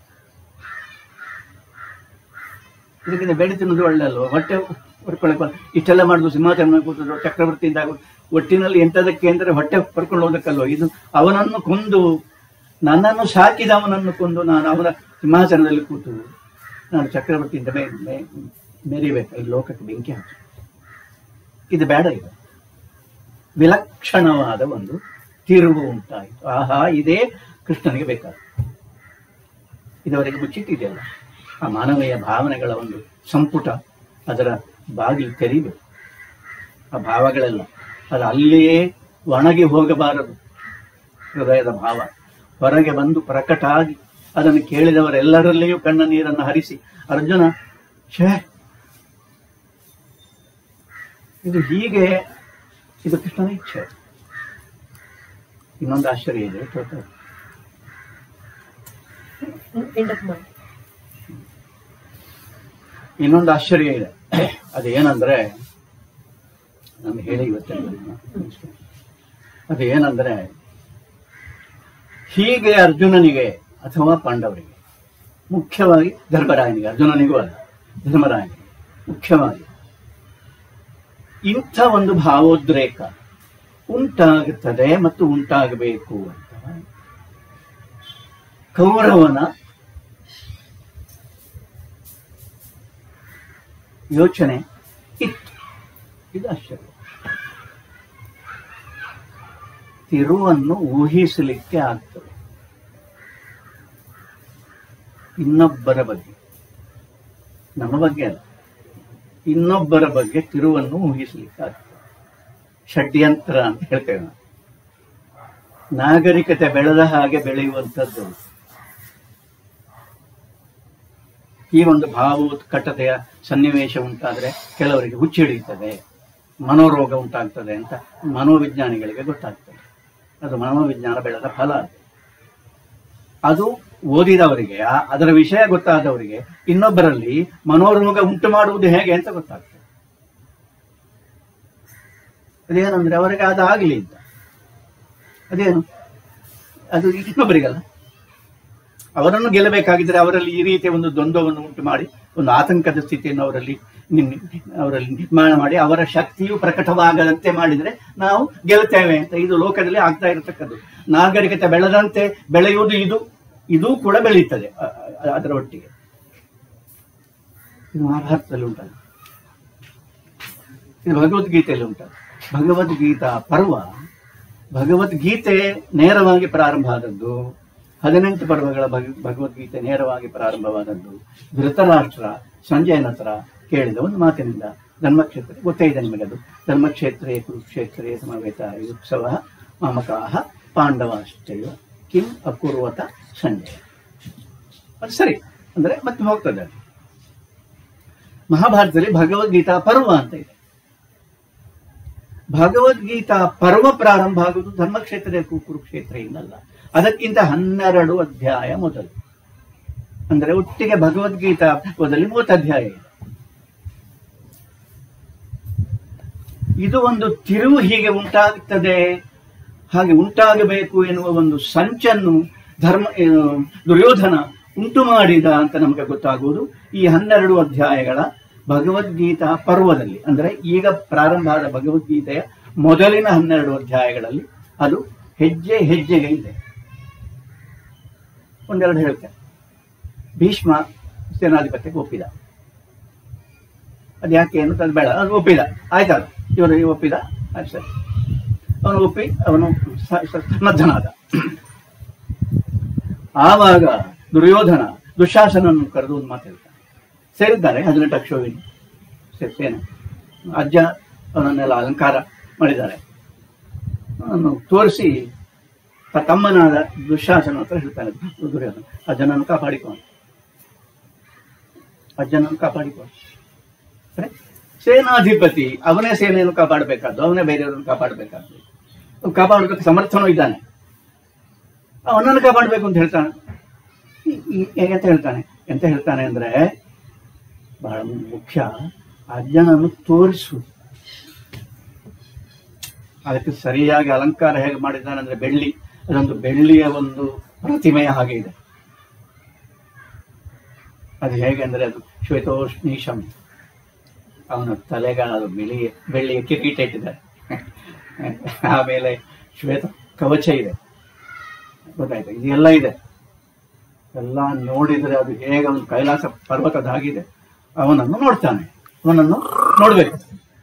ಇದಕ್ಕಿಂತ ಬೇಡಿ ತಿನ್ನುವುದು ಒಳ್ಳೆ ಅಲ್ವಾ ಹೊಟ್ಟೆ ಹೊರ್ಕೊಳಕ್ಕೆ ಇಷ್ಟೆಲ್ಲ ಮಾಡುದು ಸಿಂಹಾಸನ ಕೂತದ್ದು ಚಕ್ರವರ್ತಿಯಿಂದ ಆಗೋದು. ಒಟ್ಟಿನಲ್ಲಿ ಎಂತದಕ್ಕೆ ಅಂದರೆ ಹೊಟ್ಟೆ ಹೊರ್ಕೊಂಡು ಹೋದಕ್ಕಲ್ವ ಇದು ಅವನನ್ನು ಕೊಂದು ನನ್ನನ್ನು ಸಾಕಿದ ಅವನನ್ನು ಕೊಂದು ನಾನು ಅವನ ಸಿಂಹಾಸನದಲ್ಲಿ ಕೂತು ನಾನು ಚಕ್ರವರ್ತಿಯಿಂದ ಮೇ ಮೇ- ಮೆರಿಬೇಕು ಈ ಲೋಕಕ್ಕೆ ಬೆಂಕಿ ಹಾಕಿ ಇದು ಬೇಡ ಇದು ವಿಲಕ್ಷಣವಾದ ಒಂದು ತಿರುವು ಉಂಟಾಯಿತು ಆಹಾ ಇದೇ ಕೃಷ್ಣನಿಗೆ ಬೇಕಾದ ಇದುವರೆಗೆ ಮುಚ್ಚಿಟ್ಟಿದೆಯಲ್ಲ ಆ ಮಾನವೀಯ ಭಾವನೆಗಳ ಒಂದು ಸಂಪುಟ ಅದರ ಬಾಗಿಲು ತೆರೀಬೇಕು ಆ ಭಾವಗಳೆಲ್ಲ ಅದು ಅಲ್ಲಿಯೇ ಒಣಗಿ ಹೋಗಬಾರದು ಹೃದಯದ ಭಾವ ಹೊರಗೆ ಬಂದು ಪ್ರಕಟ ಆಗಿ ಅದನ್ನು ಕೇಳಿದವರೆಲ್ಲರಲ್ಲಿಯೂ ಕಣ್ಣ ನೀರನ್ನು ಹರಿಸಿ ಅರ್ಜುನ ಛೇ ಇದು ಹೀಗೆ ಇದು ಕೃಷ್ಣನ ಇಚ್ಛೆ ಇನ್ನೊಂದು ಆಶ್ಚರ್ಯ ಇದೆ ಕೇಳ್ತಾ ಇರಿ. ಎಂಡಪ್ ಮಾಡಿ ಇನ್ನೊಂದು ಆಶ್ಚರ್ಯ ಇದೆ ಅದೇನಂದ್ರೆ ನಾನು ಹೇಳಿ ಇವತ್ತೆಲ್ಲ ಅದು ಏನಂದ್ರೆ ಹೀಗೆ ಅರ್ಜುನನಿಗೆ ಅಥವಾ ಪಾಂಡವರಿಗೆ ಮುಖ್ಯವಾಗಿ ಧರ್ಮರಾಯನಿಗೆ ಅರ್ಜುನನಿಗೂ ಅಲ್ಲ ಧರ್ಮರಾಯನಿಗೆ ಮುಖ್ಯವಾಗಿ ಇಂಥ ಒಂದು ಭಾವೋದ್ರೇಕ ಉಂಟಾಗುತ್ತದೆ ಮತ್ತು ಉಂಟಾಗಬೇಕು ಅಂತ ಕೌರವನ ಯೋಚನೆ ಇತ್ತು ಇದು ಆಶ್ಚರ್ಯ ತಿರುವನ್ನು ಊಹಿಸಲಿಕ್ಕೆ ಆಗ್ತದೆ ಇನ್ನೊಬ್ಬರ ಬಗ್ಗೆ ನಮ್ಮ ಬಗ್ಗೆ ಅಲ್ಲ ಇನ್ನೊಬ್ಬರ ಬಗ್ಗೆ ತಿರುವನ್ನು ಊಹಿಸಲಿಕ್ಕೆ ಆಗ್ತದೆ ಷಡ್ಯಂತ್ರ ಅಂತ ಹೇಳ್ತೇವೆ ನಾವು ನಾಗರಿಕತೆ ಬೆಳೆದ ಹಾಗೆ ಬೆಳೆಯುವಂಥದ್ದು ಈ ಒಂದು ಭಾವೋತ್ಕಟತೆಯ ಸನ್ನಿವೇಶ ಉಂಟಾದ್ರೆ ಕೆಲವರಿಗೆ ಹುಚ್ಚಿಡಿಯುತ್ತದೆ ಮನೋರೋಗ ಉಂಟಾಗ್ತದೆ ಅಂತ ಮನೋವಿಜ್ಞಾನಿಗಳಿಗೆ ಗೊತ್ತಾಗ್ತದೆ ಅದು ಮನೋವಿಜ್ಞಾನ ಬೆಳೆದ ಫಲ ಅದು. ಅದು ಓದಿದವರಿಗೆ ಆ- ಅದರ ವಿಷಯ ಗೊತ್ತಾದವರಿಗೆ ಇನ್ನೊಬ್ಬರಲ್ಲಿ ಮನೋರೋಗ ಉಂಟು ಮಾಡುವುದು ಹೇಗೆ ಅಂತ ಗೊತ್ತಾಗ್ತದೆ ಅದೇನಂದ್ರೆ ಅವರಿಗೆ ಅದಾಗಲಿ ಅಂತ ಅದೇನು ಅದು ಇನ್ನೊಬ್ಬರಿಗಲ್ಲ ಅವರನ್ನು ಗೆಲ್ಲಬೇಕಾಗಿದ್ರೆ ಅವರಲ್ಲಿ ಈ ರೀತಿಯ ಒಂದು ದ್ವಂದ್ವವನ್ನು ಉಂಟು ಮಾಡಿ ಒಂದು ಆತಂಕದ ಸ್ಥಿತಿಯನ್ನು ಅವರಲ್ಲಿ ನಿನ್- ಅವರಲ್ಲಿ ನಿರ್ಮಾಣ ಮಾಡಿ ಅವರ ಶಕ್ತಿಯು ಪ್ರಕಟವಾಗದಂತೆ ಮಾಡಿದ್ರೆ ನಾವು ಗೆಲ್ತೇವೆ ಅಂತ ಇದು ಲೋಕದಲ್ಲಿ ಆಗ್ತಾ ಇರತಕ್ಕದ್ದು ನಾಗರಿಕತೆ ಬೆಳೆದಂತೆ ಬೆಳೆಯುವುದು ಇದು ಇದು ಕೂಡ ಬೆಳೆಯುತ್ತದೆ ಅ- ಅ- ಅದರ ಒಟ್ಟಿಗೆ ಇದು ಮಹಾಭಾರತದಲ್ಲಿ ಉಂಟಲ್ಲ ಇದು ಭಗವದ್ಗೀತೆಯಲ್ಲಿ ಉಂಟಲ್ಲ ಭಗವದ್ಗೀತಾ ಪರ್ವ ಭಗವದ್ಗೀತೆ ನೇರವಾಗಿ ಪ್ರಾರಂಭ ಆದದ್ದು ಹದಿನೆಂಟು ಪರ್ವಗಳ ಭಗ- ಭಗವದ್ಗೀತೆ ನೇರವಾಗಿ ಪ್ರಾರಂಭವಾದದ್ದು ಧೃತರಾಷ್ಟ್ರ ಸಂಜಯನ ಹತ್ರ ಕೇಳಿದ ಒಂದು ಮಾತಿನಿಂದ ಧರ್ಮಕ್ಷೇತ್ರ ಗೊತ್ತೇ ಇದೆ ನಿಮಗದು ಧರ್ಮಕ್ಷೇತ್ರೇ ಕುರುಕ್ಷೇತ್ರೇ ಸಮವೇತ ಉತ್ಸವ ಮಾಮಕಾಹ ಪಾಂಡವಾಶ್ಚೈವ ಕಿಂ ಅಕುರ್ವತ ಸಂಜಯ ಅದು ಸರಿ ಅಂದ್ರೆ ಮತ್ತೆ ಹೋಗ್ತದೆ ಅದು. ಮಹಾಭಾರತದಲ್ಲಿ ಭಗವದ್ಗೀತಾ ಪರ್ವ ಅಂತ ಇದೆ ಭಗವದ್ಗೀತಾ ಪರ್ವ ಪ್ರಾರಂಭ ಆಗುವುದು ಧರ್ಮಕ್ಷೇತ್ರ ಕು- ಕುರುಕ್ಷೇತ್ರ ಇನ್ನಲ್ಲ ಅದಕ್ಕಿಂತ ಹನ್ನೆರಡು ಅಧ್ಯಾಯ ಮೊದಲು ಅಂದರೆ ಒಟ್ಟಿಗೆ ಭಗವದ್ಗೀತಾ ಪರ್ವದಲ್ಲಿ ಮೂವತ್ತು ಅಧ್ಯಾಯ ಇದೆ ಇದು ಒಂದು ತಿರುವು ಹೀಗೆ ಉಂಟಾಗುತ್ತದೆ ಹಾಗೆ ಉಂಟಾಗಬೇಕು ಎನ್ನುವ ಒಂದು ಸಂಚನ್ನು ಧರ್ಮ ಏನು, ದುರ್ಯೋಧನ ಉಂಟು ಮಾಡಿದ ಅಂತ ನಮಗೆ ಗೊತ್ತಾಗುವುದು ಈ ಹನ್ನೆರಡು ಅಧ್ಯಾಯಗಳ ಭಗವದ್ಗೀತಾ ಪರ್ವದಲ್ಲಿ ಅಂದ್ರೆ ಈಗ ಪ್ರಾರಂಭ ಆದ ಭಗವದ್ಗೀತೆಯ ಮೊದಲಿನ ಹನ್ನೆರಡು ಅಧ್ಯಾಯಗಳಲ್ಲಿ ಅದು ಹೆಜ್ಜೆ ಹೆಜ್ಜೆಗೆ ಇದೆ ಒಂದೆರಡು ಹೇಳ್ತೇನೆ ಭೀಷ್ಮ ಸೇನಾಧಿಪತ್ಯಕ್ಕೆ ಒಪ್ಪಿದ ಅದು ಯಾಕೆ ಏನು ಅದು ಬೇಡ ಅದು ಒಪ್ಪಿದ ಆಯ್ತಲ್ಲ ಇವರು ಒಪ್ಪಿದ ಆಯ್ತು ಸರಿ ಅವನು ಒಪ್ಪಿ ಅವನು ಸ- ಸ- ಸನ್ನದ್ಧನಾದ ಆವಾಗ ದುರ್ಯೋಧನ ದುಶಾಸನನ್ನು ಕರೆದು ಒಂದು ಮಾತು ಹೇಳ್ತಾನೆ ಸೇರಿದ್ದಾರೆ ಹದಿನೆಂಟು ಅಕ್ಷೋಹಿಣಿ ಸೇ- ಸೇನೆ ಅಜ್ಜ ಅವನನ್ನೆಲ್ಲ ಅಲಂಕಾರ ಮಾಡಿದ್ದಾರೆ ಅವನನ್ನು ತೋರಿಸಿ ತ- ತಮ್ಮನಾದ ದುಶಾಸನ ಹತ್ರ ಹೇಳ್ತಾನೆ ದುರ್ಯೋಧನ ಅಜ್ಜನನ್ನು ಕಾಪಾಡಿಕೊ ಅಂತ. ಅಜ್ಜನನ್ನು ಕಾಪಾಡಿಕೊ ಸರಿ? ಸೇನಾಧಿಪತಿ ಅವನೇ ಸೇನೆಯನ್ನು ಕಾಪಾಡಬೇಕಾದ್ದು ಅವನೇ ಬೇರೆಯವರನ್ನು ಕಾಪಾಡಬೇಕಾದ್ದು ಅವ್ನು ಕಾಪಾಡೋದಕ್ಕೆ ಸಮರ್ಥನೂ ಇದ್ದಾನೆ ಅವನನ್ನು ಕಾಪಾಡಬೇಕು ಅಂತ ಹೇಳ್ತಾನೆ ಈ- ಈ- ಎಂತ ಹೇಳ್ತಾನೆ ಎಂತ ಹೇಳ್ತಾನೆ ಅಂದ್ರೆ ಬಹಳ ಮುಖ್ಯ ಅಜ್ಜನನ್ನು ತೋರಿಸು ಅದಕ್ಕೆ ಸರಿಯಾಗಿ ಅಲಂಕಾರ ಹೇಗೆ ಮಾಡಿದ್ದಾನೆ ಅಂದ್ರೆ ಬೆಳ್ಳಿ ಅದೊಂದು ಬೆಳ್ಳಿಯ ಒಂದು ಪ್ರತಿಮೆಯ ಹಾಗೆ ಇದೆ ಅದು ಹೇಗೆ ಅಂದ್ರೆ ಅದು ಶ್ವೇತೋಷ್ಣೀಶಂ ಅವನ ತಲೆಗಳ ಅದು ಬಿಳಿ ಬೆಳ್ಳಿಯ ಕಿರೀಟ ಇಟ್ಟಿದ್ದಾರೆ ಆಮೇಲೆ ಶ್ವೇತ ಕವಚ ಇದೆ ಗೊತ್ತಾಯ್ತು ಇದೆಲ್ಲ ಇದೆ ಎಲ್ಲ ನೋಡಿದ್ರೆ ಅದು ಹೇಗೆ ಒಂದು ಕೈಲಾಸ ಪರ್ವತದಾಗಿದೆ ಅವನನ್ನು ನೋಡ್ತಾನೆ ಅವನನ್ನು ನೋಡ್ಬೇಕು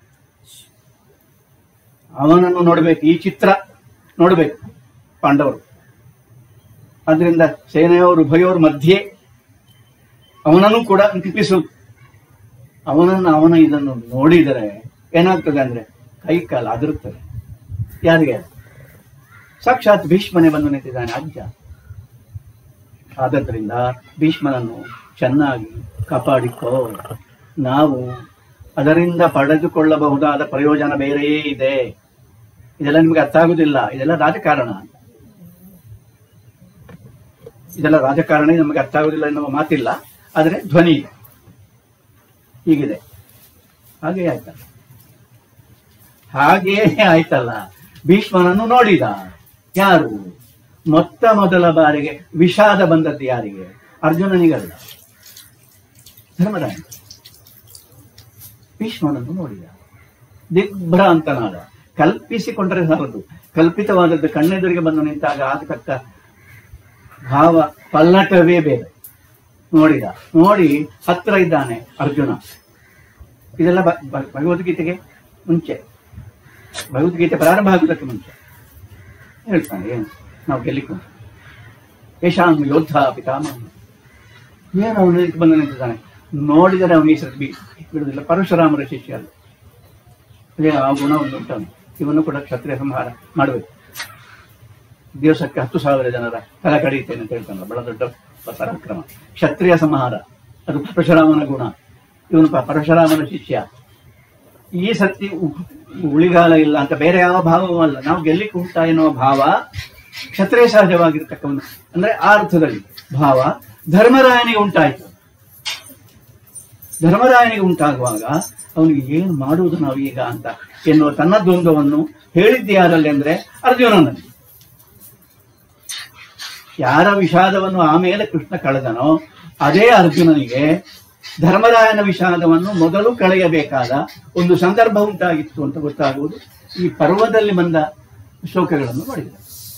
ಅವನನ್ನು ನೋಡ್ಬೇಕು ಈ ಚಿತ್ರ ನೋಡ್ಬೇಕು ಪಾಂಡವರು ಅದರಿಂದ ಸೇನೆಯವರು ಉಭಯೋರ್ ಮಧ್ಯೆ ಅವನನ್ನು ಕೂಡ ನಿಲ್ಲಿಸು ಅವನನ್ನು ಅವನ ಇದನ್ನು ನೋಡಿದರೆ ಏನಾಗ್ತದೆ ಅಂದ್ರೆ ಕೈ ಕಾಲು ಅದರುತ್ತದೆ ಯಾರಿಗೆ ಸಾಕ್ಷಾತ್ ಭೀಷ್ಮನೆ ಬಂದು ನಿಂತಿದ್ದಾನೆ ಅಜ್ಜ ಆದದ್ರಿಂದ ಭೀಷ್ಮನನ್ನು ಚೆನ್ನಾಗಿ ಕಾಪಾಡಿಕೋ ನಾವು ಅದರಿಂದ ಪಡೆದುಕೊಳ್ಳಬಹುದಾದ ಪ್ರಯೋಜನ ಬೇರೆಯೇ ಇದೆ ಇದೆಲ್ಲ ನಿಮ್ಗೆ ಅರ್ಥ ಆಗುದಿಲ್ಲ ಇದೆಲ್ಲ ರಾಜಕಾರಣ ಇದೆಲ್ಲ ರಾಜಕಾರಣ ನಮಗೆ ಅರ್ಥ ಆಗುದಿಲ್ಲ ಎನ್ನುವ ಮಾತಿಲ್ಲ ಆದರೆ ಧ್ವನಿ ಇದೆ. ಹೀಗಿದೆ ಹಾಗೆ ಆಯ್ತಲ್ಲ ಹಾಗೇ ಆಯ್ತಲ್ಲ ಭೀಷ್ಮನನ್ನು ನೋಡಿದ ಯಾರು ಮೊತ್ತ ಮೊದಲ ಬಾರಿಗೆ ವಿಷಾದ ಬಂದದ್ದು ಯಾರಿಗೆ ಅರ್ಜುನನಿಗಲ್ಲ ಧರ್ಮರಾಯ ಭೀಷ್ಮನನ್ನು ನೋಡಿದ ದಿಗ್ಭ್ರಾಂತನಾದ ಕಲ್ಪಿಸಿಕೊಂಡರೆ ಸಾಲದು ಕಲ್ಪಿತವಾದದ್ದು ಕಣ್ಣೆದುರಿಗೆ ಬಂದು ನಿಂತಾಗ ಆಗತಕ್ಕ ಭಾವ ಪಲ್ಲಟವೇ ಬೇರೆ ನೋಡಿದ ನೋಡಿ ಹತ್ರ ಇದ್ದಾನೆ ಅರ್ಜುನ ಇದೆಲ್ಲ ಭ- ಭ- ಭಗವದ್ಗೀತೆಗೆ ಮುಂಚೆ ಭಗವದ್ಗೀತೆ ಪ್ರಾರಂಭ ಆಗುವುದಕ್ಕೆ ಮುಂಚೆ ಹೇಳ್ತಾನೆ ಏನು ನಾವು ಗೆಲ್ಲಿಕೊಂಡು ಯಶಾಂ ಯೋಧ ಪಿತಾಮಹ ಏನು ಅವನು ಇದಕ್ಕೆ ಬಂದು ನಿಂತಿದ್ದಾನೆ ನೋಡಿದರೆ ಅವನಿಗೆ ಸರ್ ಬಿ ಬಿಡುವುದಿಲ್ಲ ಪರಶುರಾಮರ ಶಿಷ್ಯ ಅಲ್ಲ ಅದೇ ಆ ಗುಣ ಒಂದು ಉಂಟವನು ಇವನು ಕೂಡ ಕ್ಷತ್ರಿಯ ಸಂಹಾರ ಮಾಡಬೇಕು ದಿವಸಕ್ಕೆ ಹತ್ತು ಸಾವಿರ ಜನರ ತಲೆ ಕಡಿಯುತ್ತೇನೆ ಅಂತ ಹೇಳ್ತಾನಲ್ಲ ಬಹಳ ದೊಡ್ಡ ಪರಾಕ್ರಮ ಕ್ಷತ್ರಿಯ ಸಂಹಾರ ಅದು ಪರಶುರಾಮನ ಗುಣ ಇವನು ಪ- ಪರಶುರಾಮನ ಶಿಷ್ಯ ಈ ಸತಿ ಉ- ಉಳಿಗಾಲ ಇಲ್ಲ ಅಂತ ಬೇರೆ ಯಾವ ಭಾವವೂ ಅಲ್ಲ ನಾವು ಗೆಲ್ಲಿಕ್ಕೆ ಉಂಟಾ ಎನ್ನುವ ಭಾವ ಕ್ಷತ್ರಿಯ ಸಹಜವಾಗಿರ್ತಕ್ಕ ಒಂದು ಅಂದ್ರೆ ಆ ಅರ್ಥದಲ್ಲಿ ಭಾವ ಧರ್ಮರಾಯನಿಗೆ ಉಂಟಾಯಿತು ಧರ್ಮರಾಯನಿಗೆ ಉಂಟಾಗುವಾಗ ಅವನಿಗೆ ಏನು ಮಾಡುವುದು ನಾವು ಈಗ ಅಂತ ಎನ್ನುವ ತನ್ನ ದ್ವಂದ್ವವನ್ನು ಹೇಳಿದ್ದು ಯಾರಲ್ಲಿ ಅಂದ್ರೆ ಅರ್ಜುನನಲ್ಲಿ ಯಾರ ವಿಷಾದವನ್ನು ಆಮೇಲೆ ಕೃಷ್ಣ ಕಳೆದನೋ ಅದೇ ಅರ್ಜುನನಿಗೆ ಧರ್ಮರಾಯನ ವಿಷಾದವನ್ನು ಮೊದಲು ಕಳೆಯಬೇಕಾದ ಒಂದು ಸಂದರ್ಭ ಉಂಟಾಗಿತ್ತು ಅಂತ ಗೊತ್ತಾಗುವುದು ಈ ಪರ್ವದಲ್ಲಿ ಬಂದ ಶ್ಲೋಕಗಳನ್ನು ನೋಡಿದ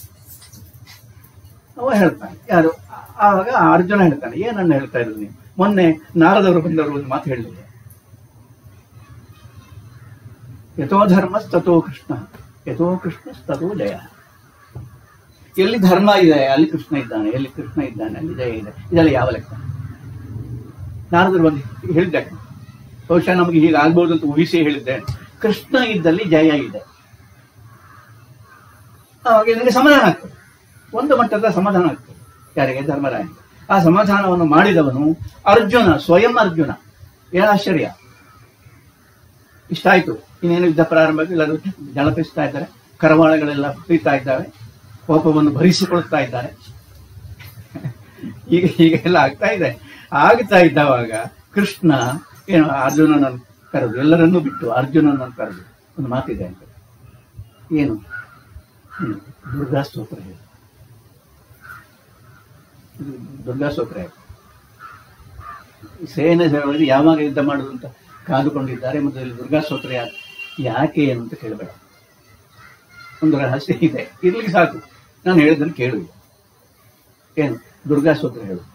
ಅವ ಹೇಳ್ತಾನೆ ಯಾರು ಆ- ಆವಾಗ ಆ ಅರ್ಜುನ ಹೇಳ್ತಾನೆ ಏನನ್ನ ಹೇಳ್ತಾ ಇರೋದು ನೀವು ಮೊನ್ನೆ ನಾರದವರು ಬಂದವರು ಒಂದು ಮಾತು ಹೇಳಿದ್ರು ಯಥೋ ಧರ್ಮಸ್ತಥೋ ಕೃಷ್ಣ ಯಥೋ ಕೃಷ್ಣಸ್ತಥೋ ಜಯ ಎಲ್ಲಿ ಧರ್ಮ ಇದೆ ಅಲ್ಲಿ ಕೃಷ್ಣ ಇದ್ದಾನೆ ಎಲ್ಲಿ ಕೃಷ್ಣ ಇದ್ದಾನೆ ಅಲ್ಲಿ ಜಯ ಇದೆ ಇದೆಲ್ಲ ಯಾವ ಲೆಕ್ಕ ನಾರದರು ಬಂದು ಹೇಳಿದ್ದೆ ಬಹುಶಃ ನಮಗೆ ಹೀಗೆ ಆಗ್ಬೋದು ಅಂತ ಊಹಿಸಿ ಹೇಳಿದ್ದೆ ಕೃಷ್ಣ ಇದ್ದಲ್ಲಿ ಜಯ ಇದೆ ಆವಾಗ ನಿನಗೆ ಸಮಾಧಾನ ಆಗ್ತದೆ ಒಂದು ಮಟ್ಟದ ಸಮಾಧಾನ ಆಗ್ತದೆ ಯಾರಿಗೆ ಧರ್ಮರಾಯ ಆ ಸಮಾಧಾನವನ್ನು ಮಾಡಿದವನು ಅರ್ಜುನ ಸ್ವಯಂ ಅರ್ಜುನ ಏನು ಆಶ್ಚರ್ಯ ಇಷ್ಟ ಆಯ್ತು ಇನ್ನೇನು ಯುದ್ಧ ಪ್ರಾರಂಭ ಎಲ್ಲರೂ ಜಳಪಿಸ್ತಾ ಇದ್ದಾರೆ ಕರವಾಳಗಳೆಲ್ಲ ಹುರಿತಾ ಇದ್ದಾವೆ ಕೋಪವನ್ನು ಭರಿಸಿಕೊಳ್ತಾ ಇದ್ದಾರೆ ಈಗ ಹೀಗೆಲ್ಲ ಆಗ್ತಾ ಇದೆ ಆಗ್ತಾ ಇದ್ದವಾಗ ಕೃಷ್ಣ ಏನು ಅರ್ಜುನನನ್ನು ಕರೆದು ಎಲ್ಲರನ್ನೂ ಬಿಟ್ಟು ಅರ್ಜುನನನ್ನು ಕರೆದು ಒಂದು ಮಾತಿದೆ ಅಂತ ಏನು ಹ್ಮ್. ದುರ್ಗಾ ಸ್ತೋತ್ರ ಹೇಳಿ ಇದು ದುರ್ಗಾ ಸ್ತೋತ್ರ ಹೇಳಿ ಸೇನೆ ಸೇವಕರು ಯಾವಾಗ ಯುದ್ಧ ಮಾಡುದು ಅಂತ ಕಾದುಕೊಂಡಿದ್ದಾರೆ ಮತ್ತು ಇಲ್ಲಿ ದುರ್ಗಾ ಸ್ತೋತ್ರ ಯಾ- ಯಾಕೆ ಏನು ಅಂತ ಕೇಳಬೇಡ ಒಂದು ರಹಸ್ಯ ಇದೆ ಇರ್ಲಿಕ್ಕೆ ಸಾಕು ನಾನು ಹೇಳಿದ್ದನ್ನು ಕೇಳು ಏನು ದುರ್ಗಾ ಸ್ತೋತ್ರ ಹೇಳು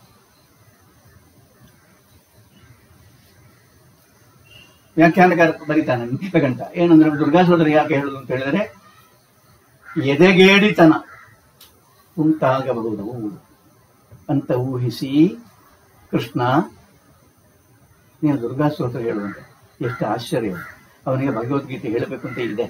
ವ್ಯಾಖ್ಯಾನಕಾರ ಬರೀತಾನೆ ಗಂಟ ಏನಂದ್ರೆ ದುರ್ಗಾ ಸ್ತೋತ್ರ ಯಾಕೆ ಹೇಳುದು ಅಂತ ಹೇಳಿದ್ರೆ ಎದೆಗೇಡಿತನ ಉಂಟಾಗಬಹುದು ಅಂತ ಊಹಿಸಿ ಕೃಷ್ಣ ನೀನು ದುರ್ಗಾ ಸ್ತೋತ್ರ ಹೇಳುವಂತೆ ಎಷ್ಟು ಆಶ್ಚರ್ಯ ಅವನಿಗೆ ಭಗವದ್ಗೀತೆ ಹೇಳಬೇಕು ಅಂತ ಇದೆ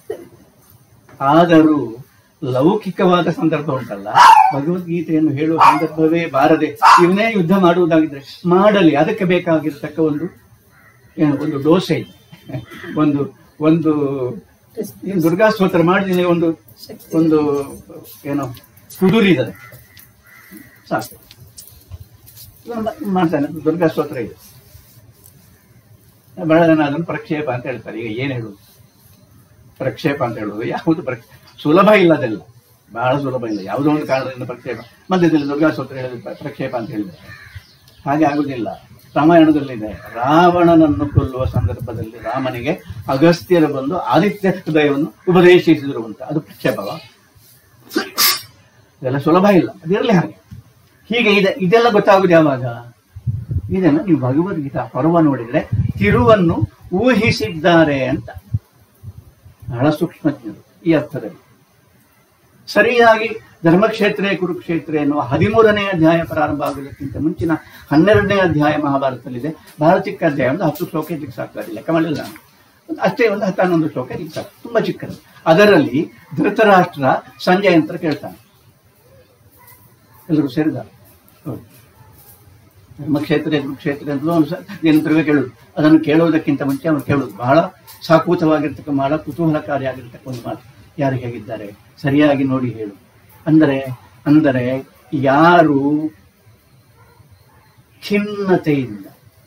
ಆದರೂ ಲೌಕಿಕವಾದ ಸಂದರ್ಭ ಉಂಟಲ್ಲ ಭಗವದ್ಗೀತೆಯನ್ನು ಹೇಳುವ ಸಂದರ್ಭವೇ ಬಾರದೆ ಇವನೇ ಯುದ್ಧ ಮಾಡುವುದಾಗಿದ್ರೆ ಮಾಡಲಿ ಅದಕ್ಕೆ ಬೇಕಾಗಿರ್ತಕ್ಕ ಒಂದು ಏನು ಒಂದು ಡೋಸೇಜ್ ಒಂದು ಒಂದು ಈ ದುರ್ಗಾ ಸ್ತೋತ್ರ ಮಾಡಿದ್ರೆ ಒಂದು ಒಂದು ಏನೋ ಕುದುರಿದೆ ಸಾಕು ಇವನು ಮ- ಮಾಡ್ತಾನೆ ದುರ್ಗಾ ಸ್ತೋತ್ರ ಇದೆ ಬಹಳ ಜನ ಅದನ್ನು ಪ್ರಕ್ಷೇಪ ಅಂತ ಹೇಳ್ತಾರೆ ಈಗ ಏನ್ ಹೇಳುದು ಪ್ರಕ್ಷೇಪ ಅಂತ ಹೇಳುದು ಯಾವುದು ಪ್ರಕ್ಷ ಸುಲಭ ಇಲ್ಲ ಅದೆಲ್ಲ ಬಹಳ ಸುಲಭ ಇಲ್ಲ ಯಾವುದೋ ಒಂದು ಕಾರಣದಿಂದ ಪ್ರಕ್ಷೇಪ ಮಧ್ಯದಲ್ಲಿ ದುರ್ಗಾ ಸ್ತೋತ್ರ ಹೇಳಿದ್ರೆ ಪ್ರ- ಪ್ರಕ್ಷೇಪ ಅಂತ ಹೇಳಿದ್ದಾರೆ ಹಾಗೆ ಆಗುದಿಲ್ಲ ರಾಮಾಯಣದಲ್ಲಿದೆ ರಾವಣನನ್ನು ಕೊಲ್ಲುವ ಸಂದರ್ಭದಲ್ಲಿ ರಾಮನಿಗೆ ಅಗಸ್ತ್ಯರು ಬಂದು ಆದಿತ್ಯ ಹೃದಯವನ್ನು ಉಪದೇಶಿಸಿದರು ಅಂತ ಅದು ಪ್ರಕ್ಷೇಪವ ಇದೆಲ್ಲ ಸುಲಭ ಇಲ್ಲ ಅದಿರಲಿ ಹಾಗೆ ಹೀಗೆ ಇದೆ ಇದೆಲ್ಲ ಗೊತ್ತಾಗುದು ಯಾವಾಗ ಇದನ್ನು ನೀವು ಭಗವದ್ಗೀತಾ ಪರ್ವ ನೋಡಿದ್ರೆ ತಿರುವನ್ನು ಊಹಿಸಿದ್ದಾರೆ ಅಂತ ಬಹಳ ಸೂಕ್ಷ್ಮಜ್ಞರು ಈ ಅರ್ಥದಲ್ಲಿ ಸರಿಯಾಗಿ ಧರ್ಮಕ್ಷೇತ್ರ ಕುರುಕ್ಷೇತ್ರ ಎನ್ನುವ ಹದಿಮೂರನೇ ಅಧ್ಯಾಯ ಪ್ರಾರಂಭ ಆಗುವುದಕ್ಕಿಂತ ಮುಂಚಿನ ಹನ್ನೆರಡನೇ ಅಧ್ಯಾಯ ಮಹಾಭಾರತದಲ್ಲಿದೆ ಬಹಳ ಚಿಕ್ಕ ಅಧ್ಯಾಯ ಒಂದು ಹತ್ತು ಶ್ಲೋಕ ಇದಕ್ಕೆ ಸಾಕು ಲೆಕ್ಕ ಮಾಡಲಿಲ್ಲ ನಾನು ಒಂದು ಅಷ್ಟೇ ಒಂದು ಹತ್ತು ಹನ್ನೊಂದು ಶ್ಲೋಕ ಇದಕ್ಕೆ ಸಾಕು ತುಂಬಾ ಚಿಕ್ಕದು ಅದರಲ್ಲಿ ಧೃತರಾಷ್ಟ್ರ ಸಂಜಯ್ ಅಂತ ಕೇಳ್ತಾನೆ ಎಲ್ಲರೂ ಸೇರಿದ್ದಾರೆ ಹೌದು. ಧರ್ಮಕ್ಷೇತ್ರ ಕುರುಕ್ಷೇತ್ರ ಅಂತಲೂ ಅವನು ಯಂತ್ರವೇ ಕೇಳುದು ಅದನ್ನು ಕೇಳುವುದಕ್ಕಿಂತ ಮುಂಚೆ ಅವನು ಕೇಳುವುದು ಬಹಳ ಸಾಕೂತವಾಗಿರ್ತಕ್ಕ ಬಹಳ ಕುತೂಹಲಕಾರಿಯಾಗಿರ್ತಕ್ಕ ಒಂದು ಮಾತು ಯಾರು ಹೇಗಿದ್ದಾರೆ ಸರಿಯಾಗಿ ನೋಡಿ ಹೇಳು ಅಂದರೆ ಅಂದರೆ ಯಾರು ಖಿನ್ನತೆಯಿಂದ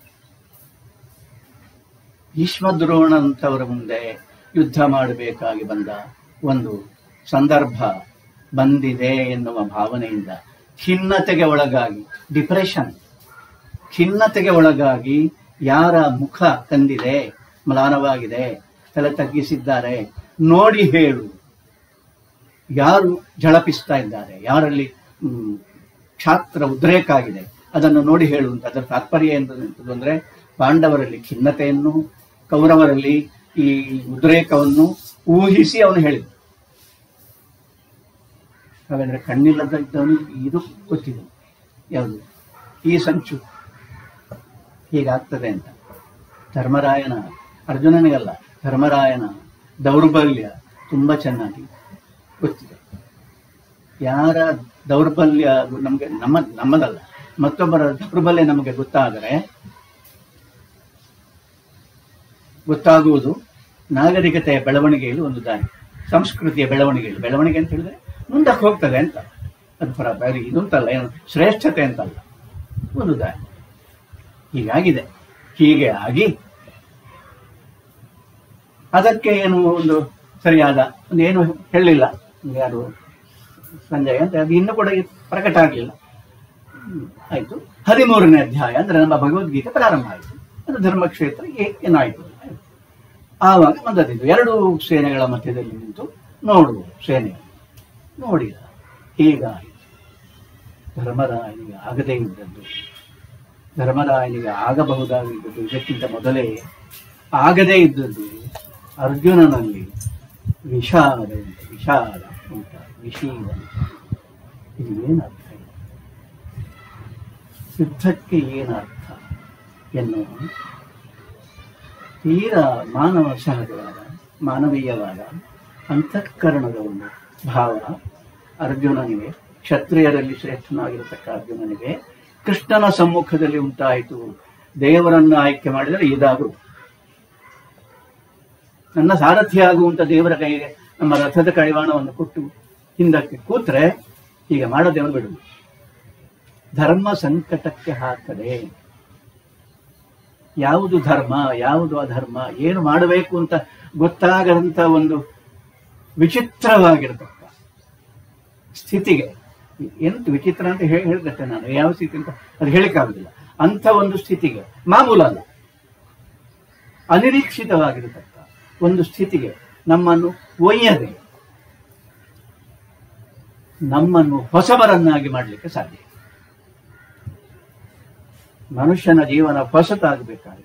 ಭೀಷ್ಮದ್ರೋಣಂತವರ ಮುಂದೆ ಯುದ್ಧ ಮಾಡಬೇಕಾಗಿ ಬಂದ ಒಂದು ಸಂದರ್ಭ ಬಂದಿದೆ ಎನ್ನುವ ಭಾವನೆಯಿಂದ ಖಿನ್ನತೆಗೆ ಒಳಗಾಗಿ ಡಿಪ್ರೆಷನ್ ಖಿನ್ನತೆಗೆ ಒಳಗಾಗಿ ಯಾರ ಮುಖ ತಂದಿದೆ ಮ್ಲಾನವಾಗಿದೆ ತಲೆ ತಗ್ಗಿಸಿದ್ದಾರೆ ನೋಡಿ ಹೇಳು ಯಾರು ಝಳಪಿಸ್ತಾ ಇದ್ದಾರೆ ಯಾರಲ್ಲಿ ಹ್ಮ್, ಕ್ಷಾತ್ರ ಉದ್ರೇಕ ಆಗಿದೆ ಅದನ್ನು ನೋಡಿ ಹೇಳುವಂತ ಅದರ ತಾತ್ಪರ್ಯ ಎಂತದ್ದು ಅಂದ್ರೆ ಪಾಂಡವರಲ್ಲಿ ಖಿನ್ನತೆಯನ್ನು ಕೌರವರಲ್ಲಿ ಈ ಉದ್ರೇಕವನ್ನು ಊಹಿಸಿ ಅವನು ಹೇಳಿದ ಹಾಗಾದ್ರೆ ಕಣ್ಣಿಲ್ಲದ ಇದ್ದವನಿಗೆ ಇದು ಗೊತ್ತಿದೆ ಯಾವುದು ಈ ಸಂಚು ಹೀಗಾಗ್ತದೆ ಅಂತ ಧರ್ಮರಾಯನ ಅರ್ಜುನನಿಗಲ್ಲ ಧರ್ಮರಾಯನ ದೌರ್ಬಲ್ಯ ತುಂಬಾ ಚೆನ್ನಾಗಿ ಗೊತ್ತಿದೆ ಯಾರ ದೌರ್ಬಲ್ಯ ನಮಗೆ ನಮ್ಮ ನಮ್ಮದಲ್ಲ ಮತ್ತೊಬ್ಬರ ದೌರ್ಬಲ್ಯ ನಮಗೆ ಗೊತ್ತಾದರೆ ಗೊತ್ತಾಗುವುದು ನಾಗರಿಕತೆಯ ಬೆಳವಣಿಗೆಯಲ್ಲಿ ಒಂದು ದಾರಿ ಸಂಸ್ಕೃತಿಯ ಬೆಳವಣಿಗೆಯಲ್ಲಿ ಬೆಳವಣಿಗೆ ಅಂತ ಹೇಳಿದ್ರೆ ಮುಂದಕ್ಕೆ ಹೋಗ್ತದೆ ಅಂತ ಅದು ಪರ ಬರೀ ಇದು ಅಂತಲ್ಲ ಏನು ಶ್ರೇಷ್ಠತೆ ಅಂತಲ್ಲ ಒಂದು ದಾರಿ ಹೀಗಾಗಿದೆ ಹೀಗೆ ಆಗಿ ಅದಕ್ಕೆ ಏನು ಒಂದು ಸರಿಯಾದ ಒಂದು ಏನು ಹೇಳಲಿಲ್ಲ ಯಾರು ಸಂಜಯ್ ಅಂತ ಅದು ಇನ್ನೂ ಕೂಡ ಪ್ರಕಟ ಆಗಲಿಲ್ಲ ಆಯ್ತು ಹದಿಮೂರನೇ ಅಧ್ಯಾಯ ಅಂದ್ರೆ ನಮ್ಮ ಭಗವದ್ಗೀತೆ ಪ್ರಾರಂಭ ಆಯಿತು ಅದು ಧರ್ಮಕ್ಷೇತ್ರ ಏ- ಏನಾಯ್ತು ಆವಾಗ ಬಂದದ್ದು ಎರಡು ಸೇನೆಗಳ ಮಧ್ಯದಲ್ಲಿ ನಿಂತು ನೋಡುವ ಸೇನೆ ನೋಡಿದ ಹೀಗಾಯಿತು ಧರ್ಮರಾಯನಿಗೆ ಆಗದೇ ಇದ್ದದ್ದು ಧರ್ಮರಾಯನಿಗೆ ಆಗಬಹುದಾಗಿದ್ದದ್ದು ಇದಕ್ಕಿಂತ ಮೊದಲೇ ಆಗದೇ ಇದ್ದದ್ದು ಅರ್ಜುನನಲ್ಲಿ ವಿಷಾದ ಉಂಟು ವಿಷಾದ ಉಂಟ ವಿಷೀದ ಇದು ಏನರ್ಥ ಇದೆ? ಯುದ್ಧಕ್ಕೆ ಏನರ್ಥ ಎನ್ನುವ ತೀರಾ ಮಾನವ ಸಹಜವಾದ ಮಾನವೀಯವಾದ ಅಂತಃಕರಣದ ಒಂದು ಭಾವ ಅರ್ಜುನನಿಗೆ ಕ್ಷತ್ರಿಯರಲ್ಲಿ ಶ್ರೇಷ್ಠನಾಗಿರತಕ್ಕ ಅರ್ಜುನನಿಗೆ ಕೃಷ್ಣನ ಸಮ್ಮುಖದಲ್ಲಿ ಉಂಟಾಯಿತು ದೇವರನ್ನು ಆಯ್ಕೆ ಮಾಡಿದರೆ ಇದಾಗು ನನ್ನ ಸಾರಥಿ ಆಗುವಂತ ದೇವರ ಕೈಗೆ ನಮ್ಮ ರಥದ ಕಡಿವಾಣವನ್ನು ಕೊಟ್ಟು ಹಿಂದಕ್ಕೆ ಕೂತ್ರೆ ಹೀಗೆ ಮಾಡದೇವರು ಬಿಡುದು ಧರ್ಮ ಸಂಕಟಕ್ಕೆ ಹಾಕದೆ ಯಾವುದು ಧರ್ಮ ಯಾವುದು ಅಧರ್ಮ ಏನು ಮಾಡಬೇಕು ಅಂತ ಗೊತ್ತಾಗದಂತ ಒಂದು ವಿಚಿತ್ರವಾಗಿರತಕ್ಕ ಸ್ಥಿತಿಗೆ ಎಂತ ವಿಚಿತ್ರ ಅಂತ ಹೇಳಿ ಹೇಳ್ದಷ್ಟೇ ನಾನು ಯಾವ ಸ್ಥಿತಿ ಅಂತ ಅದು ಹೇಳಿಕ್ಕಾಗುದಿಲ್ಲ ಅಂಥ ಒಂದು ಸ್ಥಿತಿಗೆ ಮಾಮೂಲಲ್ಲ ಅನಿರೀಕ್ಷಿತವಾಗಿರತಕ್ಕ ಒಂದು ಸ್ಥಿತಿಗೆ ನಮ್ಮನ್ನು ಒಯ್ಯದೆ ನಮ್ಮನ್ನು ಹೊಸಬರನ್ನಾಗಿ ಮಾಡಲಿಕ್ಕೆ ಸಾಧ್ಯ ಮನುಷ್ಯನ ಜೀವನ ಹೊಸತಾಗಬೇಕಾದ್ರೆ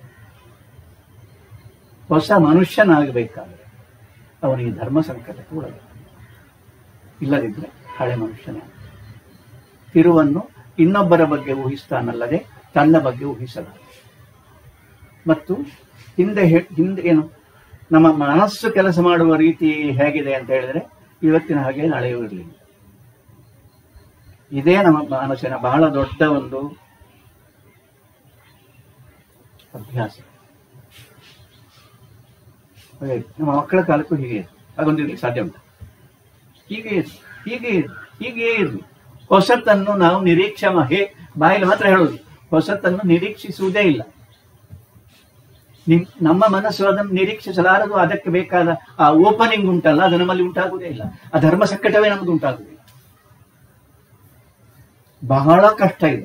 ಹೊಸ ಮನುಷ್ಯನಾಗಬೇಕಾದ್ರೆ ಅವನಿಗೆ ಧರ್ಮ ಸಂಕಟಕ್ಕೆ ಒಳಗೆ ಇಲ್ಲದಿದ್ರೆ ಹಳೆ ಮನುಷ್ಯನೇ ತಿರುವನ್ನು ಇನ್ನೊಬ್ಬರ ಬಗ್ಗೆ ಊಹಿಸ್ತಾನಲ್ಲದೆ ತನ್ನ ಬಗ್ಗೆ ಊಹಿಸಲಾರ ಮತ್ತು ಹಿಂದೆ ಹೇ- ಹಿಂದೆ ಏನು ನಮ್ಮ ಮನಸ್ಸು ಕೆಲಸ ಮಾಡುವ ರೀತಿ ಹೇಗಿದೆ ಅಂತ ಹೇಳಿದ್ರೆ ಇವತ್ತಿನ ಹಾಗೆ ನಾಳೆಯೂ ಇರಲಿಲ್ಲ ಇದೇ ನಮ್ಮ ಮನಸ್ಸಿನ ಬಹಳ ದೊಡ್ಡ ಒಂದು ಅಭ್ಯಾಸ ಹಾಗೆ ನಮ್ಮ ಮಕ್ಕಳ ಕಾಲಕ್ಕೂ ಹೀಗೆ ಇದೆ ಹಾಗೊಂದಿರ್ಲಿಕ್ಕೆ ಸಾಧ್ಯ ಉಂಟು ಹೀಗೆ ಇರ್ಲಿ ಹೀಗೆ ಇರ್ಲಿ ಹೀಗೆ ಇರ್ಲಿ ಹೊಸತನ್ನು ನಾವು ನಿರೀಕ್ಷೆ ಮಾ- ಹೇ ಬಾಯಲ್ಲಿ ಮಾತ್ರ ಹೇಳೋದು ಹೊಸತನ್ನು ನಿರೀಕ್ಷಿಸುವುದೇ ಇಲ್ಲ ನಿಮ್- ನಮ್ಮ ಮನಸ್ಸು ಅದನ್ನು ನಿರೀಕ್ಷಿಸಲಾರದು ಅದಕ್ಕೆ ಬೇಕಾದ ಆ ಓಪನಿಂಗ್ ಉಂಟಲ್ಲ ಅದು ನಮ್ಮಲ್ಲಿ ಉಂಟಾಗುವುದೇ ಇಲ್ಲ ಆ ಧರ್ಮ ಸಂಕಟವೇ ನಮ್ಗೆ ಉಂಟಾಗುವುದಿಲ್ಲ ಬಹಳ ಕಷ್ಟ ಇದೆ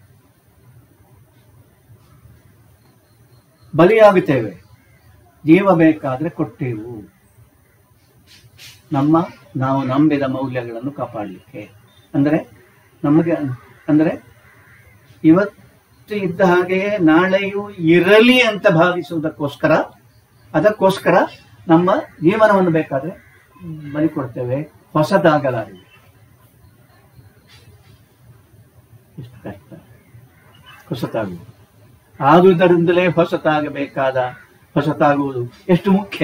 ಬಲಿಯಾಗುತ್ತೇವೆ ಜೀವ ಬೇಕಾದ್ರೆ ಕೊಟ್ಟೆವು ನಮ್ಮ ನಾವು ನಂಬಿದ ಮೌಲ್ಯಗಳನ್ನು ಕಾಪಾಡಲಿಕ್ಕೆ ಅಂದರೆ ನಮಗೆ ಅಂದರೆ ಇವತ್ತು ಇದ್ದ ಹಾಗೆಯೇ ನಾಳೆಯೂ ಇರಲಿ ಅಂತ ಭಾವಿಸುವುದಕ್ಕೋಸ್ಕರ ಅದಕ್ಕೋಸ್ಕರ ನಮ್ಮ ಜೀವನವನ್ನು ಬೇಕಾದ್ರೆ ಬಲಿ ಕೊಡ್ತೇವೆ ಹೊಸದಾಗಲಾರಿದೆ ಎಷ್ಟು ಕಷ್ಟ ಹೊಸತಾಗುವುದು ಆದುದರಿಂದಲೇ ಹೊಸತಾಗಬೇಕಾದ ಹೊಸತಾಗುವುದು ಎಷ್ಟು ಮುಖ್ಯ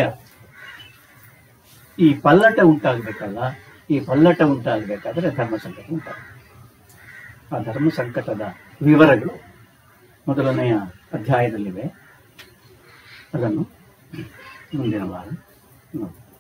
ಈ ಪಲ್ಲಟ ಉಂಟಾಗಬೇಕಲ್ಲ ಈ ಪಲ್ಲಟ ಉಂಟಾಗಬೇಕಾದ್ರೆ ಧರ್ಮ ಸಂಕಟ ಉಂಟಾಗ ಆ ಧರ್ಮ ಸಂಕಟದ ವಿವರಗಳು ಮೊದಲನೆಯ ಅಧ್ಯಾಯದಲ್ಲಿವೆ ಅದನ್ನು ಮುಂದಿನ ವಾರ ನೋಡೋಣ